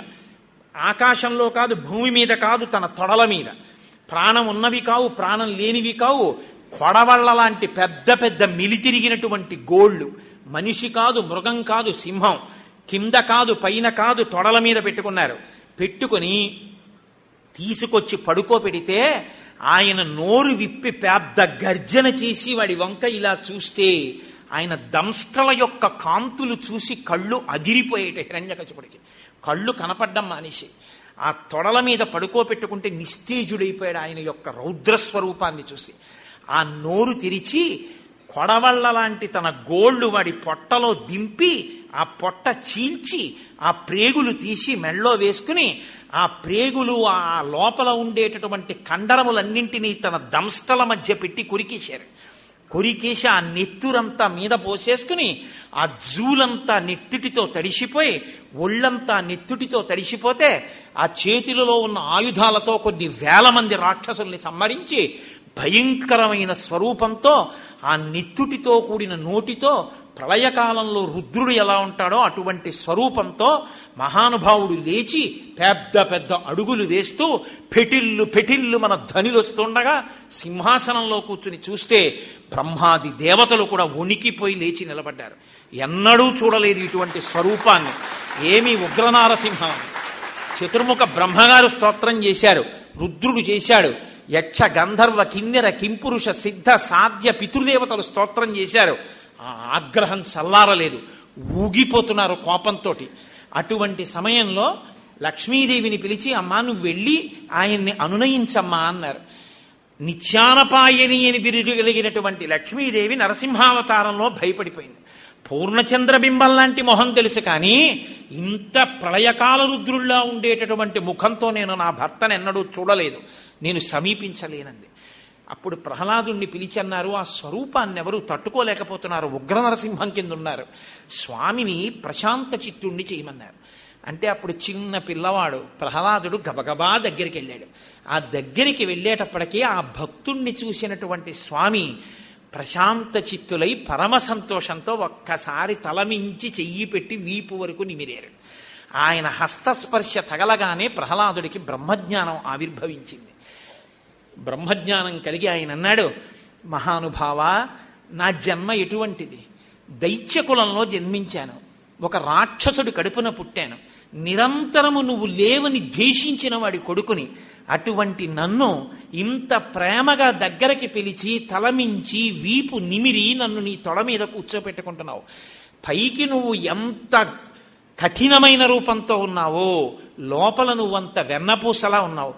ఆకాశంలో కాదు భూమి మీద కాదు తన తొడల మీద ప్రాణం ఉన్నవి కావు ప్రాణం లేనివి కావు కొడవళ్ళ లాంటి పెద్ద పెద్ద మిలితిరిగినటువంటి గోళ్ళు మనిషి కాదు మృగం కాదు సింహం కింద కాదు పైన కాదు తొడల మీద పెట్టుకున్నారు పెట్టుకుని తీసుకొచ్చి పడుకోపెడితే ఆయన నోరు విప్పి పెద్ద గర్జన చేసి వాడి వంక ఇలా చూస్తే ఆయన దంష్ట్రల యొక్క కాంతులు చూసి కళ్ళు అదిరిపోయేట హిరణ్యకశపుడికి కళ్ళు కనపడ్డం మానేసి ఆ తొడల మీద పడుకోపెట్టుకుంటే నిస్తేజుడైపోయాడు ఆయన యొక్క రౌద్రస్వరూపాన్ని చూసి ఆ నోరు తెరిచి కొడవళ్ళ లాంటి తన గోళ్లు వాడి పొట్టలో దింపి ఆ పొట్ట చీల్చి ఆ ప్రేగులు తీసి మెళ్ళో వేసుకుని ఆ ప్రేగులు ఆ లోపల ఉండేటటువంటి కండరములన్నింటినీ తన దంష్టల మధ్య పెట్టి కురికేశారు కొరికేసి ఆ నెత్తురంతా మీద పోసేసుకుని ఆ జూలంతా నెత్తుటితో తడిసిపోయి ఒళ్ళంతా నెత్తుటితో తడిసిపోతే ఆ చేతులలో ఉన్న ఆయుధాలతో కొన్ని వేల మంది రాక్షసుల్ని సంహరించి భయంకరమైన స్వరూపంతో ఆ నెత్తుటితో కూడిన నోటితో ప్రళయకాలంలో రుద్రుడు ఎలా ఉంటాడో అటువంటి స్వరూపంతో మహానుభావుడు లేచి పెద్ద పెద్ద అడుగులు వేస్తూ పెటిల్లు పెటిల్లు మన ధనిలు వస్తుండగా సింహాసనంలో కూర్చుని చూస్తే బ్రహ్మాది దేవతలు కూడా వణికిపోయి లేచి నిలబడ్డారు ఎన్నడూ చూడలేదు ఇటువంటి స్వరూపాన్ని ఏమి ఉగ్రనారసింహం చతుర్ముఖ బ్రహ్మగారు స్తోత్రం చేశారు రుద్రుడు చేశాడు యక్ష గంధర్వ కిన్నెర కింపురుష సిద్ధ సాధ్య పితృదేవతలు స్తోత్రం చేశారు ఆ ఆగ్రహం చల్లారలేదు ఊగిపోతున్నారు కోపంతో అటువంటి సమయంలో లక్ష్మీదేవిని పిలిచి అమ్మా నువ్వు వెళ్ళి ఆయన్ని అనునయించమ్మా అన్నారు నిత్యానపాయని అని బిరుదు కలిగినటువంటి లక్ష్మీదేవి నరసింహావతారంలో భయపడిపోయింది పూర్ణచంద్రబింబం లాంటి మొహం తెలుసు కానీ ఇంత ప్రళయకాల రుద్రుల్లా ఉండేటటువంటి ముఖంతో నేను నా భర్తను ఎన్నడూ చూడలేదు నేను సమీపించలేనంది అప్పుడు ప్రహ్లాదుణ్ణి పిలిచన్నారు ఆ స్వరూపాన్ని ఎవరు తట్టుకోలేకపోతున్నారు ఉగ్ర నరసింహం కింద ఉన్నారు స్వామిని ప్రశాంత చిత్తుణ్ణి చేయమన్నారు అంటే అప్పుడు చిన్న పిల్లవాడు ప్రహ్లాదుడు గబగబా దగ్గరికి వెళ్ళాడు ఆ దగ్గరికి వెళ్ళేటప్పటికీ ఆ భక్తుణ్ణి చూసినటువంటి స్వామి ప్రశాంత చిత్తులై పరమ సంతోషంతో ఒక్కసారి తలమించి చెయ్యి పెట్టి వీపు వరకు నిమిరారు ఆయన హస్తస్పర్శ తగలగానే ప్రహ్లాదుడికి బ్రహ్మజ్ఞానం ఆవిర్భవించింది బ్రహ్మజ్ఞానం కలిగి ఆయన అన్నాడు మహానుభావ నా జన్మ ఎటువంటిది దైత్యకులంలో జన్మించాను ఒక రాక్షసుడి కడుపున పుట్టాను నిరంతరము నువ్వు లేవని ద్వేషించిన వాడి కొడుకుని అటువంటి నన్ను ఇంత ప్రేమగా దగ్గరికి పిలిచి తలమించి వీపు నిమిరి నన్ను నీ తొడ మీద కూర్చోపెట్టుకుంటున్నావు పైకి నువ్వు ఎంత కఠినమైన రూపంతో ఉన్నావో లోపల నువ్వంత వెన్నపూసలా ఉన్నావు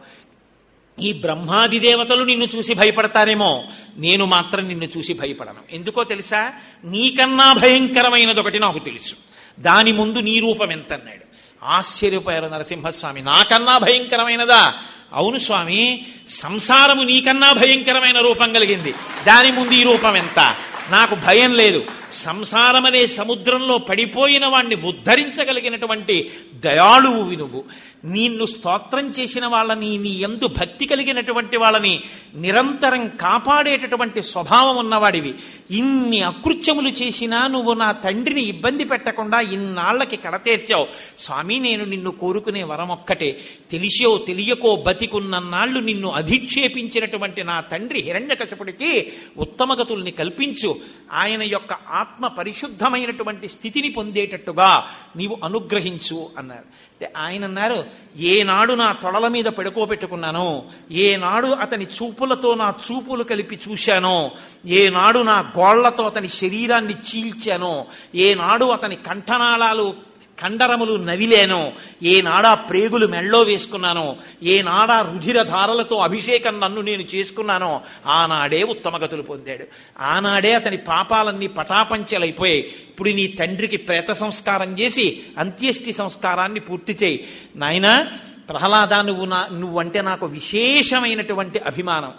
ఈ బ్రహ్మాది దేవతలు నిన్ను చూసి భయపడతారేమో నేను మాత్రం నిన్ను చూసి భయపడను ఎందుకో తెలుసా నీకన్నా భయంకరమైనది ఒకటి నాకు తెలుసు దాని ముందు నీ రూపం ఎంత అన్నాడు ఆశ్చర్యపోయారు నరసింహస్వామి నాకన్నా భయంకరమైనదా అవును స్వామి సంసారము నీకన్నా భయంకరమైన రూపం కలిగింది దాని ముందు ఈ రూపం ఎంత నాకు భయం లేదు సంసారమనే సముద్రంలో పడిపోయిన వాణ్ణి ఉద్ధరించగలిగినటువంటి దయాళువు నువ్వు నిన్ను స్తోత్రం చేసిన వాళ్ళని నీ ఎందు భక్తి కలిగినటువంటి వాళ్ళని నిరంతరం కాపాడేటటువంటి స్వభావం ఉన్నవాడివి ఇన్ని అకృత్యములు చేసినా నువ్వు నా తండ్రిని ఇబ్బంది పెట్టకుండా ఇన్నాళ్లకి కడతేర్చావు స్వామి నేను నిన్ను కోరుకునే వరం ఒక్కటే తెలిసో తెలియకో బతికున్నన్నాళ్ళు నిన్ను అధిక్షేపించినటువంటి నా తండ్రి హిరణ్యకశపుడికి ఉత్తమగతుల్ని కల్పించు ఆయన యొక్క ఆత్మ పరిశుద్ధమైనటువంటి స్థితిని పొందేటట్టుగా నీవు అనుగ్రహించు అన్నారు అంటే ఆయన అన్నారు ఏనాడు నా తొడల మీద పడుకోబెట్టుకున్నానో ఏనాడు అతని చూపులతో నా చూపులు కలిపి చూశానో ఏనాడు నా గోళ్లతో అతని శరీరాన్ని చీల్చానో ఏనాడు అతని కంఠనాళాలు కండరములు నవిలేనో ఏనాడా ప్రేగులు మెళ్ళో వేసుకున్నానో ఏనాడా రుధిర ధారలతో అభిషేకం నన్ను నేను చేసుకున్నానో ఆనాడే ఉత్తమగతులు పొందాడు ఆనాడే అతని పాపాలన్నీ పటాపంచలైపోయాయి ఇప్పుడు నీ తండ్రికి ప్రేత సంస్కారం చేసి అంత్యేష్టి సంస్కారాన్ని పూర్తి చేయి నాయనా ప్రహ్లాద నువ్వు నా నువ్వంటే నాకు విశేషమైనటువంటి అభిమానం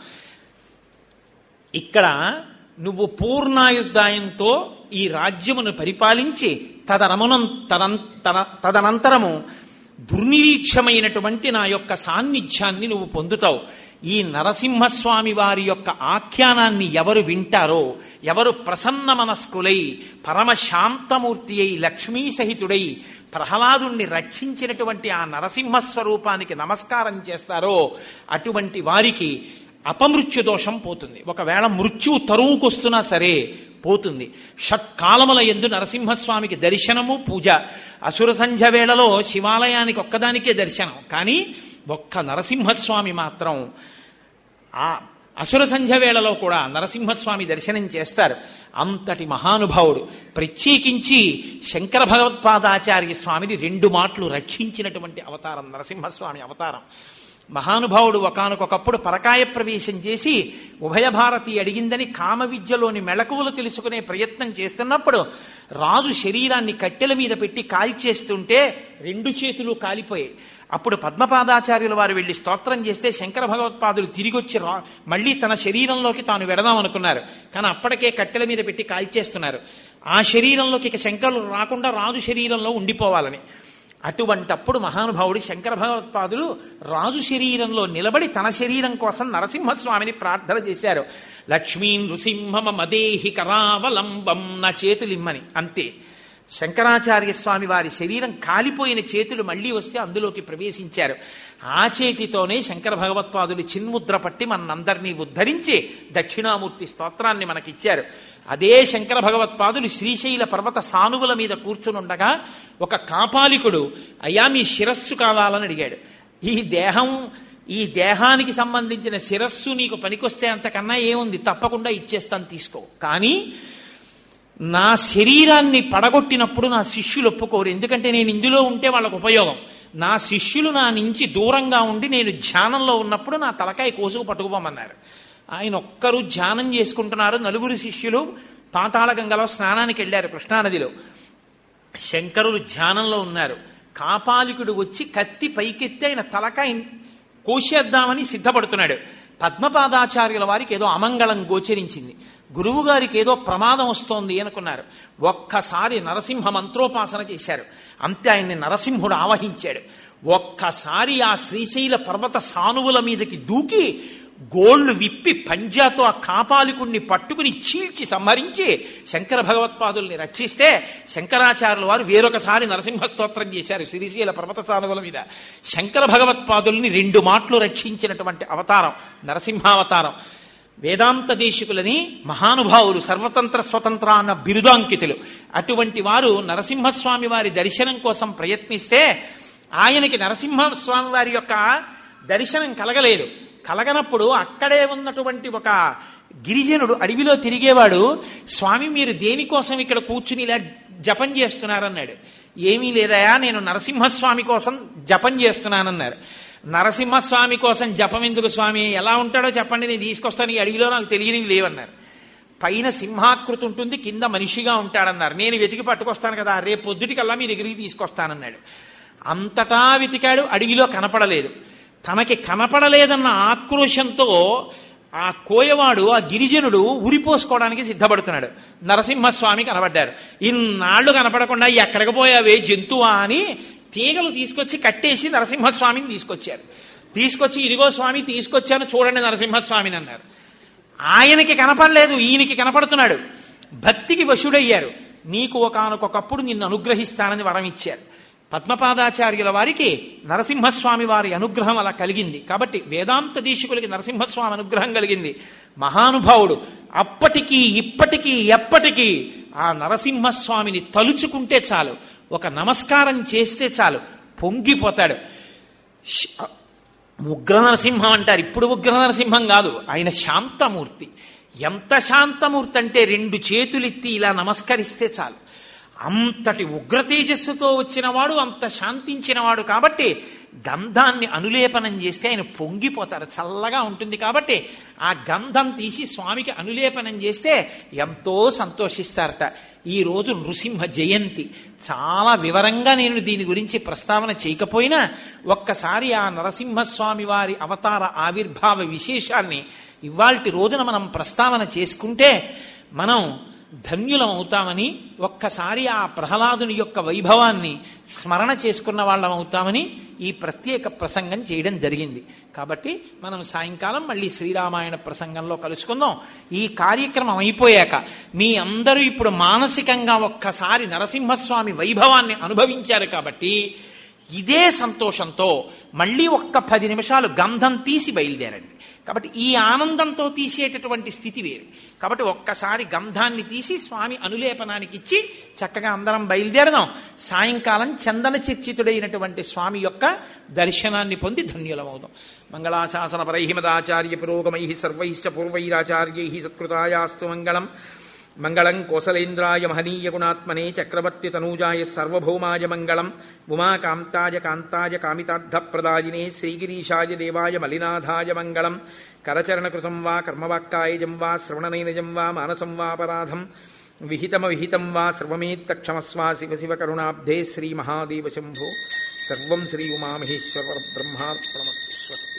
ఇక్కడ నువ్వు పూర్ణాయుద్ధాయంతో ఈ రాజ్యమును పరిపాలించి తదనమునం తదన్ తన- తదనంతరము దుర్నిరీక్షమైనటువంటి నా యొక్క సాన్నిధ్యాన్ని నువ్వు పొందుతావు ఈ నరసింహస్వామి వారి యొక్క ఆఖ్యానాన్ని ఎవరు వింటారో ఎవరు ప్రసన్న మనస్కులై పరమశాంతమూర్తి అయి లక్ష్మీ సహితుడై ప్రహ్లాదుణ్ణి రక్షించినటువంటి ఆ నరసింహస్వరూపానికి నమస్కారం చేస్తారో అటువంటి వారికి అపమృత్యు దోషం పోతుంది ఒకవేళ మృత్యువు తరువుకొస్తున్నా సరే పోతుంది షట్కాలముల ఎందు నరసింహస్వామికి దర్శనము పూజ అసుర సంధ్య వేళలో శివాలయానికి ఒక్కదానికే దర్శనం కానీ ఒక్క నరసింహస్వామి మాత్రం ఆ అసుర సంధ్య వేళలో కూడా నరసింహస్వామి దర్శనం చేస్తారు అంతటి మహానుభావుడు ప్రత్యేకించి శంకర భగవత్పాదాచార్య స్వామిని రెండు మాటలు రక్షించినటువంటి అవతారం నరసింహస్వామి అవతారం మహానుభావుడు ఒకనకొకప్పుడు పరకాయ ప్రవేశం చేసి ఉభయ భారతి అడిగిందని కామ విద్యలోని మెళకువలు తెలుసుకునే ప్రయత్నం చేస్తున్నప్పుడు రాజు శరీరాన్ని కట్టెల మీద పెట్టి కాల్చేస్తుంటే రెండు చేతులు కాలిపోయాయి అప్పుడు పద్మపాదాచార్యుల వారు వెళ్ళి స్తోత్రం చేస్తే శంకర భగవత్పాదులు తిరిగొచ్చి రా మళ్ళీ తన శరీరంలోకి తాను వెడదాం అనుకున్నారు కానీ అప్పటికే కట్టెల మీద పెట్టి కాల్చేస్తున్నారు ఆ శరీరంలోకి ఇక శంకరులు రాకుండా రాజు శరీరంలో ఉండిపోవాలని అటువంటప్పుడు మహానుభావుడు శంకర భగవత్పాదులు రాజు శరీరంలో నిలబడి తన శరీరం కోసం నరసింహస్వామిని ప్రార్థన చేశారు లక్ష్మీ నృసింహమ మదేహి కరావలంబం నా చేతులిమ్మని అంతే శంకరాచార్య స్వామి వారి శరీరం కాలిపోయిన చేతులు మళ్ళీ వస్తే అందులోకి ప్రవేశించారు ఆ చేతితోనే శంకర భగవత్పాదులు చిన్ముద్ర పట్టి మనందరినీ ఉద్ధరించి దక్షిణామూర్తి స్తోత్రాన్ని మనకిచ్చారు అదే శంకర భగవత్పాదులు శ్రీశైల పర్వత సానువుల మీద కూర్చునుండగా ఒక కాపాలికుడు అయ్యా మీ శిరస్సు కావాలని అడిగాడు ఈ దేహం ఈ దేహానికి సంబంధించిన శిరస్సు నీకు పనికొస్తే అంతకన్నా ఏముంది తప్పకుండా ఇచ్చేస్తాను తీసుకో కానీ నా శరీరాన్ని పడగొట్టినప్పుడు నా శిష్యులు ఒప్పుకోరు ఎందుకంటే నేను ఇందులో ఉంటే వాళ్ళకు ఉపయోగం నా శిష్యులు నా నుంచి దూరంగా ఉండి నేను ధ్యానంలో ఉన్నప్పుడు నా తలకాయ కోసుకు పట్టుకుపోమన్నారు ఆయన ఒక్కరు ధ్యానం చేసుకుంటున్నారు నలుగురు శిష్యులు పాతాళ గంగలో స్నానానికి వెళ్ళారు కృష్ణానదిలో శంకరులు ధ్యానంలో ఉన్నారు కాపాలికుడు వచ్చి కత్తి పైకెత్తి ఆయన తలకాయ కోసేద్దామని సిద్ధపడుతున్నాడు పద్మపాదాచార్యుల వారికి ఏదో అమంగళం గోచరించింది గురువు గారికి ఏదో ప్రమాదం వస్తోంది అనుకున్నారు ఒక్కసారి నరసింహ మంత్రోపాసన చేశారు అంతే ఆయన్ని నరసింహుడు ఆవహించాడు ఒక్కసారి ఆ శ్రీశైల పర్వత సానువుల మీదకి దూకి గోళ్లు విప్పి పంజాతో ఆ కాపాలికుణ్ణి పట్టుకుని చీల్చి సంహరించి శంకర భగవత్పాదుల్ని రక్షిస్తే శంకరాచార్యుల వారు వేరొకసారి నరసింహ స్తోత్రం చేశారు శ్రీశైల పర్వత సానువుల మీద శంకర భగవత్పాదుల్ని రెండు మాటలు రక్షించినటువంటి అవతారం నరసింహావతారం వేదాంత దేశికులని మహానుభావులు సర్వతంత్ర స్వతంత్ర అన్న బిరుదాంకితులు అటువంటి వారు నరసింహస్వామి వారి దర్శనం కోసం ప్రయత్నిస్తే ఆయనకి నరసింహస్వామి వారి యొక్క దర్శనం కలగలేదు కలగనప్పుడు అక్కడే ఉన్నటువంటి ఒక గిరిజనుడు అడవిలో తిరిగేవాడు స్వామి మీరు దేనికోసం ఇక్కడ కూర్చుని ఇలా జపం చేస్తున్నారన్నాడు ఏమీ లేదయా నేను నరసింహస్వామి కోసం జపం చేస్తున్నానన్నారు నరసింహస్వామి కోసం జపం ఎందుకు స్వామి ఎలా ఉంటాడో చెప్పండి నేను తీసుకొస్తాను ఈ అడవిలో నాకు తెలియనివి లేవన్నారు పైన సింహాకృతి ఉంటుంది కింద మనిషిగా ఉంటాడన్నారు నేను వెతికి పట్టుకొస్తాను కదా రేపు పొద్దుటికల్లా మీ దగ్గరికి తీసుకొస్తానన్నాడు అంతటా వెతికాడు అడవిలో కనపడలేదు తనకి కనపడలేదన్న ఆక్రోశంతో ఆ కోయవాడు ఆ గిరిజనుడు ఉరిపోసుకోవడానికి సిద్ధపడుతున్నాడు నరసింహస్వామి కనబడ్డారు ఇన్నాళ్లు కనపడకుండా ఎక్కడికి పోయావే జంతువా అని తీగలు తీసుకొచ్చి కట్టేసి నరసింహస్వామిని తీసుకొచ్చారు తీసుకొచ్చి ఇదిగో స్వామి తీసుకొచ్చాను చూడండి నరసింహస్వామిని అన్నారు ఆయనకి కనపడలేదు ఈయనకి కనపడుతున్నాడు భక్తికి వశుడయ్యారు నీకు ఒకనకొకప్పుడు నిన్ను అనుగ్రహిస్తానని వరం ఇచ్చారు పద్మపాదాచార్యుల వారికి నరసింహస్వామి వారి అనుగ్రహం అలా కలిగింది కాబట్టి వేదాంత దీక్షకులకి నరసింహస్వామి అనుగ్రహం కలిగింది మహానుభావుడు అప్పటికీ ఇప్పటికీ ఎప్పటికీ ఆ నరసింహస్వామిని తలుచుకుంటే చాలు ఒక నమస్కారం చేస్తే చాలు పొంగిపోతాడు శ- ఉగ్ర నరసింహం అంటారు ఇప్పుడు ఉగ్ర నరసింహం కాదు ఆయన శాంతమూర్తి ఎంత శాంతమూర్తి అంటే రెండు చేతులెత్తి ఇలా నమస్కరిస్తే చాలు అంతటి ఉగ్ర తేజస్సుతో వచ్చినవాడు అంత శాంతించినవాడు కాబట్టి గంధాన్ని అనులేపనం చేస్తే ఆయన పొంగిపోతారు చల్లగా ఉంటుంది కాబట్టి ఆ గంధం తీసి స్వామికి అనులేపనం చేస్తే ఎంతో సంతోషిస్తారట ఈ రోజు నృసింహ జయంతి చాలా వివరంగా నేను దీని గురించి ప్రస్తావన చేయకపోయినా ఒక్కసారి ఆ నరసింహస్వామి వారి అవతార ఆవిర్భావ విశేషాన్ని ఇవాల్టి రోజున మనం ప్రస్తావన చేసుకుంటే మనం ధన్యులం అవుతామని ఒక్కసారి ఆ ప్రహ్లాదుని యొక్క వైభవాన్ని స్మరణ చేసుకున్న వాళ్ళం అవుతామని ఈ ప్రత్యేక ప్రసంగం చేయడం జరిగింది కాబట్టి మనం సాయంకాలం మళ్ళీ శ్రీరామాయణ ప్రసంగంలో కలుసుకుందాం ఈ కార్యక్రమం అయిపోయాక మీ అందరూ ఇప్పుడు మానసికంగా ఒక్కసారి నరసింహస్వామి వైభవాన్ని అనుభవించారు కాబట్టి ఇదే సంతోషంతో మళ్ళీ ఒక్క పది నిమిషాలు గంధం తీసి బయలుదేరండి కాబట్టి ఈ ఆనందంతో తీసేటటువంటి స్థితి వేరు కాబట్టి ఒక్కసారి గంధాన్ని తీసి స్వామి అనులేపనానికి ఇచ్చి చక్కగా అందరం బయలుదేరదాం సాయంకాలం చందన చర్చితుడైనటువంటి స్వామి యొక్క దర్శనాన్ని పొంది ధన్యులమవుదాం మంగళాశాసన పరైహిమదాచార్య పురోగమై సర్వైశ్చ పూర్వైరాచార్యై సత్కృతాయాస్తు మంగళం మంగళం కోసలేంద్రాయ మహనీయ గుణాత్మనే చక్రవర్తి తనూజాయ సర్వభౌమాయ మంగళం ఉమాకాంతాయ కాంతాయ కామితార్థప్రదాయినే శ్రీగిరీశాయ దేవాయ మలినాథాయ మంగళం కరచరణకృతం వా కర్మవాక్కాయజం వా శ్రవణనైనజం వా మానసం వాపరాధం విహితమ విహితం వా సర్వమేత్తక్షమస్వా శివ శివ కరుణాబ్ధే శ్రీ మహాదేవ శంభో సర్వం శ్రీ ఉమామహేశ్వర బ్రహ్మార్పణమస్తు స్వస్తి